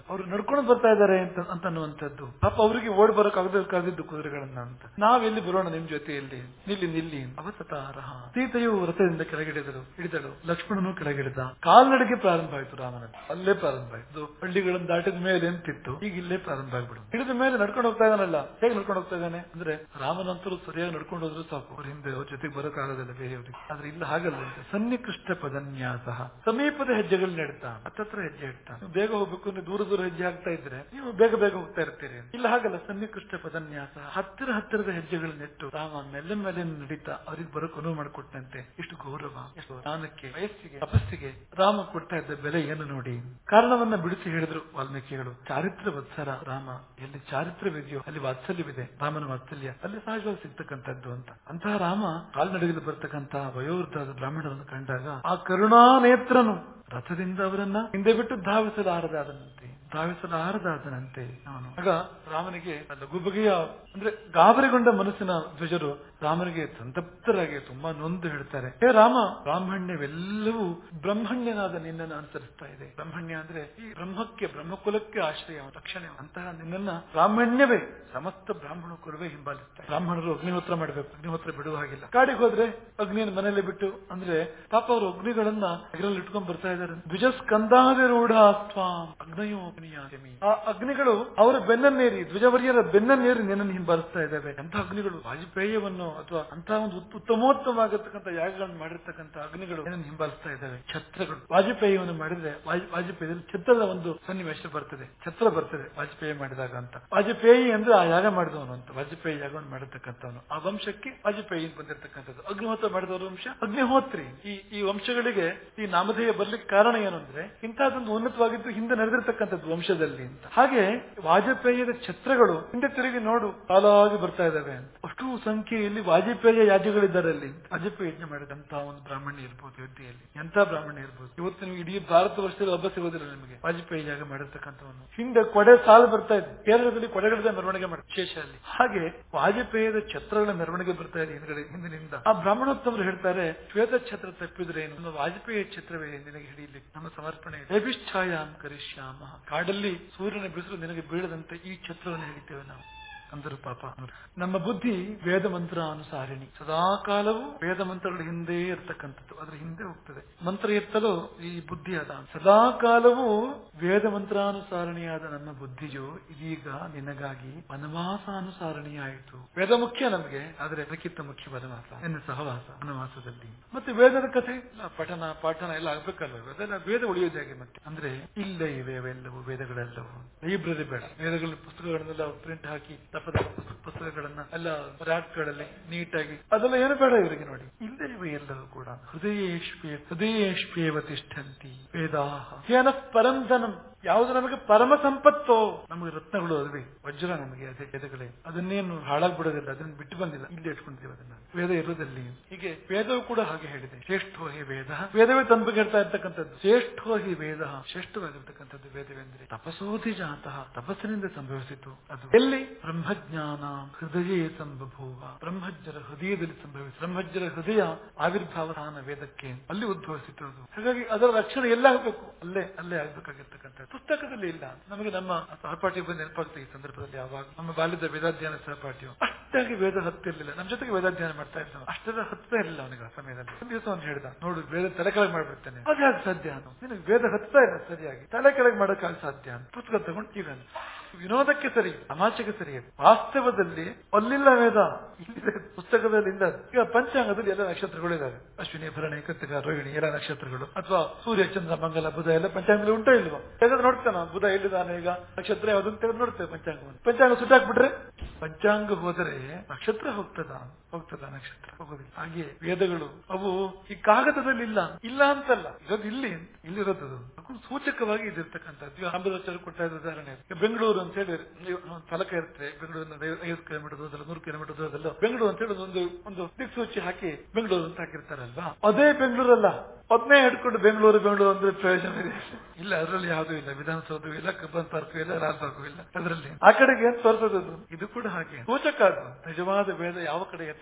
ಅವರು ನಡ್ಕೊಂಡು ಬರ್ತಾ ಇದ್ದಾರೆ ಅಂತ ಅಂತ ಅನ್ನುವಂಥದ್ದು ಪಾಪ ಅವರಿಗೆ ಓಡ್ ಬರೋಕ್ ಆಗದ ಕರೆದಿದ್ದು ಕುದುರೆಗಳನ್ನ ಅಂತ ನಾವೆಲ್ಲಿ ಬರೋಣ ನಿಮ್ ಜೊತೆಯಲ್ಲಿ ನಿಲ್ಲಿ ನಿಲ್ಲಿ ಅವಸತಾರಹ ಸೀತೆಯು ರಥದಿಂದ ಕೆಳಗಿಳಿದಳು ಹಿಡಿದಳು ಲಕ್ಷ್ಮಣನು ಕೆಳಗಿಳಿದ ಕಾಲ್ನಡಿಗೆ ಪ್ರಾರಂಭ ಆಯ್ತು ರಾಮನ ಅಲ್ಲೇ ಪ್ರಾರಂಭ ಆಯ್ತು ಹಳ್ಳಿಗಳನ್ನು ದಾಟಿದ ಮೇಲೆ ಅಂತಿತ್ತು ಈಗ ಇಲ್ಲೇ ಪ್ರಾರಂಭ ಆಗ್ಬಿಡು ಹಿಡಿದ ಮೇಲೆ ನಡ್ಕೊಂಡು ಹೋಗ್ತಾ ಇದ್ದಾನಲ್ಲ ಹೇಗೆ ನಡ್ಕೊಂಡು ಹೋಗ್ತಾ ಇದ್ದಾನೆ ಅಂದ್ರೆ ರಾಮನಂತರೂ ಸರಿಯಾಗಿ ನಡ್ಕೊಂಡು ಹೋದ್ರು ಸಾಕು ಅವ್ರ ಹಿಂದೆ ಅವ್ರ ಜೊತೆಗೆ ಬರೋಕ್ಕಾಗೋದಿಲ್ಲ ಬೇರೆಯವ್ರಿಗೆ ಆದ್ರೆ ಇಲ್ಲ ಹಾಗಲ್ಲ ಸನ್ನಿಕೃಷ್ಟ ಪದನ್ಯಾಸ ಸಮೀಪದ ಹೆಜ್ಜೆಗಳು ನೆಡ್ತಾ ಹತ್ತತ್ರ ಹೆಜ್ಜೆ ಇಡ್ತಾ ನೀವು ಬೇಗ ಹೋಗ್ಬೇಕು ಅಂದ್ರೆ ದೂರ ದೂರ ಹೆಜ್ಜೆ ಆಗ್ತಾ ಇದ್ರೆ ನೀವು ಬೇಗ ಬೇಗ ಹೋಗ್ತಾ ಇರ್ತೀರಿ ಇಲ್ಲ ಹಾಗಲ್ಲ ಸನ್ನಿಕೃಷ್ಟ ಪದನ್ಯಾಸ ಹತ್ತಿರ ಹತ್ತಿರದ ಹೆಜ್ಜೆಗಳು ನೆಟ್ಟು ರಾಮ ಮೆಲ್ಲ ಮೇಲೆ ನಡೀತಾ ಅವ್ರಿಗೆ ಬರೋಕ್ ಅನುವು ಮಾಡಿಕೊಟ್ಟಂತೆ ಎಷ್ಟು ಗೌರವ ಎಷ್ಟು ಜ್ಞಾನಕ್ಕೆ ವಯಸ್ಸಿಗೆ ತಪಸ್ಸಿಗೆ ರಾಮ ಕೊಡ್ತಾ ಇದ್ದ ಬೆಲೆ ಏನು ನೋಡಿ ಕಾರಣವನ್ನ ಬಿಡಿಸಿ ಹೇಳಿದ್ರು ವಾಲ್ಮೀಕಿಗಳು ಚಾರಿತ್ರ ವತ್ಸರ ರಾಮ ಎಲ್ಲಿ ಚಾರಿತ್ರವಿದೆಯೋ ಅಲ್ಲಿ ವಾತ್ಸಲ್ಯವಿದೆ ರಾಮನ ವಾತ್ಸಲ್ಯ ಅಲ್ಲಿ ಸಹಜವಾಗಿ ಸಿಗ್ತಕ್ಕಂಥದ್ದು ಅಂತ ಅಂತಹ ರಾಮ ಕಾಲ್ನಡಿಗೆಯಲ್ಲಿ ಬರ್ತಕ್ಕಂಥ ವಯೋವೃದ್ಧದ ಬ್ರಾಹ್ಮಣರನ್ನು ಕಂಡಾಗ ಆ ಕರುಣಾ ನೇತ್ರನು ರಥದಿಂದ ಅವರನ್ನ ಹಿಂದೆ ಬಿಟ್ಟು ಧಾವಿಸಲಾರದಾದನಂತೆ ಧಾವಿಸಲಾರದಾದನಂತೆ ಅವನು ಆಗ ರಾಮನಿಗೆ ಲಘು ಬಗೆಯ ಅಂದ್ರೆ ಗಾಬರಿಗೊಂಡ ಮನಸ್ಸಿನ ಧ್ವಜರು ರಾಮನಿಗೆ ಸಂತಪ್ತರಾಗಿ ತುಂಬಾ ನೊಂದು ಹೇಳ್ತಾರೆ ಹೇ ರಾಮ ಬ್ರಾಹ್ಮಣ್ಯವೆಲ್ಲವೂ ಬ್ರಹ್ಮಣ್ಯನಾದ ನಿನ್ನನ್ನು ಅನುಸರಿಸ್ತಾ ಇದೆ ಬ್ರಹ್ಮಣ್ಯ ಅಂದ್ರೆ ಈ ಬ್ರಹ್ಮಕ್ಕೆ ಬ್ರಹ್ಮಕುಲಕ್ಕೆ ಆಶ್ರಯ ರಕ್ಷಣೆ ಅಂತಹ ನಿನ್ನನ್ನ ಬ್ರಾಹ್ಮಣ್ಯವೇ ಸಮಸ್ತ ಬ್ರಾಹ್ಮಣ ಕುಲವೇ ಹಿಂಬಾಲಿಸ್ತಾರೆ ಬ್ರಾಹ್ಮಣರು ಅಗ್ನಿಹೋತ್ರ ಮಾಡಬೇಕು ಅಗ್ನಿಹೋತ್ರ ಬಿಡುವ ಹಾಗಿಲ್ಲ ಕಾಡಿಗೆ ಹೋದ್ರೆ ಅಗ್ನಿಯನ್ನು ಮನೆಯಲ್ಲೇ ಬಿಟ್ಟು ಅಂದ್ರೆ ಪಾಪ ಅವರು ಅಗ್ನಿಗಳನ್ನ ಇದರಲ್ಲಿ ಇಟ್ಕೊಂಡ್ ಬರ್ತಾ ಇದ್ದಾರೆ ದ್ವಿಜಸ್ಕಂದಾವಿರೂಢ ಸ್ವಾಂ ಅಗ್ನಯೋಗ್ನಿಯಾಗಮಿ ಆ ಅಗ್ನಿಗಳು ಅವರ ಬೆನ್ನನ್ನೇರಿ ಧ್ವಜವರ್ಯರ ಬೆನ್ನನ್ನೇರಿ ನಿನ್ನನ್ನು ಹಿಂಬಾಲಿಸ್ತಾ ಇದ್ದಾವೆ ಅಂತ ಅಗ್ನಿಗಳು ವಾಜಪೇಯವನ್ನು ಅಥವಾ ಅಂತ ಒಂದು ಉತ್- ಉತ್ತಮೋತ್ತಮವಾಗಿರ್ತಕ್ಕಂಥ ಯಾಗಗಳನ್ನು ಮಾಡಿರ್ತಕ್ಕಂಥ ಅಗ್ನಿಗಳು ನಿನ್ನನ್ನು ಹಿಂಬಾಲಿಸ್ತಾ ಇದ್ದಾವೆ ಛತ್ರಗಳು ವಾಜಪೇಯವನ್ನು ಮಾಡಿದ್ರೆ ವಾಜ- ವಾಜಪೇಯದಲ್ಲಿ ಛತ್ರದ ಒಂದು ಸನ್ನಿವೇಶ ಬರ್ತದೆ ಛತ್ರ ಬರ್ತದೆ ವಾಜಪೇಯಿ ಮಾಡಿದಾಗ ಅಂತ ವಾಜಪೇಯಿ ಅಂದ್ರೆ ಆ ಯಾಗ ಮಾಡಿದವನು ಅಂತ ವಾಜಪೇಯಿ ಯಾಗವನ್ನು ಮಾಡಿರ್ತಕ್ಕಂಥವನು ಆ ವಂಶಕ್ಕೆ ವಾಜಪೇಯಿ ಅಂತ ಬಂದಿರತಕ್ಕಂಥದ್ದು ಅಗ್ನಿಹೋತ್ರ ಮಾಡಿದವರ ವಂಶ ಅಗ್ನಿಹೋತ್ರಿ ಈ ಈ ವಂಶಗಳಿಗೆ ಈ ನಾಮಧೇಯ ಬರ್ಲಿಕ್ಕೆ ಕಾರಣ ಏನು ಅಂದ್ರೆ ಇಂತಹದೊಂದು ಉನ್ನತವಾಗಿದ್ದು ಹಿಂದೆ ನಡೆದಿರ್ತಕ್ಕಂಥದ್ದು ವಂಶದಲ್ಲಿ ಅಂತ ಹಾಗೆ ವಾಜಪೇಯಿಯ ಛತ್ರಗಳು ಹಿಂದೆ ತಿರುಗಿ ನೋಡು ಸಾಲಾಗಿ ಬರ್ತಾ ಇದಾವೆ ಅಂತ ಅಷ್ಟು ಸಂಖ್ಯೆಯಲ್ಲಿ ವಾಜಪೇಯಿಯ ಯಾಜ್ಯಗಳಿದ್ದಾರೆ ಅಲ್ಲಿ ವಾಜಪೇಯಿ ಯಜ್ಞ ಮಾಡಿದಂತಹ ಒಂದು ಬ್ರಾಹ್ಮಣ್ಯ ಇರ್ಬೋದು ಅಯೋಧ್ಯೆಯಲ್ಲಿ ಎಂತ ಬ್ರಾಹ್ಮಣ್ಯ ಇರ್ಬೋದು ಇವತ್ತು ನಿಮಗೆ ಇಡೀ ಭಾರತ ವರ್ಷದಲ್ಲಿ ಒಬ್ಬ ಸಿಗೋದಿಲ್ಲ ನಿಮಗೆ ವಾಜಪೇಯಿ ಯಾಗ ಮಾಡಿರ್ತಕ್ಕಂಥವನು ಹಿಂದೆ ಕೊಡೆ ಸಾಲು ಬರ್ತಾ ಇದೆ ಕೇರಳದಲ್ಲಿ ಕೊಡೆಗಳಿಂದ ಮೆರವಣಿಗೆ ಮಾಡಿ ವಿಶೇಷ ಅಲ್ಲಿ ಹಾಗೆ ವಾಜಪೇಯಿಯ ಛತ್ರಗಳ ಮೆರವಣಿಗೆ ಬರ್ತಾ ಇದೆ ಹಿಂದ್ಗಡೆ ಹಿಂದಿನಿಂದ ಆ ಬ್ರಾಹ್ಮಣೋತ್ತಮರು ಹೇಳ್ತಾರೆ ಶ್ವೇತ ಛತ್ರ ತಪ್ಪಿದ್ರೆ ಏನು ನಮ್ಮ ವಾಜಪೇಯಿ ಛತ್ರವೇ ನಿನಗೆ ಹಿಡಿಯಲಿಕ್ಕೆ ನಮ್ಮ ಸಮರ್ಪಣೆ ದೇವಿಷ್ಠಾಯಾಮ್ ಕರಿಷ್ಯಾಮ ಕಾಡಲ್ಲಿ ಸೂರ್ಯನ ಬಿಸಿಲು ನಿನಗೆ ಬೀಳದಂತೆ ಈ ಛತ್ರವನ್ನು ಹಿಡಿತೇವೆ ನಾವು ಅಂದರು ಪಾಪ ನಮ್ಮ ಬುದ್ಧಿ ವೇದ ಮಂತ್ರ ಅನುಸಾರಿಣಿ ಸದಾ ಕಾಲವೂ ವೇದ ಮಂತ್ರಗಳ ಹಿಂದೆ ಇರ್ತಕ್ಕಂಥದ್ದು ಅದ್ರ ಹಿಂದೆ ಹೋಗ್ತದೆ ಮಂತ್ರ ಎತ್ತಲು ಈ ಬುದ್ಧಿ ಅದ ಸದಾ ಕಾಲವೂ ವೇದ ಮಂತ್ರಾನುಸಾರಣಿಯಾದ ನಮ್ಮ ಬುದ್ಧಿಯು ಇದೀಗ ನಿನಗಾಗಿ ವನವಾಸಾನುಸಾರಣಿಯಾಯಿತು ವೇದ ಮುಖ್ಯ ನಮಗೆ ಆದರೆ ಅದಕ್ಕಿಂತ ಮುಖ್ಯ ವನವಾಸ ಎನ್ನ ಸಹವಾಸ ವನವಾಸದಲ್ಲಿ ಮತ್ತೆ ವೇದದ ಕಥೆ ಎಲ್ಲ ಪಠನ ಪಾಠನ ಎಲ್ಲ ಆಗ್ಬೇಕಲ್ವ ಅದೆಲ್ಲ ವೇದ ಉಳಿಯೋದು ಹೇಗೆ ಮತ್ತೆ ಅಂದ್ರೆ ಇಲ್ಲೇ ಇವೆ ಅವೆಲ್ಲವೂ ವೇದಗಳೆಲ್ಲವೂ ಲೈಬ್ರರಿ ಬೇಡ ವೇದಗಳ ಪುಸ್ತಕಗಳನ್ನೆಲ್ಲ ಪ್ರಿಂಟ್ ಹಾಕಿ ತಪ್ಪದ ಪುಸ್ತಕ- ಪುಸ್ತಕಗಳನ್ನ ಎಲ್ಲ ರ್ಯಾಕ್ಗಳಲ್ಲಿ ನೀಟಾಗಿ ಅದೆಲ್ಲ ಏನು ಬೇಡ ಇವರಿಗೆ ನೋಡಿ ಇಲ್ಲೇ ಇವೆ ಎಲ್ಲವೂ ಕೂಡ ಹೃದಯೇಶ್ವೇ ಹೃದಯೇಶ್ವೇವ ತಿಷ್ಠಂತಿ ವೇದಾಹ ಏನ ಪರಂಧನಂ ಯಾವುದು ನಮಗೆ ಪರಮ ಸಂಪತ್ತೋ ನಮಗೆ ರತ್ನಗಳು ಅಲ್ವೇ ವಜ್ರ ನಮಗೆ ಅದೇ ವೇದಗಳೇ ಅದನ್ನೇನು ಹಾಳಾಗ್ಬಿಡೋದಿಲ್ಲ ಅದನ್ನ ಬಿಟ್ಟು ಬಂದಿಲ್ಲ ಇಲ್ಲಿ ಇಟ್ಕೊಂಡಿದ್ದೀವಿ ಅದನ್ನ ವೇದ ಇರೋದಲ್ಲಿ ಹೀಗೆ ವೇದವು ಕೂಡ ಹಾಗೆ ಹೇಳಿದೆ ಶ್ರೇಷ್ಠೋ ಹಿ ವೇದ ವೇದವೇ ತನ್ನ ಬಗ್ಗೆ ಹೇಳ್ತಾ ಇರ್ತಕ್ಕಂಥದ್ದು ಶ್ರೇಷ್ಠೋ ಹಿ ವೇದ ಶ್ರೇಷ್ಠವಾಗಿರ್ತಕ್ಕಂಥದ್ದು ವೇದವೆಂದ್ರೆ ತಪಸೋಧಿ ಜಾತಃ ತಪಸ್ಸಿನಿಂದ ಸಂಭವಿಸಿತು ಅದು ಎಲ್ಲಿ ಬ್ರಹ್ಮಜ್ಞಾನ ಹೃದಯ ಸಂಭಭೂವ ಬ್ರಹ್ಮಜ್ಜರ ಹೃದಯದಲ್ಲಿ ಸಂಭವಿಸಿತು ಬ್ರಹ್ಮಜ್ಜರ ಹೃದಯ ಆವಿರ್ಭಾವ ಸ್ಥಾನ ವೇದಕ್ಕೆ ಅಲ್ಲಿ ಉದ್ಭವಿಸಿತು ಅದು ಹಾಗಾಗಿ ಅದರ ರಕ್ಷಣೆ ಎಲ್ಲ ಆಗಬೇಕು ಅಲ್ಲೇ ಅಲ್ಲೇ ಆಗ್ಬೇಕಾಗಿರ್ತಕ್ಕಂಥದ್ದು ಪುಸ್ತಕದಲ್ಲಿ ಇಲ್ಲ ನಮಗೆ ನಮ್ಮ ಸಹಪಾಠಿ ಬಂದು ನೆನಪಾಗ್ತದೆ ಈ ಸಂದರ್ಭದಲ್ಲಿ ಯಾವಾಗ ನಮ್ಮ ಬಾಲ್ಯದ ವೇದಾಧ್ಯಯನ ಸಹಪಾಠಿಯು ಅಷ್ಟಾಗಿ ವೇದ ಹತ್ತಿರ್ಲಿಲ್ಲ ನಮ್ಮ ಜೊತೆಗೆ ವೇದಾಧ್ಯಯನ ಮಾಡ್ತಾ ಇದ್ದ ಅಷ್ಟೆಲ್ಲ ಹತ್ತಾ ಇರಲಿಲ್ಲ ಅವನಿಗೆ ಆ ಸಮಯದಲ್ಲಿ ಒಂದು ದಿವಸ ಅವ್ನು ಹೇಳ್ದ ನೋಡು ವೇದ ತಲೆ ಕೆಳಗೆ ಮಾಡ್ಬಿಡ್ತೇನೆ ಅದ್ಯಾಕೆ ಸಾಧ್ಯ ಅಂತ ನಿನಗೆ ವೇದ ಹತ್ತಾ ಇಲ್ಲ ಸರಿಯಾಗಿ ತಲೆ ಕೆಳಗೆ ಮಾಡೋಕ್ಕಾಗ ಸಾಧ್ಯ ಅಂತ ಪುಸ್ತಕ ತಗೊಂಡು ಈಗ ಅಂದ. ವಿನೋದಕ್ಕೆ ಸರಿ ತಮಾಷೆಗೆ ಸರಿ ಅದು. ವಾಸ್ತವದಲ್ಲಿ ಅಲ್ಲಿಲ್ಲ ವೇದ ಇಲ್ಲಿದೆ ಪುಸ್ತಕದಲ್ಲಿ ಇಲ್ಲ ಅದು. ಈಗ ಪಂಚಾಂಗದಲ್ಲಿ ಎಲ್ಲ ನಕ್ಷತ್ರಗಳಿದ್ದಾವೆ ಅಶ್ವಿನಿ ಭರಣಿ ಕೃತಿಕ ರೋಹಿಣಿ ಎಲ್ಲ ನಕ್ಷತ್ರಗಳು ಅಥವಾ ಸೂರ್ಯ ಚಂದ್ರ ಮಂಗಲ ಬುಧ ಎಲ್ಲ ಪಂಚಾಂಗದಲ್ಲಿ ಉಂಟೋ ಇಲ್ವಾ ತೆಗೆದು ನೋಡ್ತಾನ ಬುಧ ಎಲ್ಲಿದ್ದಾನೆ ಈಗ ನಕ್ಷತ್ರ ಯಾವ್ದು ತೆಗೆದು ನೋಡ್ತೇವೆ ಪಂಚಾಂಗವನ್ನು ಪಂಚಾಂಗ ಸುಟ್ಟಾಕ್ಬಿಟ್ರೆ ಪಂಚಾಂಗ ಹೋದರೆ ನಕ್ಷತ್ರ ಹೋಗ್ತದ ಹೋಗ್ತದ ನಕ್ಷತ್ರ ಹೋಗೋದಿಲ್ಲ ಹಾಗೆ ವೇದಗಳು ಅವು ಈ ಕಾಗದದಲ್ಲಿ ಇಲ್ಲ ಇಲ್ಲ ಅಂತಲ್ಲ ಇರೋದು ಇಲ್ಲಿ ಇಲ್ಲಿರೋದು ಅದು. ಅದಕ್ಕೊಂದು ಸೂಚಕವಾಗಿ ಇದಿರ್ತಕ್ಕಂಥದ್ದು ಈಗ ಅಂಬರಾಚಾರ್ಯ ಕೊಟ್ಟ ಉದಾಹರಣೆ ಈಗ ಬೆಂಗಳೂರು ಅಂತ ಹೇಳಿ ನೀವು ಒಂದು ಫಲಕ ಇರುತ್ತೆ ಬೆಂಗಳೂರಿನ ಐವತ್ತು ಕಿಲೋಮೀಟರ್ ದೂರದಲ್ಲ ನೂರು ಕಿಲೋಮೀಟರ್ ದೂರದಲ್ಲ ಬೆಂಗಳೂರು ಅಂತ ಹೇಳಿ ಒಂದು ಒಂದು ದಿಕ್ಸೂಚಿ ಹಾಕಿ ಬೆಂಗಳೂರು ಅಂತ ಹಾಕಿರ್ತಾರಲ್ವಾ ಅದೇ ಬೆಂಗಳೂರಲ್ಲ ಅದನ್ನೇ ಹಿಡ್ಕೊಂಡು ಬೆಂಗಳೂರು ಬೆಂಗಳೂರು ಅಂದ್ರೆ ಪ್ರಯೋಜನ ಇದೆ ಇಲ್ಲ ಅದರಲ್ಲಿ ಯಾವುದೂ ಇಲ್ಲ ವಿಧಾನಸೌಧ ಇಲ್ಲ ಕಬ್ಬನ್ ಪಾರ್ಕ್ ಇಲ್ಲ ಲಾಲ್ ಪಾರ್ಕ್ ಇಲ್ಲ ಅದರಲ್ಲಿ ಆ ಕಡೆಗೆ ಏನ್ ತೋರಿಸೋದು ಇದು ಕೂಡ ಹಾಗೆ ಸೂಚಕ ಅದು ನಿಜವಾದ ವೇದ ಯಾವ ಕಡೆ ಎತ್ತ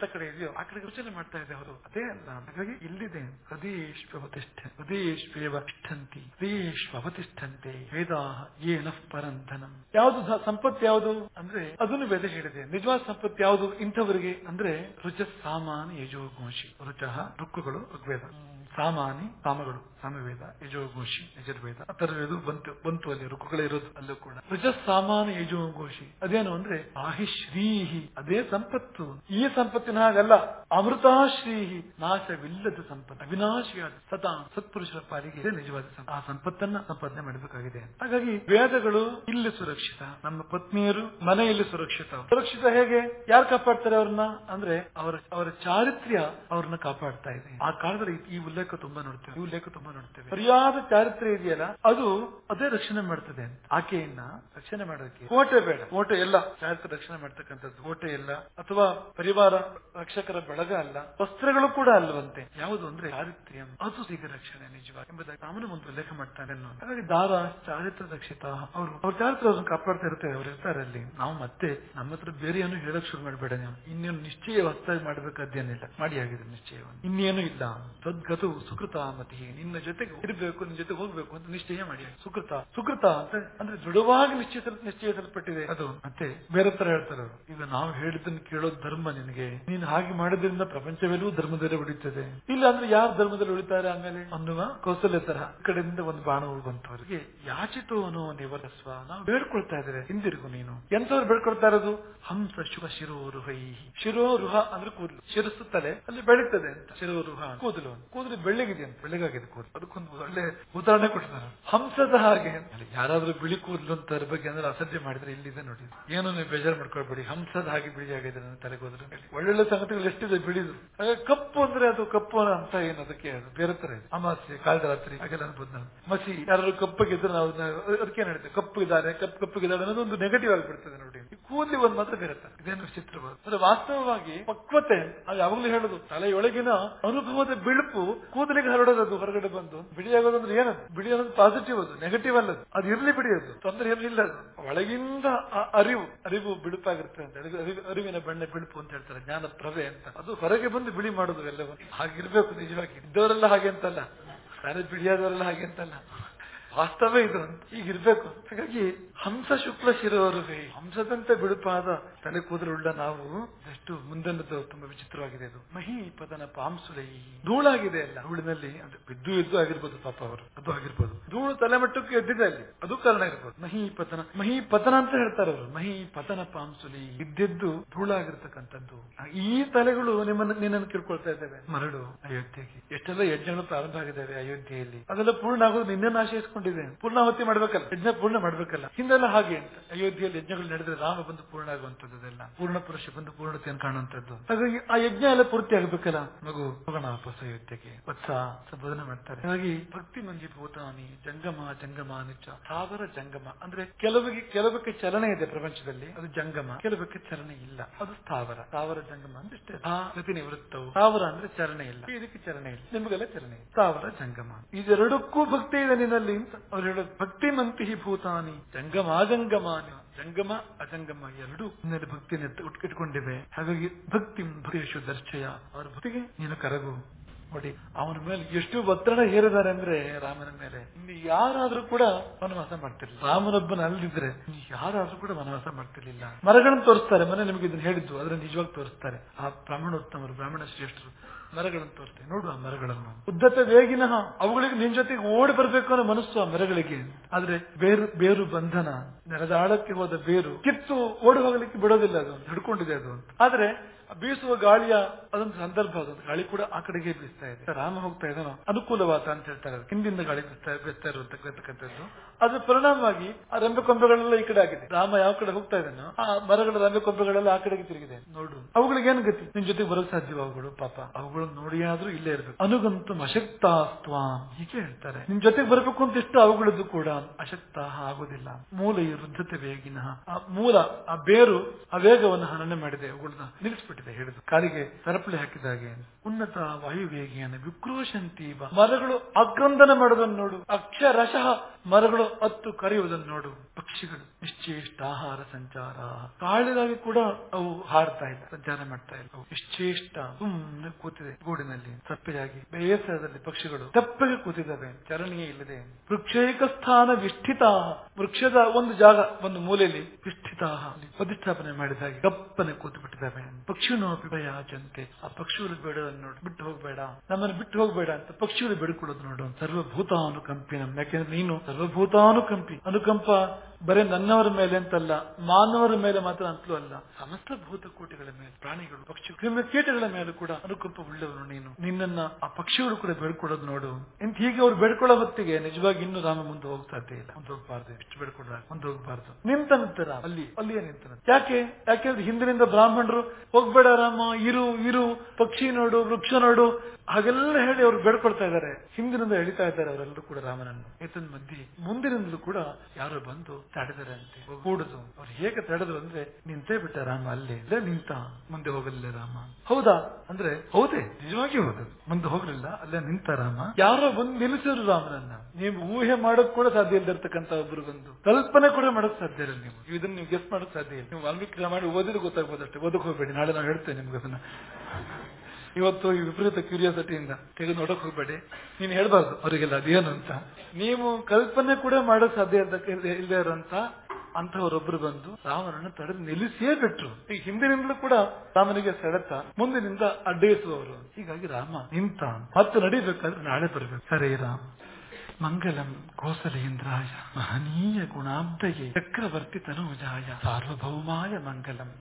ಎತ್ತ ಕಡೆ ಇದೆಯೋ ಆ ಕಡೆ ಯೋಚನೆ ಮಾಡ್ತಾ ಇದೆ ಅವರು ಅದೇ ಅಲ್ಲ ಹಾಗಾಗಿ ಇಲ್ಲಿದೆ ಹೃದಯೇಶ್ವತಿಷ್ಠ ಹೃದಯೇಶ್ವೇವ ತಿಷ್ಠಂತಿ ಹೃದಯೇಶ್ವತಿಷ್ಠಂತೆ ವೇದ ಏನ ಪರಂಧನಂ ಯಾವುದು ಸ- ಸಂಪತ್ತು ಯಾವುದು ಅಂದ್ರೆ ಅದನ್ನು ವೇದ ಹೇಳಿದೆ ನಿಜವಾದ ಸಂಪತ್ತು ಯಾವುದು ಇಂಥವರಿಗೆ ಅಂದ್ರೆ ರುಚ ಸಾಮಾನ್ಯ ಯಜೋಗೋಷಿ ರುಚಃ ರುಕ್ಕುಗಳು ಋಗ್ವೇದ ಸಾಮಾನಿ ಸಾಮಗಳು ಸಾಮವೇದ ಯಜೋಗೋಷಿ ಯಜುರ್ವೇದ ಅಥರ್ವೇದ ಬಂತು ಬಂತು ಅಲ್ಲಿ ರುಕ್ಕುಗಳೇ ಇರೋದು ಅಲ್ಲೂ ಕೂಡ ರುಜ ಸಾಮಾನ್ಯ ಯಜೋಗೋಷಿ ಅದೇನು ಅಂದ್ರೆ ಆಹಿ ಶ್ರೀಹಿ ಅದೇ ಸಂಪತ್ತು ಈ ಸಂಪತ್ತಿನ ಹಾಗಲ್ಲ ಅಮೃತ ಶ್ರೀಹಿ ನಾಶವಿಲ್ಲದ ಸಂಪತ್ತು ಅವಿನಾಶಿಯಾದ ಸದಾ ಸತ್ಪುರುಷರ ಪಾಲಿಗೆ ಇದೇ ನಿಜವಾದ ಸಂಪತ್ತು. ಆ ಸಂಪತ್ತನ್ನ ಸಂಪಾದನೆ ಮಾಡಬೇಕಾಗಿದೆ ಹಾಗಾಗಿ ವೇದಗಳು ಇಲ್ಲಿ ಸುರಕ್ಷಿತ ನಮ್ಮ ಪತ್ನಿಯರು ಮನೆಯಲ್ಲಿ ಸುರಕ್ಷಿತ ಸುರಕ್ಷಿತ ಹೇಗೆ ಯಾರು ಕಾಪಾಡ್ತಾರೆ ಅವ್ರನ್ನ ಅಂದ್ರೆ ಅವರ ಅವರ ಚಾರಿತ್ರ್ಯ ಅವ್ರನ್ನ ಕಾಪಾಡ್ತಾ ಇದೆ ಆ ಕಾಲದಲ್ಲಿ ಈ ಉಲ್ಲೇಖ ತುಂಬಾ ನೋಡ್ತೇವೆ ಈ ಉಲ್ಲೇಖ ತುಂಬಾ ನೋಡ್ತೇವೆ ಸರಿಯಾದ ಚಾರಿತ್ರ್ಯ ಇದೆಯಲ್ಲ ಅದು ಅದೇ ರಕ್ಷಣೆ ಮಾಡ್ತದೆ ಅಂತ ಆಕೆಯನ್ನ ರಕ್ಷಣೆ ಮಾಡೋದಕ್ಕೆ ಕೋಟೆ ಬೇಡ ಕೋಟೆ ಎಲ್ಲ ಚಾರಿತ್ರ್ಯ ರಕ್ಷಣೆ ಮಾಡ್ತಕ್ಕಂಥದ್ದು ಕೋಟೆ ಇಲ್ಲ ಅಥವಾ ಪರಿವಾರ ರಕ್ಷಕರ ಬಳಗ ಅಲ್ಲ ವಸ್ತ್ರಗಳು ಕೂಡ ಅಲ್ಲವಂತೆ ಯಾವುದು ಅಂದ್ರೆ ಚಾರಿತ್ರ್ಯ ಅದು ಸಿಗ ರಕ್ಷಣೆ ನಿಜವಾಗಿ ಎಂಬುದಾಗಿ ರಾಮನ ಒಂದು ಉಲ್ಲೇಖ ಮಾಡ್ತಾರೆ ಅನ್ನೋದು. ಹಾಗಾಗಿ ದಾರ ಚಾರಿತ್ರ ರಕ್ಷಿತ ಅವರು ಅವ್ರ ಚಾರಿತ್ರ ಅವ್ರನ್ನ ಕಾಪಾಡ್ತಾ ಇರ್ತಾರೆ ಅವ್ರು ಇರ್ತಾರೆ ಅಲ್ಲಿ ನಾವು ಮತ್ತೆ ನಮ್ಮ ಹತ್ರ ಬೇರೆ ಏನು ಹೇಳಕ್ ಶುರು ಮಾಡಬೇಡ ನೀವು ಇನ್ನೇನು ನಿಶ್ಚಯ ಹೊಸದಾಗಿ ಮಾಡಬೇಕಾದ್ದೇನಿಲ್ಲ ಮಾಡಿ ಆಗಿದೆ ನಿಶ್ಚಯವನ್ನು ಇನ್ನೇನು ಇಲ್ಲ ತದ್ಗತು ಸುಕೃತ ಮತಿ ನಿನ್ನ ಜೊತೆಗೆ ಇರಬೇಕು ನಿನ್ನ ಜೊತೆಗೆ ಹೋಗ್ಬೇಕು ಅಂತ ನಿಶ್ಚಯ ಮಾಡಿ ಸುಕೃತ ಸುಕೃತ ಅಂತ ಅಂದ್ರೆ ದೃಢವಾಗಿ ನಿಶ್ಚಯಿಸ ನಿಶ್ಚಯಿಸಲ್ಪಟ್ಟಿದೆ ಅದು ಮತ್ತೆ ಬೇರೆ ತರ ಹೇಳ್ತಾರೆ ಅವರು ಈಗ ನಾವು ಹೇಳಿದ್ದನ್ನು ಕೇಳೋದು ಧರ್ಮ ನಿನಗೆ ನೀನು ಹಾಗೆ ಮಾಡೋದ್ರಿಂದ ಪ್ರಪಂಚವೆಲ್ಲೂ ಧರ್ಮದಲ್ಲಿ ಉಳಿತದೆ ಇಲ್ಲ ಅಂದ್ರೆ ಯಾರು ಧರ್ಮದಲ್ಲಿ ಉಳಿತಾರೆ ಆಮೇಲೆ ಅನ್ನುವ ಕೌಶಲ್ಯ ತರ ಈ ಕಡೆಯಿಂದ ಒಂದು ಬಾಣವು ಬಂತು ಅವರಿಗೆ ಯಾಚಿತು ಅನ್ನೋ ನಿವರಸ್ವ ನಾವು ಬೇಡ್ಕೊಳ್ತಾ ಇದ್ದಾರೆ ಹಿಂದಿರುಗು ನೀನು ಎಂತವ್ರು ಬೇಡ್ಕೊಳ್ತಾ ಇರೋದು ಹಂಸ ಶುಭ ಶಿರೋರುಹೈ ಶಿರೋರುಹ ಅಂದ್ರೆ ಕೂದಲು ಶಿರಸ್ಸು ತಲೆ ಅಲ್ಲಿ ಬೆಳೀತದೆ ಅಂತ ಶಿರೋರುಹ ಕೂದಲು ಅಂತ. ಕೂದಲು ಬೆಳ್ಳಗಿದೆ ಅಂತ ಬೆಳ್ಳಗಾಗಿದೆ ಕೂದಲು ಅದಕ್ಕೊಂದು ಒಳ್ಳೆ ಉದಾಹರಣೆ ಕೊಡ್ತಾರೆ ಹಂಸದ ಹಾಗೆ ಅಂತ. ಅಲ್ಲಿ ಯಾರಾದ್ರೂ ಬಿಳಿ ಕೂದಲು ಅಂತ ಅದ್ರ ಬಗ್ಗೆ ಅಂದ್ರೆ ಅಸಡ್ಡೆ ಮಾಡಿದ್ರೆ ಇಲ್ಲಿದೆ ನೋಡಿ ಏನು ನೀವು ಬೇಜಾರು ಮಾಡ್ಕೊಳ್ಬೇಡಿ ಹಂಸದ ಹಾಗೆ ಬಿಳಿ ಆಗಿದೆ ನನ್ನ ತಲೆ ಕೂದಲು ಒಳ್ಳೊಳ್ಳೆ ಸಂಗತಿಗಳು ಎಷ್ಟಿದೆ ಬಿಳಿದು ಹಾಗೆ ಕಪ್ಪು ಅಂದ್ರೆ ಅದು ಕಪ್ಪು ಅನ್ನೋ ಅಂತ ಏನು ಅದಕ್ಕೆ ಅದು ಬೇರೆ ತರ ಇದೆ ಅಮಾಸ್ಯೆ ಕಾಲದ ರಾತ್ರಿ ಹಾಗೆಲ್ಲ ಅನ್ಬೋದು ನಾವು ಮಸಿ ಯಾರು ಕಪ್ಪಗಿದ್ರೆ ನಾವು ಅದಕ್ಕೆ ನಡೀತೇವೆ ಕಪ್ಪು ಇದ್ದಾರೆ ಕಪ್ಪು ಕಪ್ಪಗಿದ್ದಾರೆ ಅನ್ನೋದು ಒಂದು ನೆಗೆಟಿವ್ ಆಗಿಬಿಡ್ತದೆ ನೋಡಿ ಈ ಕೂದಲಿ ಒಂದ್ ಮಾತ್ರ ಬೇರೆ ತರ ಇದೇನು ವಿಚಿತ್ರವಾದ ಅಂದ್ರೆ ವಾಸ್ತವವಾಗಿ ಪಕ್ವತೆ ಅದು ಯಾವಾಗಲೂ ಹೇಳುದು ತಲೆಯೊಳಗಿನ ಅನುಭವದ ಬಿಳುಪು ಕೂದಲಿಗೆ ಹರಡೋದು ಅದು ಹೊರಗಡೆ ಬಂದು ಬಿಳಿಯಾಗೋದಂದ್ರೆ ಏನದು ಬಿಳಿ ಅನ್ನೋದು ಪಾಸಿಟಿವ್ ಅದು ನೆಗೆಟಿವ್ ಅಲ್ಲದು ಅದು ಇರ್ಲಿ ಬಿಡಿ ಅದು ತೊಂದರೆ ಏನಿಲ್ಲ ಅದು ಒಳಗಿಂದ ಆ ಅರಿವು ಅರಿವು ಬಿಳುಪಾಗಿರ್ತದೆ ಅಂತ ಅರಿವು- ಅರಿವು- ಅರಿವಿನ ಬಣ್ಣ ಬಿಳುಪು ಅಂತ ಹೇಳ್ತಾರೆ ಜ್ಞಾನ ಪ್ರಭೆ ಅಂತ ಅದು ಹೊರಗೆ ಬಂದು ಬಿಳಿ ಮಾಡೋದು ಎಲ್ಲವೂ ಹಾಗಿರ್ಬೇಕು ನಿಜವಾಗಿ ಇದ್ದವರೆಲ್ಲ ಹಾಗೆ ಅಂತಲ್ಲ ನಾನೇ ಬಿಳಿಯಾದವರೆಲ್ಲ ಹಾಗೆ ಅಂತಲ್ಲ ವಾಸ್ತವ ಇದು ಅಂತ ಹೀಗಿರ್ಬೇಕು ಹಾಗಾಗಿ ಹಂಸ ಶುಕ್ಲ ಶಿರೋರುವೆ ಹಂಸದಂತೆ ಬಿಡುಪಾದ ತಲೆ ಕೂದಲುಳ್ಳ ನಾವು ಎಷ್ಟು ಮುಂದೆನ್ನದು ತುಂಬಾ ವಿಚಿತ್ರವಾಗಿದೆ ಅದು ಮಹಿ ಪದನ ಪಾಂಸುಲೈ ಧೂಳಾಗಿದೆ ಅಲ್ಲ ಧೂಳಿನಲ್ಲಿ ಅದು ಬಿದ್ದು ಎದ್ದು ಆಗಿರ್ಬೋದು ಪಾಪ ಅವರು ಅದು ಆಗಿರ್ಬೋದು ಧೂಳು ತಲೆ ಮಟ್ಟಕ್ಕೆ ಎದ್ದಿದೆ ಅಲ್ಲಿ ಅದು ಕಾರಣ ಇರ್ಬೋದು ಮಹಿ ಪತನ ಮಹಿ ಪತನ ಅಂತ ಹೇಳ್ತಾರೆ ಅವರು ಮಹಿ ಪತನ ಪಾಂಸುಲಿ ಇದ್ದೆದ್ದು ಧೂಳಾಗಿರ್ತಕ್ಕಂಥದ್ದು ಈ ತಲೆಗಳು ನಿಮ್ಮನ್ನು ನಿನ್ನನ್ನು ಕೇಳ್ಕೊಳ್ತಾ ಇದ್ದೇವೆ ಮರಳು ಅಯೋಧ್ಯೆಗೆ ಎಷ್ಟೆಲ್ಲ ಯಜ್ಞಗಳು ಪ್ರಾರಂಭ ಆಗಿದ್ದಾವೆ ಅಯೋಧ್ಯೆಯಲ್ಲಿ ಅದೆಲ್ಲ ಪೂರ್ಣ ಆಗೋದು ನಿನ್ನೆ ಆಶಯಿಸ್ಕೊಂಡಿದೆ ಪೂರ್ಣಾವತಿ ಮಾಡ್ಬೇಕಲ್ಲ ಯಜ್ಞ ಪೂರ್ಣ ಮಾಡ್ಬೇಕಲ್ಲ ಹಿಂದೆಲ್ಲ ಹಾಗೆ ಅಂತ ಅಯೋಧ್ಯೆಯಲ್ಲಿ ಯಜ್ಞಗಳು ನಡೆದ್ರೆ ರಾಮ ಬಂದು ಪೂರ್ಣ ಆಗುವಂತದ್ದು ಅದೆಲ್ಲ ಪೂರ್ಣ ಪುರುಷ ಬಂದು ಪೂರ್ಣತೆಯನ್ನು ಕಾಣುವಂತದ್ದು ಹಾಗಾಗಿ ಆ ಯಜ್ಞ ಎಲ್ಲ ಪೂರ್ತಿ ಆಗ್ಬೇಕಲ್ಲ ಮಗು ಹೋಗೋಣ ವಾಪಸ್ ಅಯೋಧ್ಯೆಗೆ ವತ್ಸ ಸಂಬೋಧನೆ ಮಾಡ್ತಾರೆ ಹಾಗಾಗಿ ಭಕ್ತಿ ಮಂಜಿ ಭೂತಾನಿ ಜಂಗಮ ಜಂಗಮ ನಿಚ್ಚ ಸ್ಥಾವರ ಜಂಗಮ ಅಂದ್ರೆ ಕೆಲವಿಗೆ ಕೆಲವಕ್ಕೆ ಚಲನೆ ಇದೆ ಪ್ರಪಂಚದಲ್ಲಿ ಅದು ಜಂಗಮ ಕೆಲವಕ್ಕೆ ಚಲನೆ ಇಲ್ಲ ಅದು ಸ್ಥಾವರ ಸ್ಥಾವರ ಜಂಗಮ ಅಂದ್ರೆ ಇಷ್ಟೇ ಆ ಗತಿ ನಿವೃತ್ತವು ಸ್ಥಾವರ ಅಂದ್ರೆ ಚಲನೆ ಇಲ್ಲ ಇದಕ್ಕೆ ಚಲನೆ ಇಲ್ಲ ನಿಮಗೆಲ್ಲ ಚಲನೆ ಇಲ್ಲ ಸ್ಥಾವರ ಜಂಗಮ ಇದೆರಡಕ್ಕೂ ಭಕ್ತಿ ಇದೆ ನಿನ್ನಲ್ಲಿ ಅಂತ ಅವ್ರು ಹೇಳೋದು ಭಕ್ತಿ ಮಂತಿ ಭೂತಾನಿ ಜಂಗಮ ಅಜಂಗಮ ಜಂಗಮ ಅಜಂಗಮ ಎರಡು ನಿನ್ನಲ್ಲಿ ಭಕ್ತಿಯನ್ನು ಎತ್ತು- ಇಟ್ಕೊಂಡಿವೆ ಹಾಗಾಗಿ ಭಕ್ತಿ ಭಕ್ತಿಯಶು ದರ್ಶಯ ಅವರ ಭಕ್ತಿಗೆ ನೀನು ಕರಗು ನೋಡಿ ಅವನ ಮೇಲೆ ಎಷ್ಟು ಒತ್ತಡ ಹೇರಿದ್ದಾರೆ ಅಂದ್ರೆ ರಾಮನ ಮೇಲೆ ಇನ್ನು ಯಾರಾದ್ರೂ ಕೂಡ ವನವಾಸ ಮಾಡ್ತಿರ್ಲಿಲ್ಲ ರಾಮನೊಬ್ಬನ ಅಲ್ಲಿದ್ರೆ ಇನ್ನು ಯಾರಾದ್ರೂ ಕೂಡ ವನವಾಸ ಮಾಡ್ತಿರ್ಲಿಲ್ಲ ಮರಗಳನ್ನು ತೋರಿಸ್ತಾರೆ ಮನೆ ನಿಮಗೆ ಇದನ್ನ ಹೇಳಿದ್ದು ಅದನ್ನ ನಿಜವಾಗಿ ತೋರಿಸ್ತಾರೆ ಆ ಬ್ರಾಹ್ಮಣೋತ್ತಮರು ಬ್ರಾಹ್ಮಣ ಶ್ರೇಷ್ಠರು ಮರಗಳನ್ನು ತೋರಿಸ್ತಾರೆ ನೋಡು ಆ ಮರಗಳನ್ನು ಉದ್ದತ ವೇಗಿನಃ ಅವುಗಳಿಗೆ ನಿನ್ ಜೊತೆಗೆ ಓಡಿ ಬರ್ಬೇಕು ಅನ್ನೋ ಮನಸ್ಸು ಆ ಮರಗಳಿಗೆ ಆದ್ರೆ ಬೇರು ಬೇರು ಬಂಧನ ನೆಲದ ಆಳಕ್ಕೆ ಹೋದ ಬೇರು ಕಿತ್ತು ಓಡಿ ಹೋಗಲಿಕ್ಕೆ ಬಿಡೋದಿಲ್ಲ ಅದು ಹಿಡ್ಕೊಂಡಿದೆ ಅದು ಅಂತ ಆದ್ರೆ ಆ ಬೀಸುವ ಗಾಳಿಯ ಅದೊಂದು ಸಂದರ್ಭ ಅದೊಂದು ಗಾಳಿ ಕೂಡ ಆ ಕಡೆಗೆ ಬೀಸ್ತಾ ಇದೆ ರಾಮ ಹೋಗ್ತಾ ಇದ್ದಾನೋ ಅನುಕೂಲವಾತ ಅಂತ ಹೇಳ್ತಾರೆ ಅದು. ಹಿಂದಿಂದ ಗಾಳಿ ಬೀಸ್ತಾ ಬೀಸ್ತಾ ಇರುವಂತಕ್ಕಂಥದ್ದು ಅದ್ರ ಪರಿಣಾಮವಾಗಿ ಆ ರೆಂಬೆ ಕೊಂಬೆಗಳೆಲ್ಲ ಈ ಕಡೆ ಆಗಿದೆ ರಾಮ ಯಾವ ಕಡೆ ಹೋಗ್ತಾ ಇದ್ದಾನೋ ಆ ಮರಗಳ ರೆಂಬೆ ಕೊಂಬೆಗಳೆಲ್ಲ ಆ ಕಡೆಗೆ ತಿರುಗಿದೆ ನೋಡು ಅವುಗಳಿಗೆ ಏನು ಗತಿ ನಿನ್ ಜೊತೆಗೆ ಬರೋಕ್ ಸಾಧ್ಯವ ಅವುಗಳು ಪಾಪ ಅವುಗಳನ್ನು ನೋಡಿಯಾದ್ರೂ ಇಲ್ಲೇ ಇರಬೇಕು ಅನುಗಂತು ಅಶಕ್ತಾಸ್ತ್ವಾ ಹೀಗೆ ಹೇಳ್ತಾರೆ ನಿಮ್ ಜೊತೆಗೆ ಬರಬೇಕು ಅಂತ ಇಷ್ಟು ಅವುಗಳದ್ದು ಕೂಡ ಅಶಕ್ತ ಆಗೋದಿಲ್ಲ ಮೂಲ ಈ ವೃದ್ಧತೆ ವೇಗಿನ ಆ ಮೂಲ ಆ ಬೇರು ಆ ವೇಗವನ್ನು ಹನನೆ ಮಾಡಿದೆ ಅವುಗಳನ್ನ ನಿಲ್ಲಿಸ್ಬಿಟ್ಟಿದೆ ಹಿಡಿದು ಕಾಲಿಗೆ ಸರಪಳಿ ಹಾಕಿದಾಗೆ ಉನ್ನತ ವಾಯುವೇಗಿಯನ್ನು ವಿಕ್ರೋಶಂತಿ ಬ. ಮರಗಳು ಅಗ್ರಂದನ ಮಾಡೋದನ್ನು ನೋಡು ಅಕ್ಷರಶಃ ಮರಗಳು ಹತ್ತು ಕರೆಯುವುದನ್ನು ನೋಡು ಪಕ್ಷಿ ಪಕ್ಷಿಗಳು ನಿಶ್ಚೇಷ್ಟ ಆಹಾರ ಸಂಚಾರ ಕಾಳಿಗಾಗಿ ಕೂಡ ಅವು ಹಾರ್ತಾ ಇಲ್ಲ ಸಂಚಾರ ಮಾಡ್ತಾ ಇಲ್ಲ ಅವು ನಿಶ್ಚೇಷ್ಟ ಸುಮ್ಮನೆ ಕೂತಿದೆ ಗೂಡಿನಲ್ಲಿ ಸಪ್ಪೆಯಾಗಿ ಬೇಸರದಲ್ಲಿ ಪಕ್ಷಿಗಳು ತಪ್ಪಗೆ ಕೂತಿದ್ದಾವೆ ಚಲನೆಯೇ ಇಲ್ಲದೆ ವೃಕ್ಷೇಕ ಸ್ಥಾನ ವಿಷ್ಠಿತ ವೃಕ್ಷದ ಒಂದು ಜಾಗ ಒಂದು ಮೂಲೆಯಲ್ಲಿ ವಿಷ್ಠಿತ ಪ್ರತಿಷ್ಠಾಪನೆ ಮಾಡಿದ ಹಾಗೆ ಗಪ್ಪನೆ ಕೂತು ಬಿಟ್ಟಿದ್ದಾವೆ ಪಕ್ಷಿನೋ ಯಾಚಂತೆ ಆ ಪಕ್ಷಿಗಳು ಬೇಡ ನೋಡು ಬಿಟ್ಟು ಹೋಗ್ಬೇಡ ನಮ್ಮನ್ನು ಬಿಟ್ಟು ಹೋಗ್ಬೇಡ ಅಂತ ಪಕ್ಷಿಗಳು ಬೇಡಿಕೊಳ್ಳೋದು ನೋಡು ಸರ್ವಭೂತಾನುಕಂಪಿ ನಮ್ ಯಾಕೆಂದ್ರೆ ನೀನು ಸರ್ವಭೂತಾನುಕಂಪಿ ಅನುಕಂಪ ಬರೇ ನನ್ನವರ ಮೇಲೆ ಅಂತಲ್ಲ ಮಾನವರ ಮೇಲೆ ಮಾತ್ರ ಅಂತಲೂ ಅಲ್ಲ ಸಮಸ್ತ ಭೂತಕೋಟಿಗಳ ಮೇಲೆ ಪ್ರಾಣಿಗಳು ಪಕ್ಷಿ ಕ್ರಿಮಿ ಕೀಟಗಳ ಮೇಲೆ ಕೂಡ ಅನುಕಂಪ ಉಳ್ಳವನು ನೀನು ನಿನ್ನನ್ನ ಆ ಪಕ್ಷಿಗಳು ಕೂಡ ಬೇಡ್ಕೊಳ್ಳೋದು ನೋಡು ಇಂತ ಹೀಗೆ ಅವ್ರು ಬೇಡ್ಕೊಳ್ಳೋ ಹೊತ್ತಿಗೆ ನಿಜವಾಗಿ ಇನ್ನು ರಾಮ ಮುಂದೆ ಹೋಗ್ ಸಾಧ್ಯ ಇಲ್ಲ ಮುಂದೆ ಹೋಗ್ಬಾರ್ದು ಎಷ್ಟು ಬೇಡ್ಕೊಂಡ್ರೆ ಮುಂದೆ ಹೋಗ್ಬಾರ್ದು ನಿಂತನಂತೆ ರಾಮ ಅಲ್ಲಿ ಅಲ್ಲಿಯೇ ನಿಂತನ ಯಾಕೆ ಯಾಕೆಂದ್ರೆ ಹಿಂದಿನಿಂದ ಬ್ರಾಹ್ಮಣರು ಹೋಗ್ಬೇಡ ರಾಮ ಇರು ಇರು ಪಕ್ಷಿ ನೋಡು ವೃಕ್ಷ ನೋಡು ಹಾಗೆಲ್ಲ ಹೇಳಿ ಅವ್ರು ಬೇಡ್ಕೊಳ್ತಾ ಇದ್ದಾರೆ ಹಿಂದಿನಿಂದ ಎಳಿತಾ ಇದ್ದಾರೆ ಅವರೆಲ್ಲರೂ ಕೂಡ ರಾಮನನ್ನು ಏತನ್ ಮಧ್ಯೆ ಮುಂದಿನಿಂದಲೂ ಕೂಡ ಯಾರೋ ಬಂದು ತಡೆದರೆ ಅಂತೆ ಕೂಡುದು ಅವ್ರು ಹೇಗೆ ತಡೆದ್ರು ಅಂದ್ರೆ ನಿಂತೇ ಬಿಟ್ಟ ರಾಮ ಅಲ್ಲೇ ಇಲ್ಲೇ ನಿಂತ ಮುಂದೆ ಹೋಗಲಿಲ್ಲ ರಾಮ ಹೌದಾ ಅಂದ್ರೆ ಹೌದೇ ನಿಜವಾಗಿ ಹೌದು ಮುಂದೆ ಹೋಗ್ಲಿಲ್ಲ ಅಲ್ಲೇ ನಿಂತ ರಾಮ ಯಾರೋ ಬಂದು ನಿಲ್ಲಿಸಿದ್ರು ರಾಮನನ್ನ ನೀವು ಊಹೆ ಮಾಡೋಕ್ ಕೂಡ ಸಾಧ್ಯ ಇಲ್ದಿರ್ತಕ್ಕಂತ ಒಬ್ರು ಬಂದು ಕಲ್ಪನೆ ಕೂಡ ಮಾಡಕ್ ಸಾಧ್ಯ ಇಲ್ಲ ನೀವು ಇದನ್ನ ನೀವು ಗೆಸ್ ಮಾಡಕ್ ಸಾಧ್ಯ ಇಲ್ಲ ನೀವು ವಾಲ್ಮೀಕಿ ರಾಮಾಯಣ ಓದಿದ್ರೆ ಗೊತ್ತಾಗ್ಬೋದು ಅಷ್ಟೇ ಓದಕ್ ಹೋಗ್ಬೇಡಿ ನಾಳೆ ನಾವು ಹೇಳ್ತೇನೆ ನಿಮ್ಗೆ ಅದನ್ನ ಇವತ್ತು ಈ ವಿಪರೀತ ಕ್ಯೂರಿಯಾಸಿಟಿಯಿಂದ ತೆಗೆದು ನೋಡಕ್ ಹೋಗ್ಬೇಡಿ ನೀನು ಹೇಳ್ಬಾರ್ದು ಅವರಿಗೆಲ್ಲ ಅದೇನು ಅಂತ ನೀವು ಕಲ್ಪನೆ ಕೂಡ ಮಾಡಕ್ ಸಾಧ್ಯ ಇಲ್ಲದೆ ಇರೋಂತ ಅಂತಹವರೊಬ್ರು ಬಂದು ರಾಮನನ್ನು ತಡೆದು ನಿಲ್ಲಿಸಿಯೇ ಬಿಟ್ರು ಈಗ ಹಿಂದಿನಿಂದಲೂ ಕೂಡ ರಾಮನಿಗೆ ಸೆಳೆತ ಮುಂದಿನಿಂದ ಅಡ್ಡಯಿಸುವವರು ಹೀಗಾಗಿ ರಾಮ ನಿಂತ ಮತ್ತೆ ನಡಿಬೇಕಾದ್ರೆ ನಾಳೆ ಬರ್ಬೇಕು ಸರಿ ರಾಮ ಮಂಗಲಂ ಕೋಸಲೇಂದ್ರಾಯ ಮಹನೀಯ ಗುಣಾಬ್ದಯೇ ಚಕ್ರವರ್ತಿ ತನೂಜಾಯ ಸಾರ್ವಭೌಮಾಯ ಮಂಗಲಂ